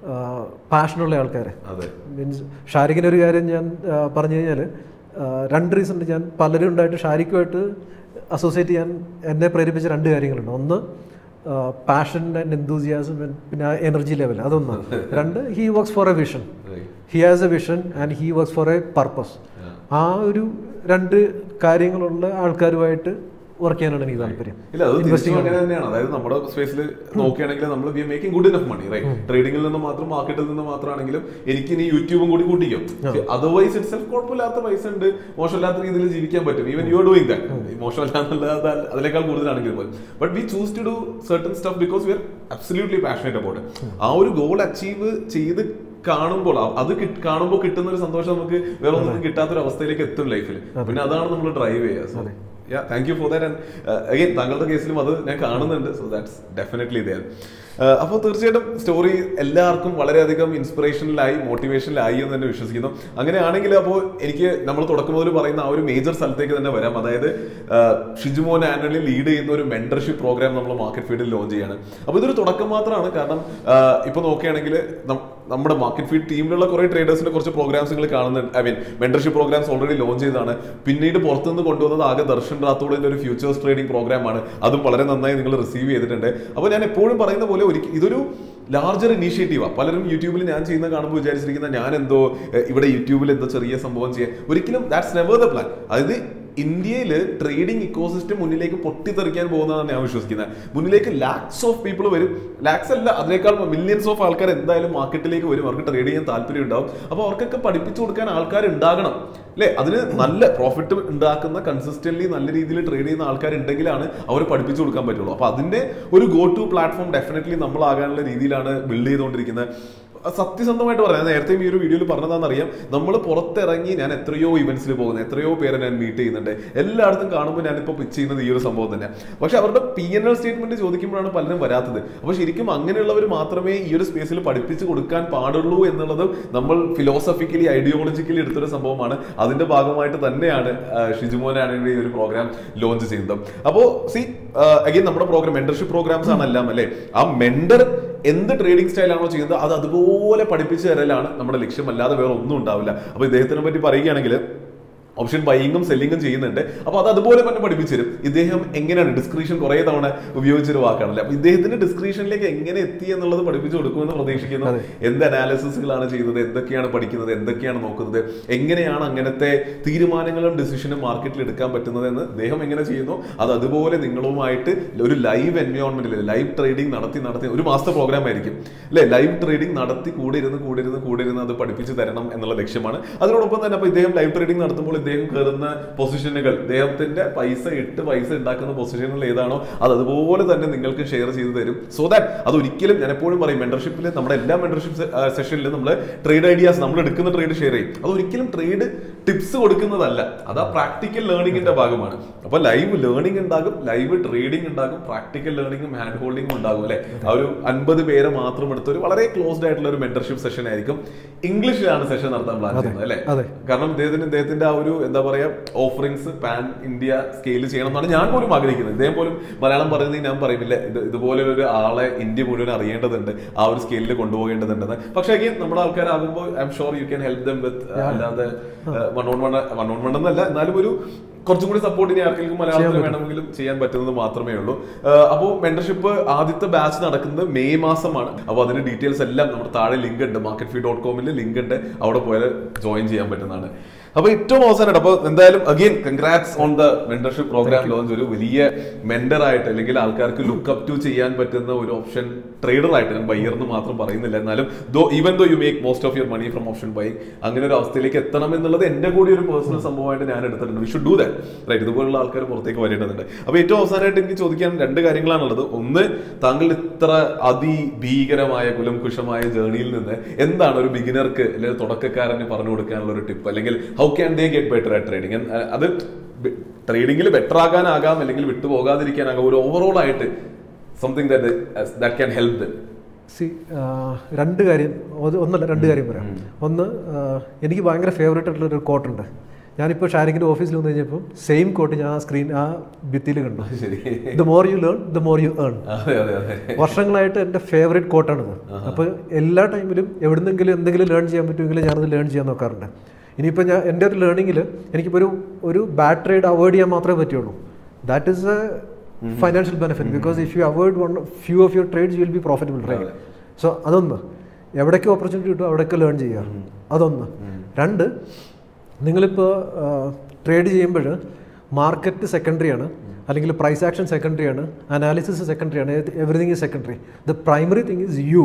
പാഷനുള്ള ആൾക്കാരെ അതെ മീൻസ് ഷാരിഖിന് ഒരു കാര്യം ഞാൻ ആ, പറഞ്ഞു കഴിഞ്ഞാൽ രണ്ട് റീസൺ ഉണ്ട് ഞാൻ പലരും ഉണ്ടായിട്ട് ഷാരിഖുമായിട്ട് അസോസിയേറ്റ് ചെയ്യാൻ എന്നെ പ്രേരിപ്പിച്ച രണ്ട് കാര്യങ്ങളുണ്ട് ഒന്ന് പാഷൻ ആൻഡ് എന്തൂസിയാസം പിന്നെ എനർജി ലെവൽ അതൊന്ന് രണ്ട് he works for a vision he has a vision and he works for a purpose ആ ഒരു രണ്ട് കാര്യങ്ങളുള്ള ആൾക്കാരുമായിട്ട് വർക്ക് ചെയ്യാനാണ് എനിക്ക് താല്പര്യം ഇല്ല അത് തിരിച്ചും അങ്ങനെ തന്നെയാണ് അതായത് നമ്മുടെ സ്പേസിൽ നോക്കുകയാണെങ്കിൽ നമ്മൾ we making good enough money right ട്രേഡിംഗിൽ നിന്ന് മാത്രം മാർക്കറ്റിൽ നിന്ന് മാത്രമാണെങ്കിലും എനിക്ക് ഇനി യൂട്യൂബും കൂടി കൂട്ടിക്കും അതർവൈസ് ഇറ്റ് സെൽഫ് കുഴപ്പമില്ലാത്ത പൈസ ഉണ്ട് മോശമില്ലാത്ത രീതിയിൽ ജീവിക്കാൻ പറ്റും even you are doing that മോശമല്ല എന്നുള്ളത് അതിനേക്കാൾ കൂടുതലാണെങ്കിൽ പോലും but we choose to do certain stuff because we are absolutely passionate about ആ ഒരു ഗോൾ അച്ചീവ് ചെയ്ത് കാണുമ്പോൾ ആ- അത് കിട്ട്- കാണുമ്പോൾ കിട്ടുന്ന ഒരു സന്തോഷം നമുക്ക് വേറെ ഒന്നും കിട്ടാത്തൊരു അവസ്ഥയിലേക്ക് എത്തും ലൈഫിൽ പിന്നെ അതാണ് നമ്മൾ ഡ്രൈവ് ചെയ്യുക so yeah thank you for that and again താങ്കളുടെ കേസിലും അത് ഞാൻ കാണുന്നുണ്ട് സോ ദാറ്റ്സ് ഡെഫിനറ്റ്ലി ദയർ അപ്പോൾ തീർച്ചയായിട്ടും സ്റ്റോറി എല്ലാവർക്കും വളരെയധികം ഇൻസ്പിറേഷനിലായി മോട്ടിവേഷനിലായി എന്ന് തന്നെ വിശ്വസിക്കുന്നു അങ്ങനെയാണെങ്കിൽ അപ്പോൾ എനിക്ക് നമ്മൾ തുടക്കം മുതൽ പറയുന്ന ആ ഒരു മേജർ സ്ഥലത്തേക്ക് തന്നെ വരാം അതായത് uh, ഷിജുമോൻ ആനുവലി ലീഡ് ചെയ്യുന്ന ഒരു മെന്റർഷിപ്പ് പ്രോഗ്രാം നമ്മൾ മാർക്കറ്റ് ഫീൽഡിൽ ലോഞ്ച് ചെയ്യാണ് അപ്പോൾ ഇതൊരു തുടക്കം മാത്രമാണ് കാരണം ഇപ്പോൾ നോക്കുകയാണെങ്കിൽ നം- നമ്മുടെ മാർക്കറ്റ് ഫീഡ് ടീമിലുള്ള കുറെ ട്രേഡേഴ്സിന്റെ കുറച്ച് പ്രോഗ്രാംസ് നിങ്ങൾ കാണുന്നുണ്ട് I mean mentorship programs already launch ചെയ്തതാണ് പിന്നീട് പുറത്തുനിന്ന് കൊണ്ടുവന്നത് ആകെ ദർശൻ റാത്തോളിന്റെ ഒരു ഫ്യൂച്ചേഴ്സ് ട്രേഡിംഗ് പ്രോഗ്രാമാണ് അതും വളരെ നന്നായി നിങ്ങൾ റിസീവ് ചെയ്തിട്ടുണ്ട് അപ്പോൾ ഞാൻ എപ്പോഴും പറയുന്ന പോലെ ഒരിക്കൽ ഇതൊരു ലാർജർ ഇനീഷ്യേറ്റീവാണ് പലരും യൂട്യൂബിൽ ഞാൻ ചെയ്യുന്ന കാണുമ്പോൾ വിചാരിച്ചിരിക്കുന്ന ഞാൻ എന്തോ എഹ്, ഇവിടെ യൂട്യൂബിൽ എന്തോ ചെറിയ സംഭവം ചെയ്യാൻ ഒരിക്കലും ദാറ്റ്സ് നെവർ ദ പ്ലാൻ അതായത് ഇന്ത്യയിൽ ട്രേഡിംഗ് ഇക്കോസിസ്റ്റം മുന്നിലേക്ക് പൊട്ടിത്തെറിക്കാൻ പോകുന്നതാണ് ഞാൻ വിശ്വസിക്കുന്നത് മുന്നിലേക്ക് ലാക്സ് ഓഫ് പീപ്പിൾ വരും ലാക്സ് അല്ല അതിനേക്കാൾ മില്യൺസ് ഓഫ് ആൾക്കാർ എന്തായാലും മാർക്കറ്റിലേക്ക് വരും അവർക്ക് ട്രേഡ് ചെയ്യാൻ താല്പര്യം ഉണ്ടാവും അപ്പോൾ അവർക്കൊക്കെ പഠിപ്പിച്ചു കൊടുക്കാൻ ആൾക്കാർ ഉണ്ടാകണം അല്ലേ അതിന് നല്ല പ്രോഫിറ്റ് ഉണ്ടാക്കുന്ന കൺസിസ്റ്റന്റ്ലി നല്ല രീതിയിൽ ട്രേഡ് ചെയ്യുന്ന ആൾക്കാർ ഉണ്ടെങ്കിലാണ് അവർ പഠിപ്പിച്ചു കൊടുക്കാൻ പറ്റുള്ളൂ അപ്പോൾ അതിന്റെ ഒരു ഗോ ടു പ്ലാറ്റ്ഫോം ഡെഫിനറ്റ്ലി നമ്മളാകാനുള്ള രീതിയിലാണ് ബിൽഡ് ചെയ്തുകൊണ്ടിരിക്കുന്നത് സത്യസന്ധമായിട്ട് പറയാം ഞാൻ നേരത്തെ ഈ ഒരു വീഡിയോയിൽ പറഞ്ഞതാണെന്നറിയാം നമ്മൾ പുറത്തിറങ്ങി ഞാൻ എത്രയോ ഇവന്റ്സിൽ പോകുന്നത് എത്രയോ പേരെ ഞാൻ മീറ്റ് ചെയ്യുന്നുണ്ട് എല്ലായിടത്തും കാണുമ്പോൾ ഞാനിപ്പോൾ പിച്ച് ചെയ്യുന്നത് ഈ ഒരു സംഭവം തന്നെ പക്ഷെ അവരുടെ പി എൻ എൽ സ്റ്റേറ്റ്മെന്റ് ചോദിക്കുമ്പോഴാണ് പലരും വരാത്തത് അപ്പോൾ ശരിക്കും അങ്ങനെയുള്ളവർ മാത്രമേ ഈ ഒരു സ്പേസിൽ പഠിപ്പിച്ച് കൊടുക്കാൻ പാടുള്ളൂ എന്നുള്ളത് നമ്മൾ ഫിലോസഫിക്കലി ഐഡിയോളജിക്കലി എടുത്തൊരു സംഭവമാണ് അതിന്റെ ഭാഗമായിട്ട് തന്നെയാണ് ആ, ഷിജുമോനാണെങ്കിൽ ഈ ഒരു പ്രോഗ്രാം ലോഞ്ച് ചെയ്യുന്നത് അപ്പോൾ സി അഗൈൻ നമ്മുടെ പ്രോഗ്രാം മെന്റർഷിപ്പ് പ്രോഗ്രാംസ് ആണ് എല്ലാം അല്ലേ ആ മെന്റർ എന്ത് ട്രേഡിംഗ് സ്റ്റൈലാണോ ചെയ്യുന്നത് അത് അതുപോലെ പഠിപ്പിച്ചു തരലാണ് നമ്മുടെ ലക്ഷ്യം അല്ലാതെ വേറെ ഒന്നും ഉണ്ടാവില്ല അപ്പൊ ഇദ്ദേഹത്തിനെ പറ്റി പറയുകയാണെങ്കിൽ ഓപ്ഷൻ ബൈയിങ്ങും സെല്ലിങ്ങും ചെയ്യുന്നുണ്ട് അപ്പൊ അത് അതുപോലെ തന്നെ പഠിപ്പിച്ചു തരും ഇദ്ദേഹം എങ്ങനെയാണ് ഡിസ്ക്രിപ്ഷൻ കുറെ തവണ ഉപയോഗിച്ചൊരു വാക്കാണല്ലേ അപ്പൊ ഇദ്ദേഹത്തിന്റെ ഡിസ്ക്രിപ്ഷനിലേക്ക് എങ്ങനെ എത്തി എന്നുള്ളത് പഠിപ്പിച്ചു കൊടുക്കുമെന്ന് പ്രതീക്ഷിക്കുന്നു എന്ത് അനാലിസിസുകളാണ് ചെയ്യുന്നത് എന്തൊക്കെയാണ് പഠിക്കുന്നത് എന്തൊക്കെയാണ് നോക്കുന്നത് എങ്ങനെയാണ് അങ്ങനത്തെ തീരുമാനങ്ങളും ഡിസിഷനും മാർക്കറ്റിൽ എടുക്കാൻ പറ്റുന്നത് എന്ന് ഇദ്ദേഹം എങ്ങനെ ചെയ്യുന്നു അത് അതുപോലെ നിങ്ങളുമായിട്ട് ഒരു ലൈവ് എൻവയോൺമെന്റിൽ ലൈവ് ട്രേഡിംഗ് നടത്തി നടത്തി ഒരു മാസത്തെ പ്രോഗ്രാം ആയിരിക്കും അല്ലെ ലൈവ് ട്രേഡിംഗ് നടത്തി കൂടെ ഇരുന്ന് കൂടെ ഇരുന്ന് കൂടെ ഇരുന്ന് അത് പഠിപ്പിച്ച് തരണം എന്നുള്ള ലക്ഷ്യമാണ് അതിനോടൊപ്പം തന്നെ അപ്പൊ ഇദ്ദേഹം ലൈവ് ട്രേഡിംഗ് നടത്തുമ്പോൾ ഇദ്ദേഹം കയറുന്ന പൊസിഷനുകൾ ഇദ്ദേഹത്തിന്റെ പൈസ ഇട്ട് പൈസ ഉണ്ടാക്കുന്ന പൊസിഷനുകൾ ഏതാണോ അത് അതുപോലെ തന്നെ നിങ്ങൾക്ക് ഷെയർ ചെയ്ത് തരും സോ ദാറ്റ് അത് ഒരിക്കലും ഞാൻ എപ്പോഴും പറയും മെന്റർഷിപ്പിൽ നമ്മുടെ എല്ലാ മെന്റർഷിപ്പ് സെഷനിലും നമ്മൾ ട്രേഡ് ഐഡിയാസ് നമ്മൾ എടുക്കുന്ന ട്രേഡ് ഷെയർ ചെയ്യും അത് ഒരിക്കലും ട്രേഡ് ടിപ്സ് കൊടുക്കുന്നതല്ല അത് ആ പ്രാക്ടിക്കൽ ലേണിംഗിന്റെ ഭാഗമാണ് അപ്പൊ ലൈവ് ലേണിംഗ് ഉണ്ടാകും ലൈവ് ട്രേഡിംഗ് ഉണ്ടാകും പ്രാക്ടിക്കൽ ലേണിംഗും ഹാൻഡ് ഹോൾഡിംഗും ഉണ്ടാകും അല്ലെ ആ ഒരു അൻപത് പേരെ മാത്രം എടുത്ത ഒരു വളരെ ക്ലോസ്ഡ് ആയിട്ടുള്ള ഒരു മെന്റർഷിപ്പ് സെഷൻ ആയിരിക്കും ഇംഗ്ലീഷിലാണ് സെഷൻ നടത്താൻ പ്ലാൻ ചെയ്യുന്നത് അല്ലെ അതെ. കാരണം ഇദ്ദേഹത്തിന് ഇദ്ദേഹത്തിന്റെ ആ ഒരു എന്താ പറയാ ഓഫറിങ്സ് പാൻ ഇന്ത്യ സ്കെയിൽ ചെയ്യണം എന്നാണ് ഞാൻ പോലും ആഗ്രഹിക്കുന്നത് ഇദ്ദേഹം പോലും മലയാളം പറയുന്നത് ഞാൻ പറയുന്നില്ല ഇത് ഇതുപോലെ ഒരു ആളെ ഇന്ത്യ മുഴുവൻ അറിയേണ്ടതുണ്ട് ആ ഒരു സ്കെയിലിൽ കൊണ്ടുപോകേണ്ടതുണ്ടെന്ന് പക്ഷേ again നമ്മുടെ ആൾക്കാരാകുമ്പോൾ I'm sure you can help them with അല്ലാതെ one on one one on one എന്നല്ല എന്നാലും ഒരു കുറച്ചും കൂടി സപ്പോർട്ട് ഇനി ആർക്കെങ്കിലും മലയാളത്തിൽ വേണമെങ്കിലും ചെയ്യാൻ പറ്റുന്നത് മാത്രമേ ഉള്ളൂ അപ്പോൾ മെന്റർഷിപ്പ് ആദ്യത്തെ ബാച്ച് നടക്കുന്നത് മെയ് മാസമാണ് അപ്പോൾ അതിന്റെ ഡീറ്റെയിൽസ് എല്ലാം നമ്മുടെ താഴെ ലിങ്ക് ഉണ്ട് മാർക്കറ്റ് ഫീ ഡോട്ട് കോമിൽ ലിങ്ക് ഉണ്ട് അവിടെ പോയാൽ ജോയിൻ ചെയ്യാൻ പറ്റുന്നതാണ് അപ്പൊ ഏറ്റവും അവസാനമായിട്ട് അപ്പൊ എന്തായാലും again congrats on the mentorship program launch ഒരു വലിയ മെന്റർ ആയിട്ട് അല്ലെങ്കിൽ ആൾക്കാർക്ക് ലുക്ക് അപ്പ് ടു ചെയ്യാൻ പറ്റുന്ന ഒരു ഓപ്ഷൻ ട്രേഡർ ആയിട്ട് ഞാൻ ബയ്യർ എന്ന് മാത്രം പറയുന്നില്ല എന്നാലും though even though you make most of your money from option buy അങ്ങനെ ഒരു അവസ്ഥയിലേക്ക് എത്തണം എന്നുള്ളത് എന്റെ കൂടി ഒരു പേഴ്സണൽ സംഭവമായിട്ട് ഞാൻ എടുത്തിട്ടുണ്ട് we should do that right ഇതുപോലുള്ള ആൾക്കാർ പുറത്തേക്ക് വരേണ്ടതുണ്ട് അപ്പൊ ഏറ്റവും അവസാനമായിട്ട് എനിക്ക് ചോദിക്കാൻ രണ്ട് കാര്യങ്ങളാണുള്ളത് ഒന്ന് താങ്കൾ ഇത്ര അതിഭീകരമായ കുലംകുഷമായ ജേണിയിൽ നിന്ന് എന്താണ് ഒരു ബിഗിനർക്ക് അല്ലെങ്കിൽ തുടക്കക്കാരന് പറഞ്ഞു കൊടുക്കാനുള്ള ഒരു ടിപ്പ് അല്ലെങ്കിൽ how can they get better at trading അത് ട്രേഡിംഗിൽ ബെറ്റർ ആകാനാകാം അല്ലെങ്കിൽ വിട്ടുപോകാതിരിക്കാനാകാം ഒരു ഓവറോൾ ആയിട്ട് something that can help them see രണ്ട് കാര്യം അത് ഒന്നല്ല രണ്ട് കാര്യം പറയാം ഒന്ന് ആ, എനിക്ക് ഭയങ്കര ഫേവറേറ്റ് ആയിട്ടുള്ള ഒരു കോട്ടുണ്ട് ഞാനിപ്പോൾ ഷാരിക്കിൻ്റെ ഓഫീസിൽ വന്നു കഴിഞ്ഞപ്പോൾ സെയിം കോട്ട് ഞാൻ ആ സ്ക്രീൻ ആ ഭിത്തിയിൽ കണ്ടു ശരി the more you learn the more you earn അതെ അതെ അതെ വർഷങ്ങളായിട്ട് എൻ്റെ ഫേവറേറ്റ് കോട്ടാണിത് അപ്പോൾ എല്ലാ ടൈമിലും എവിടുന്നെങ്കിലും എന്തെങ്കിലും ലേൺ ചെയ്യാൻ പറ്റുമെങ്കിൽ ഞാനത് ലേൺ ചെയ്യാൻ നോക്കാറുണ്ട് ഇനിയിപ്പോൾ ഞാൻ എൻ്റെ ഒരു ലേണിങ്ങിൽ എനിക്കിപ്പോൾ ഒരു ഒരു ബാഡ് ട്രേഡ് അവോയ്ഡ് ചെയ്യാൻ മാത്രമേ പറ്റുള്ളൂ that is a financial benefit because if you avoid one few of your trades you will be profitable right so അതൊന്ന് എവിടേക്ക് ഓപ്പർച്യൂണിറ്റി കിട്ടും അവിടേക്ക് ലേൺ ചെയ്യുക അതൊന്ന് രണ്ട് നിങ്ങളിപ്പോൾ ട്രേഡ് ചെയ്യുമ്പോൾ മാർക്കറ്റ് സെക്കൻഡറി ആണ് അല്ലെങ്കിൽ പ്രൈസ് ആക്ഷൻ സെക്കൻഡറി ആണ് അനാലിസിസ് സെക്കൻഡറി ആണ് everything is secondary the primary thing is you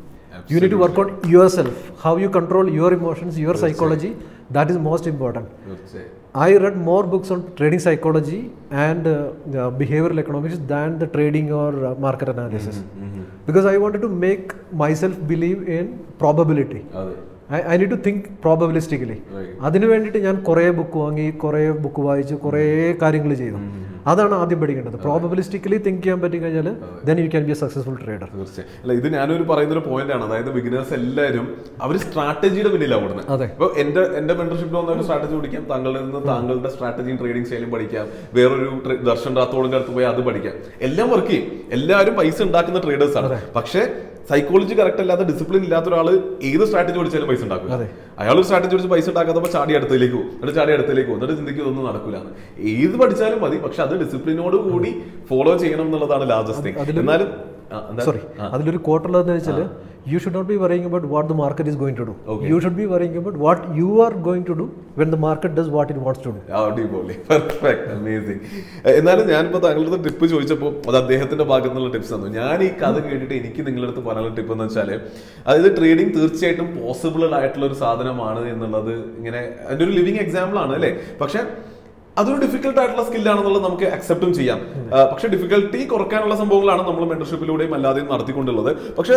you need to work out yourself how you control your emotions your psychology that is most important തീർച്ചയായും I read more books on trading psychology and uh, uh, behavioral economics than the trading or uh, market analysis because I wanted to make myself believe in probability. അതെ I, I need to think probabilistically. Right. അതിന് വേണ്ടിയിട്ട് ഞാൻ കുറേ ബുക്ക് വാങ്ങി കുറേ ബുക്ക് വായിച്ചു കുറേ കാര്യങ്ങൾ ചെയ്തു അതാണ് ആദ്യം പഠിക്കേണ്ടത് പ്രോബബിലിസ്റ്റിക്കലി തിങ്ക് ചെയ്യാൻ പറ്റി കഴിഞ്ഞാൽ then you can be a successful trader തീർച്ചയായും അല്ല ഇത് ഞാനൊരു പറയുന്ന ഒരു പോയിന്റ് ആണ് അതായത് ബിഗിനേഴ്സ് എല്ലാവരും അവർ സ്ട്രാറ്റജിയുടെ പിന്നിലാണ് ഓടുന്നത് അതെ. ഇപ്പൊ എന്റെ എന്റെ മെന്റർഷിപ്പിൽ വന്ന ഒരു സ്ട്രാറ്റജി പഠിക്കാം താങ്കളുടെ നിന്ന് താങ്കളുടെ സ്ട്രാറ്റജിയും ട്രേഡിംഗ് സ്റ്റൈലും പഠിക്കാം വേറൊരു ട്ര- ദർശൻ റാത്തോടിന്റെ അടുത്ത് പോയി അത് പഠിക്കാം എല്ലാം വർക്ക് ചെയ്യും എല്ലാവരും പൈസ ഉണ്ടാക്കുന്ന ട്രേഡേഴ്സ് ആണ് പക്ഷേ സൈക്കോളജി കറക്റ്റ് അല്ലാത്ത ഡിസിപ്ലിൻ ഇല്ലാത്ത ഒരാൾ ഏത് സ്ട്രാറ്റജി പഠിച്ചാലും പൈസ ഉണ്ടാക്കും അതെ. അയാൾ ഒരു സ്ട്രാറ്റജി പഠിച്ച് പൈസ ഉണ്ടാക്കാത്തപ്പോൾ ചാടി അടുത്തേക്ക് പോകും എന്നിട്ട് ചാടി അടുത്തേക്ക് പോകും എന്നിട്ട് ചിന്തിക്കും ഇതൊന്നും നടക്കില്ല ഏത് പഠിച്ചാലും മതി പക്ഷെ അത് ഡിസിപ്ലിനോട് കൂടി ഫോളോ ചെയ്യണം എന്നുള്ളതാണ് ലാർജസ്റ്റ് തിങ് എന്നാലും ആ, എന്താ? സോറി അതിലൊരു കോട്ടുള്ളതെന്ന് വെച്ചാൽ you should not be worrying about what the market is going to do you should be worrying about what you are going to do when the market does what it wants to do അടിപൊളി പെർഫെക്റ്റ് അമേസിങ് എന്നാലും ഞാനിപ്പോ താങ്കളുടെ ടിപ്പ് ചോദിച്ചപ്പോൾ അത് അദ്ദേഹത്തിന്റെ ഭാഗത്തു നിന്നുള്ള ടിപ്സ് തന്നു ഞാൻ ഈ കഥ കേട്ടിട്ട് എനിക്ക് നിങ്ങളുടെ അടുത്ത് പറയാനുള്ള ടിപ്പ് എന്ന് വെച്ചാൽ അതായത് ട്രേഡിംഗ് തീർച്ചയായിട്ടും പോസിബിൾ ആയിട്ടുള്ള ഒരു സാധനമാണ് എന്നുള്ളത് ഇങ്ങനെ അതിന്റെ ഒരു ലിവിങ് എക്സാമ്പിൾ ആണ് അല്ലേ പക്ഷെ അതൊരു ഡിഫിക്കൽട്ട് ആയിട്ടുള്ള സ്കില്ലാണെന്നുള്ളത് നമുക്ക് അക്സെപ്റ്റും ചെയ്യാം ആ, പക്ഷെ ഡിഫിക്കൽട്ടി കുറയ്ക്കാനുള്ള സംഭവങ്ങളാണ് നമ്മൾ മെന്റർഷിപ്പിലൂടെയും അല്ലാതെയും നടത്തിക്കൊണ്ടുള്ളത് പക്ഷെ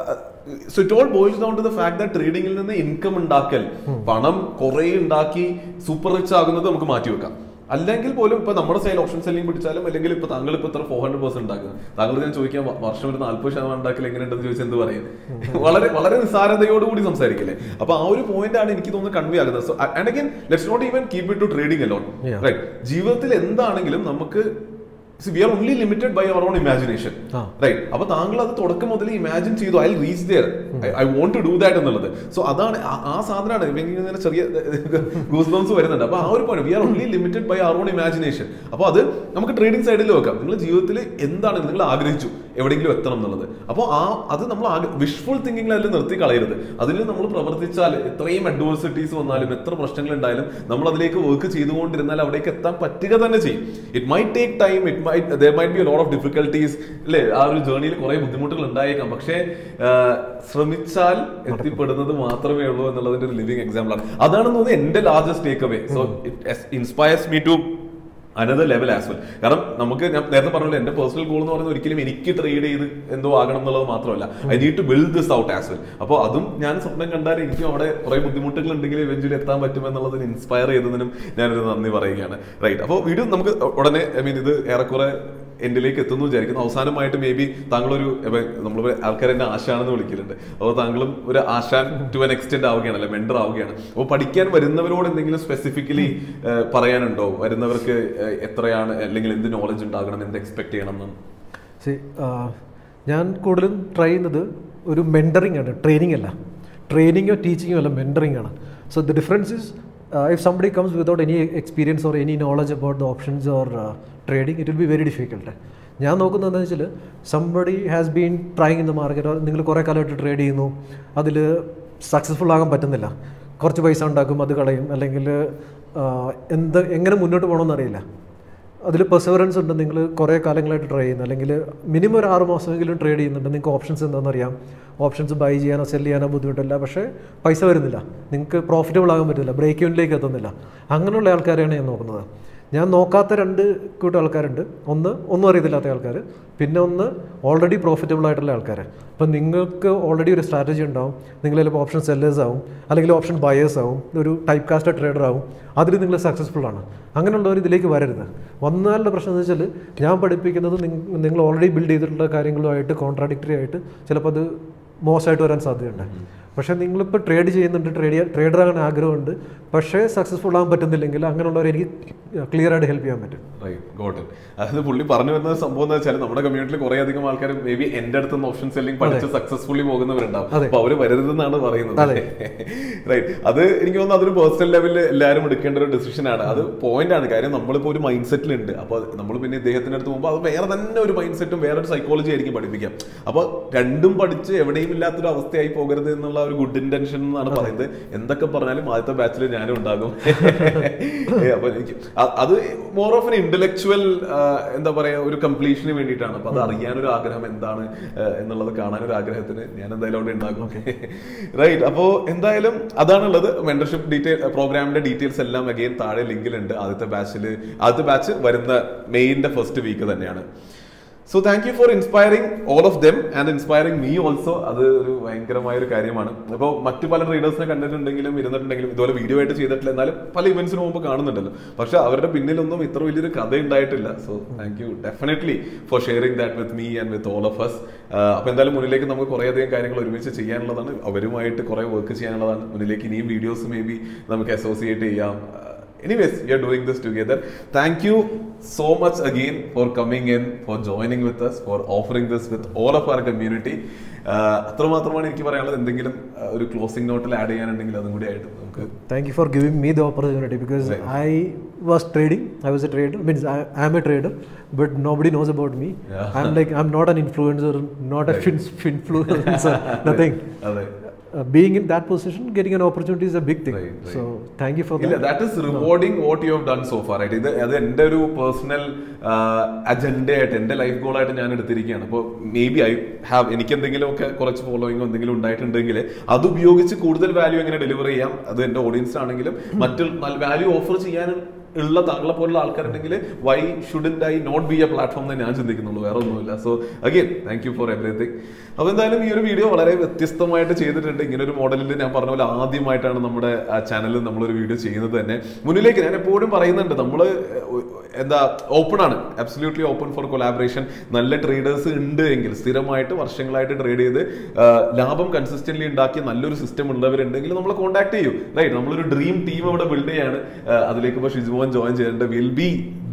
so it all boils down to the fact that ട്രേഡിംഗിൽ നിന്ന് ഇൻകം ഉണ്ടാക്കൽ പണം കുറെ ഉണ്ടാക്കി സൂപ്പർ റിച്ച് ആകുന്നത് നമുക്ക് മാറ്റി വെക്കാം അല്ലെങ്കിൽ പോലും ഇപ്പൊ നമ്മുടെ സൈഡ് ഓപ്ഷൻ സെല്ലിംഗ് പിടിച്ചാലും അല്ലെങ്കിൽ ഇപ്പൊ താങ്കൾ ഇപ്പൊ ഇത്ര ഫോർ ഹൺഡ്രഡ് പെർസെന്റ് ഉണ്ടാക്കുന്നത് താങ്കൾ ഞാൻ ചോദിക്കാൻ വ- വർഷം ഒരു നാല്പത് ശതമാനം ഉണ്ടാക്കൽ എങ്ങനെയുണ്ടെന്ന് ചോദിച്ചാൽ എന്ത് പറയും വളരെ വളരെ നിസ്സാരതയോടുകൂടി സംസാരിക്കില്ലേ അപ്പൊ ആ ഒരു പോയിന്റ് ആണ് എനിക്ക് തോന്നുന്നത് കൺവേ ആകുന്നത് so and again let's not even keep it to trading alone Yeah. Right ജീവിതത്തിൽ എന്താണെങ്കിലും നമുക്ക് we are only limited by our own imagination ആ. റൈറ്റ് അപ്പൊ താങ്കൾ അത് തുടക്കം മുതൽ ഇമാജിൻ ചെയ്തു I reach there I want to do that എന്നുള്ളത് സോ അതാണ് ആ- ആ സാധനമാണ് ഇവ ഇങ്ങനെ ചെറിയ ഗൂസ് ബംസ് വരുന്നുണ്ട് അപ്പൊ ആ ഒരു point we are only limited by our own imagination അപ്പൊ അത് നമുക്ക് ട്രേഡിംഗ് സൈഡിൽ വെക്കാം നിങ്ങൾ ജീവിതത്തിൽ എന്താണ് നിങ്ങൾ ആഗ്രഹിച്ചു എവിടെയെങ്കിലും എത്തണം എന്നുള്ളത് അപ്പോൾ ആ അത് നമ്മൾ വിഷ്ഫുൾ തിങ്കിങ്ങിൽ അതിൽ നിർത്തി കളയരുത് അതിൽ നമ്മൾ പ്രവർത്തിച്ചാൽ എത്രയും അഡ്വേഴ്സിറ്റീസ് വന്നാലും എത്ര പ്രശ്നങ്ങൾ ഉണ്ടായാലും നമ്മൾ അതിലേക്ക് വർക്ക് ചെയ്തുകൊണ്ടിരുന്നാൽ അവിടേക്ക് എത്താൻ പറ്റുക തന്നെ ചെയ്യും it may take time it may there might be a lot of difficulties അല്ലേ ആ ഒരു ജേർണിയിൽ കുറെ ബുദ്ധിമുട്ടുകൾ ഉണ്ടായേക്കാം പക്ഷേ ആ, ശ്രമിച്ചാൽ എത്തിപ്പെടുന്നത് മാത്രമേ ഉള്ളൂ എന്നുള്ളതിന്റെ ഒരു ലിവിങ് എക്സാമ്പിൾ ആണ് അതാണ് തോന്നുന്നത് എന്റെ largest takeaway so it inspires me to another level as well കാരണം നമുക്ക് ഞാൻ നേരത്തെ പറഞ്ഞല്ലോ എന്റെ പേഴ്സണൽ ഗോൾ എന്ന് പറയുന്നത് ഒരിക്കലും എനിക്ക് ട്രേഡ് ചെയ്ത് എന്തോ ആകണം എന്നുള്ളത് മാത്രമല്ല I need to build this out as well അപ്പോൾ അതും ഞാൻ സ്വപ്നം കണ്ടാൽ എനിക്കും അവിടെ കുറെ ബുദ്ധിമുട്ടുകൾ ഉണ്ടെങ്കിൽ ഇവഞ്ച്വലി എത്താൻ പറ്റുമെന്നുള്ളതിന് ഇൻസ്പയർ ചെയ്തതിനും ഞാനൊരു നന്ദി പറയുകയാണ് റൈറ്റ് അപ്പോൾ വീഡിയോ നമുക്ക് ഉടനെ ഐ മീൻ ഇത് ഏറെക്കുറെ എന്റിലേക്ക് എത്തുന്നു വിചാരിക്കുന്നു അവസാനമായിട്ട് മേ ബി താങ്കളൊരു നമ്മൾ ആൾക്കാർ എന്നെ ആശാണെന്ന് വിളിക്കലുണ്ട് അപ്പോൾ താങ്കളും ഒരു ആശാൻ ടു എൻ എക്സ്റ്റെൻഡ് ആവുകയാണ് അല്ലെ മെൻഡർ ആവുകയാണ് അപ്പോൾ പഠിക്കാൻ വരുന്നവരോട് എന്തെങ്കിലും സ്പെസിഫിക്കലി പറയാനുണ്ടോ വരുന്നവർക്ക് ഏഹ്, എത്രയാണ് അല്ലെങ്കിൽ എന്ത് നോളജ് ഉണ്ടാകണം എന്ത് എക്സ്പെക്ട് ചെയ്യണം എന്ന് See, ആ, ഞാൻ കൂടുതലും ട്രൈ ചെയ്യുന്നത് ഒരു മെൻറ്ററിങ് ആണ് ട്രെയിനിങ് അല്ല ട്രെയിനിങ്ങോ ടീച്ചിങ്ങോ അല്ല മെൻറ്ററിങ് ആണ് so the difference is if somebody comes without any experience or any knowledge about the options or trading it will be very difficult ഞാൻ നോക്കുന്നത് എന്താണെന്ന് വെച്ചാൽ somebody has been trying in the market നിങ്ങൾ കുറേ കാലമായിട്ട് ട്രേഡ് ചെയ്യുന്നു അതിൽ സക്സസ്ഫുൾ ആകാൻ പറ്റുന്നില്ല കുറച്ച് പൈസ ഉണ്ടാക്കും അത് കളയും അല്ലെങ്കിൽ എന്ത് എങ്ങനെ മുന്നോട്ട് പോകണമെന്ന് അറിയില്ല അതിൽ പെർസവറൻസ് ഉണ്ട് നിങ്ങൾ കുറേ കാലങ്ങളായിട്ട് ട്രൈ ചെയ്യുന്നു അല്ലെങ്കിൽ മിനിമം ഒരു ആറ് മാസമെങ്കിലും ട്രേഡ് ചെയ്യുന്നുണ്ട് നിങ്ങൾക്ക് ഓപ്ഷൻസ് എന്താണെന്ന് അറിയാം ഓപ്ഷൻസ് ബൈ ചെയ്യാനോ സെല് ചെയ്യാനോ ബുദ്ധിമുട്ടില്ല പക്ഷേ പൈസ വരുന്നില്ല നിങ്ങൾക്ക് പ്രോഫിറ്റബിൾ ആകാൻ പറ്റില്ല ബ്രേക്ക് ഇവനിലേക്ക് എത്തുന്നില്ല അങ്ങനെയുള്ള ആൾക്കാരെയാണ് ഞാൻ നോക്കുന്നത് ഞാൻ നോക്കാത്ത രണ്ട് കൂട്ടം ആൾക്കാരുണ്ട് ഒന്ന് ഒന്നും അറിയത്തില്ലാത്ത ആൾക്കാർ പിന്നെ ഒന്ന് ഓൾറെഡി പ്രോഫിറ്റബിൾ ആയിട്ടുള്ള ആൾക്കാർ അപ്പം നിങ്ങൾക്ക് ഓൾറെഡി ഒരു സ്ട്രാറ്റജി ഉണ്ടാവും നിങ്ങൾ ചിലപ്പോൾ ഓപ്ഷൻ സെല്ലേഴ്സ് ആവും അല്ലെങ്കിൽ ഓപ്ഷൻ ബയേഴ്സ് ആവും ഒരു ടൈപ്പ് കാസ്റ്റ് ട്രേഡർ ആവും അതിൽ നിങ്ങൾ സക്സസ്ഫുൾ ആണ് അങ്ങനെയുള്ളവർ ഇതിലേക്ക് വരരുത് വന്നാലുള്ള പ്രശ്നം എന്ന് വെച്ചാൽ ഞാൻ പഠിപ്പിക്കുന്നത് നിങ്ങ- നിങ്ങൾ ഓൾറെഡി ബിൽഡ് ചെയ്തിട്ടുള്ള കാര്യങ്ങളുമായിട്ട് കോൺട്രാഡിക്ടറി ആയിട്ട് ചിലപ്പോൾ അത് മോശമായിട്ട് വരാൻ സാധ്യതയുണ്ട് പക്ഷേ നിങ്ങളിപ്പോൾ ട്രേഡ് ചെയ്യുന്നുണ്ട് ട്രേഡ് ട്രേഡർ ആകാൻ ആഗ്രഹമുണ്ട് പക്ഷേ സക്സസ്ഫുൾ ആകാൻ പറ്റുന്നില്ലെങ്കിൽ അങ്ങനെയുള്ളവരെ എനിക്ക് ക്ലിയർ ആയിട്ട് ഹെൽപ്പ് ചെയ്യാൻ പറ്റും റൈറ്റ് ഗോട്ട് അതായത് പുള്ളി പറഞ്ഞു വരുന്ന സംഭവം എന്ന് വെച്ചാൽ നമ്മുടെ കമ്മ്യൂണിറ്റിയിൽ കുറെ അധികം ആൾക്കാർ മേ ബി എന്റെ അടുത്ത് നിന്ന് ഓപ്ഷൻ സെല്ലിംഗ് പഠിച്ച് സക്സസ്ഫുള്ളി പോകുന്നവരുണ്ടാവും അതെ. അപ്പൊ അവര് വരരുതെന്നാണ് പറയുന്നത് റൈറ്റ് അത് എനിക്ക് തോന്നുന്നു അതൊരു പേഴ്സണൽ ലെവലിൽ എല്ലാവരും എടുക്കേണ്ട ഒരു ഡിസിഷൻ ആണ് അത് പോയിന്റ് ആണ് കാര്യം നമ്മളിപ്പോ ഒരു മൈൻഡ് സെറ്റിലുണ്ട് അപ്പൊ നമ്മൾ പിന്നെ ഇദ്ദേഹത്തിന്റെ അടുത്ത് പോകുമ്പോൾ അത് വേറെ തന്നെ ഒരു മൈൻഡ് സെറ്റും വേറെ ഒരു സൈക്കോളജി ആയിരിക്കും പഠിപ്പിക്കാം അപ്പൊ രണ്ടും പഠിച്ച് എവിടെയും ഇല്ലാത്തൊരു അവസ്ഥയായി പോകരുത് എന്നുള്ള ഒരു ഗുഡ് ഇന്റൻഷൻ എന്നാണ് പറയുന്നത് എന്തൊക്കെ പറഞ്ഞാലും ആദ്യത്തെ ബാച്ചിൽ ഞാനും ഉണ്ടാകും ഏ, അപ്പൊ എനിക്ക് അ- അത് മോർ ഓഫ് എൻ ഇന്റലക്ച്വൽ എന്താ പറയാ ഒരു കംപ്ലീഷന് വേണ്ടിയിട്ടാണ് അപ്പൊ അത് അറിയാനൊരു ആഗ്രഹം എന്താണ് ആ, എന്നുള്ളത് കാണാനൊരു ആഗ്രഹത്തിന് ഞാൻ എന്തായാലും അവിടെ ഉണ്ടാകും റൈറ്റ് അപ്പോ എന്തായാലും അതാണുള്ളത് മെന്റർഷിപ്പ് ഡീറ്റെയിൽ പ്രോഗ്രാമിന്റെ ഡീറ്റെയിൽസ് എല്ലാം അഗെയിൻ താഴെ ലിങ്കിലുണ്ട് ആദ്യത്തെ ബാച്ചിൽ ആദ്യത്തെ ബാച്ച് വരുന്ന മെയിന്റെ ഫസ്റ്റ് വീക്ക് തന്നെയാണ് so thank you for inspiring all of them and inspiring me also അത് ഒരു ഭയങ്കരമായ ഒരു കാര്യമാണ് അപ്പോൾ മറ്റു പല റീഡേഴ്സിനെ കണ്ടിട്ടുണ്ടെങ്കിലും ഇരുന്നിട്ടുണ്ടെങ്കിലും ഇതുപോലെ വീഡിയോ ആയിട്ട് ചെയ്തിട്ടില്ല എന്നാലും പല ഇവന്റ്സിന് മുമ്പ് കാണുന്നുണ്ടല്ലോ പക്ഷെ അവരുടെ പിന്നിലൊന്നും ഇത്ര വലിയൊരു കഥ ഉണ്ടായിട്ടില്ല so thank you definitely for sharing that with me and with all of us അപ്പോൾ എന്തായാലും മുന്നിലേക്ക് നമുക്ക് കുറേ അധികം കാര്യങ്ങൾ ഒരുമിച്ച് ചെയ്യാനുള്ളതാണ് അവരുമായിട്ട് കുറേ വർക്ക് ചെയ്യാനുള്ളതാണ് മുന്നിലേക്ക് ഇനിയും വീഡിയോസ് മേ ബി നമുക്ക് അസോസിയേറ്റ് ചെയ്യാം anyways we are doing this together thank you so much again for coming in for joining with us for offering this with all of our community ആഹ് അത്രമാത്രമാണ് എനിക്ക് പറയാനുള്ളത് എന്തെങ്കിലും ആഹ് ഒരു ക്ലോസിംഗ് നോട്ടിൽ ആഡ് ചെയ്യാനുണ്ടെങ്കിൽ അതും കൂടി ആയിട്ട് നമുക്ക് Thank you for giving me the opportunity because I was trading. I was a trader. Means I am a trader, but nobody knows about me. Yeah. I'm like I'm not an influencer, not a fin- influencer, nothing. അതെ Uh, being in that position, getting an opportunity is a big thing. Right, right. So thank you for ഇല്ല that. That is rewarding what you have done so far ആയിട്ട് ഇത് അത് എൻ്റെ ഒരു പേഴ്സണൽ അജണ്ട ആയിട്ട് എൻ്റെ ലൈഫ് ഗോൾ ആയിട്ട് ഞാൻ എടുത്തിരിക്കുകയാണ് അപ്പോൾ മേ ബി ഐ ഹാവ് എനിക്ക് എന്തെങ്കിലും ഒക്കെ കുറച്ച് ഫോളോയിങ്ങോ എന്തെങ്കിലും ഉണ്ടായിട്ടുണ്ടെങ്കിൽ അത് ഉപയോഗിച്ച് കൂടുതൽ വാല്യൂ എങ്ങനെ ഡെലിവർ ചെയ്യാം അത് എൻ്റെ ഓഡിയൻസ് ആണെങ്കിലും മറ്റു വാല്യൂ ഓഫർ ചെയ്യാനും ഉള്ള താങ്കളെ പോലുള്ള ആൾക്കാരുണ്ടെങ്കിൽ why shouldn't I not be a platform എന്ന് ഞാൻ ചിന്തിക്കുന്നുള്ളൂ വേറെ ഒന്നുമില്ല so again thank you for everything അപ്പോൾ എന്തായാലും ഈ ഒരു വീഡിയോ വളരെ വ്യത്യസ്തമായിട്ട് ചെയ്തിട്ടുണ്ട് ഇങ്ങനെ ഒരു മോഡലിൽ ഞാൻ പറഞ്ഞ പോലെ ആദ്യമായിട്ടാണ് നമ്മുടെ ചാനലിൽ നമ്മളൊരു വീഡിയോ ചെയ്യുന്നത് തന്നെ മുന്നിലേക്ക് ഞാൻ എപ്പോഴും പറയുന്നുണ്ട് നമ്മൾ എന്താ ഓപ്പൺ ആണ് അബ്സല്യൂട്ട്ലി ഓപ്പൺ ഫോർ കൊലാബറേഷൻ നല്ല ട്രേഡേഴ്സ് ഉണ്ട് എങ്കിൽ സ്ഥിരമായിട്ട് വർഷങ്ങളായിട്ട് ട്രേഡ് ചെയ്ത് ആ, ലാഭം കൺസിസ്റ്റന്റ്ലി ഉണ്ടാക്കിയ നല്ലൊരു സിസ്റ്റം ഉള്ളവരുണ്ടെങ്കിൽ നമ്മളെ കോൺടാക്ട് ചെയ്യൂ റൈറ്റ് നമ്മളൊരു ഡ്രീം ടീം ഇവിടെ ബിൽഡ് ചെയ്യാണ് ആ, അതിലേക്ക് ഇപ്പോൾ ഷിജുമോൻ ജോയിൻ ചെയ്തിട്ടുണ്ട് will be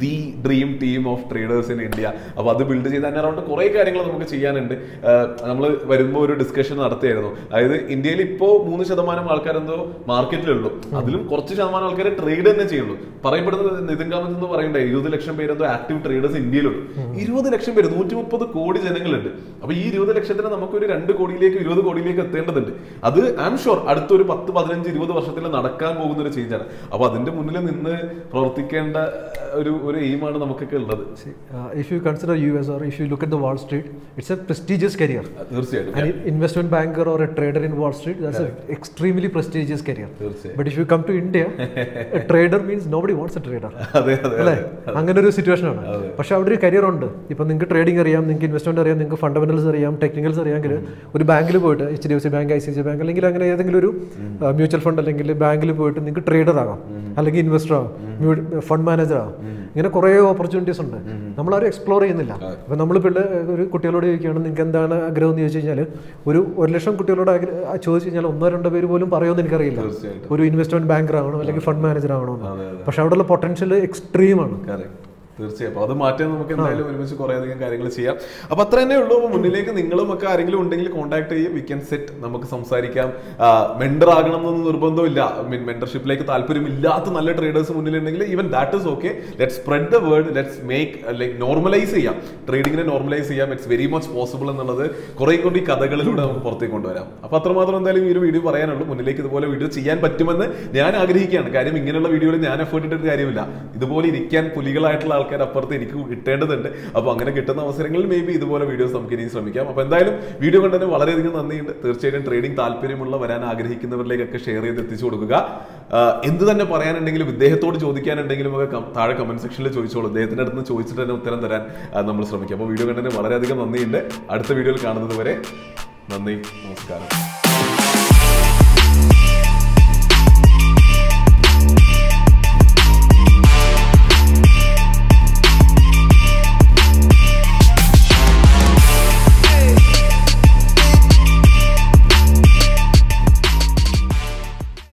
the dream team of traders in India അപ്പോൾ അത് ബിൽഡ് ചെയ്ത് തന്നെ അറൗണ്ട് കുറേ കാര്യങ്ങൾ നമുക്ക് ചെയ്യാനുണ്ട് നമ്മൾ വരുമ്പോൾ ഒരു ഡിസ്കഷൻ നടത്തിയായിരുന്നു അതായത് ഇന്ത്യയിൽ ഇപ്പോൾ മൂന്ന് ശതമാനം ആൾക്കാരെന്തോ മാർക്കറ്റിലുള്ളൂ അതിലും കുറച്ച് ശതമാനം ആൾക്കാർ ട്രേഡ് തന്നെ ചെയ്യുള്ളൂ പറയപ്പെടുന്നത് നിതിൻ കാമത്ത് എന്ന് പറയണ്ടേ ഇരുപത് ലക്ഷം പേരെന്തോ ആക്റ്റീവ് ട്രേഡേഴ്സ് ഇന്ത്യയിലുള്ളൂ ഇരുപത് ലക്ഷം പേര് നൂറ്റി മുപ്പത് കോടി ജനങ്ങളുണ്ട് അപ്പൊ ഈ ഇരുപത് ലക്ഷത്തിന് നമുക്കൊരു രണ്ട് കോടിയിലേക്ക് ഇരുപത് കോടിയിലേക്ക് എത്തേണ്ടതുണ്ട് അത് ഐ എം ഷുവർ അടുത്തൊരു പത്ത് പതിനഞ്ച് ഇരുപത് വർഷത്തിൽ നടക്കാൻ പോകുന്ന ഒരു ചേഞ്ചാണ് അപ്പൊ അതിന്റെ മുന്നിൽ നിന്ന് പ്രവർത്തിക്കേണ്ട ഒരു ഒരു എയിമാണ് നമുക്കൊക്കെ ഉള്ളത് See, uh, if you consider US or if you look at the Wall Street, it's a prestigious career. തീർച്ചയായിട്ടും An investment banker or a trader in Wall Street, that's an extremely prestigious career. തീർച്ചയായും But if you come to India, a trader means nobody wants a trader. അതെ അതെ അല്ലേ അങ്ങനെ ഒരു സിറ്റുവേഷൻ ആണ് പക്ഷെ അവിടെ ഒരു കരിയർ ഉണ്ട് ഇപ്പൊ നിങ്ങൾക്ക് ട്രേഡിംഗ് അറിയാം നിങ്ങൾക്ക് ഇൻവെസ്റ്റ്മെന്റ് അറിയാം നിങ്ങൾക്ക് ഫണ്ടമെന്റൽസ് അറിയാം ടെക്നിക്കൽസ് അറിയാമെങ്കിൽ ഒരു ബാങ്കിൽ പോയിട്ട് H D F C bank I C C bank അല്ലെങ്കിൽ അങ്ങനെ ഏതെങ്കിലും ഒരു മ്യൂച്വൽ ഫണ്ട് അല്ലെങ്കിൽ ബാങ്കിൽ പോയിട്ട് നിങ്ങൾക്ക് ട്രേഡർ ആകാം അല്ലെങ്കിൽ ഇൻവെസ്റ്റർ ആകാം ഫണ്ട് മാനേജർ ആകാം ഇങ്ങനെ കുറേ ഓപ്പർച്യൂണിറ്റീസ് ഉണ്ട് നമ്മളാരും എക്സ്പ്ലോർ ചെയ്യുന്നില്ല ഇപ്പൊ നമ്മൾ പിള്ളേ ഒരു കുട്ടികളോട് ചോദിക്കുകയാണ് നിങ്ങൾക്ക് എന്താണ് ആഗ്രഹം എന്ന് ചോദിച്ചു കഴിഞ്ഞാൽ ഒരു ഒരു ലക്ഷം കുട്ടികളോട് ആഗ്ര- ആ ചോദിച്ചു കഴിഞ്ഞാൽ ഒന്നോ രണ്ടോ പേര് പോലും പറയുമെന്ന് എനിക്കറിയില്ല തീർച്ചയായിട്ടും ഒരു ഇൻവെസ്റ്റ്മെന്റ് ബാങ്കർ ആവണം അല്ലെങ്കിൽ ഫണ്ട് മാനേജർ ആവണം അതെ അതെ പക്ഷെ അവിടെയുള്ള പൊട്ടൻഷ്യൽ എക്സ്ട്രീം ആണ് Correct. തീർച്ചയായും അപ്പൊ അത് മാറ്റാൻ നമുക്ക് എന്തായാലും ഒരുമിച്ച് കുറെ അധികം കാര്യങ്ങൾ ചെയ്യാം അപ്പൊ അത്ര തന്നെ ഉള്ളൂ അപ്പൊ മുന്നിലേക്ക് നിങ്ങളും ഒക്കെ ആരെങ്കിലും ഉണ്ടെങ്കിൽ കോൺടാക്ട് ചെയ്യും വി ക്യാൻ സെറ്റ് നമുക്ക് സംസാരിക്കാം മെന്റർ ആകണം എന്നൊന്നും നിർബന്ധമില്ല മീൻ മെന്റർഷിപ്പിലേക്ക് താല്പര്യമില്ലാത്ത നല്ല ട്രേഡേഴ്സ് മുന്നിലുണ്ടെങ്കിൽ even that is okay let spread the word let's make like normalize ചെയ്യാം ട്രേഡിങ്ങിനെ നോർമലൈസ് ചെയ്യാം ഇറ്റ്സ് വെരി മച്ച് പോസിബിൾ എന്നുള്ളത് കുറെ കൊണ്ട് ഈ കഥകളിലൂടെ നമുക്ക് പുറത്തേക്ക് കൊണ്ടുവരാം അപ്പൊ അത്രമാത്രം എന്തായാലും ഈ ഒരു വീഡിയോ പറയാനുള്ളൂ മുന്നിലേക്ക് ഇതുപോലെ വീഡിയോ ചെയ്യാൻ പറ്റുമെന്ന് ഞാൻ ആഗ്രഹിക്കുകയാണ് കാര്യം ഇങ്ങനെയുള്ള വീഡിയോയിൽ ഞാൻ എഫേർട്ട് ഇട്ടിട്ട് കാര്യമില്ല ഇതുപോലെ ഇരിക്കാൻ പുലികളായിട്ടുള്ള ആൾക്കാർ അപ്പുറത്ത് എനിക്ക് കിട്ടേണ്ടതുണ്ട് അപ്പൊ അങ്ങനെ കിട്ടുന്ന അവസരങ്ങളിൽ മേ ബി ഇതുപോലെ വീഡിയോസ് നമുക്ക് ഇനി ശ്രമിക്കാം അപ്പൊ എന്തായാലും വീഡിയോ കണ്ടതിന് വളരെയധികം നന്ദിയുണ്ട് തീർച്ചയായിട്ടും ട്രേഡിംഗ് താല്പര്യമുള്ള വരാൻ ആഗ്രഹിക്കുന്നവരിലേക്കൊക്കെ ഷെയർ ചെയ്ത് എത്തിച്ചു കൊടുക്കുക ആഹ് എന്ത് തന്നെ പറയാനുണ്ടെങ്കിലും ഇദ്ദേഹത്തോട് ചോദിക്കാനുണ്ടെങ്കിലും ഒക്കെ കം- താഴെ കമന്റ് സെക്ഷനിൽ ചോദിച്ചോളൂ ഇദ്ദേഹത്തിന്റെ അടുത്ത് നിന്ന് ചോദിച്ചിട്ട് തന്നെ ഉത്തരം തരാൻ ആഹ് നമ്മൾ ശ്രമിക്കാം അപ്പോൾ വീഡിയോ കണ്ടതിന് വളരെയധികം നന്ദിയുണ്ട് അടുത്ത വീഡിയോയിൽ കാണുന്നത് വരെ നന്ദി നമസ്കാരം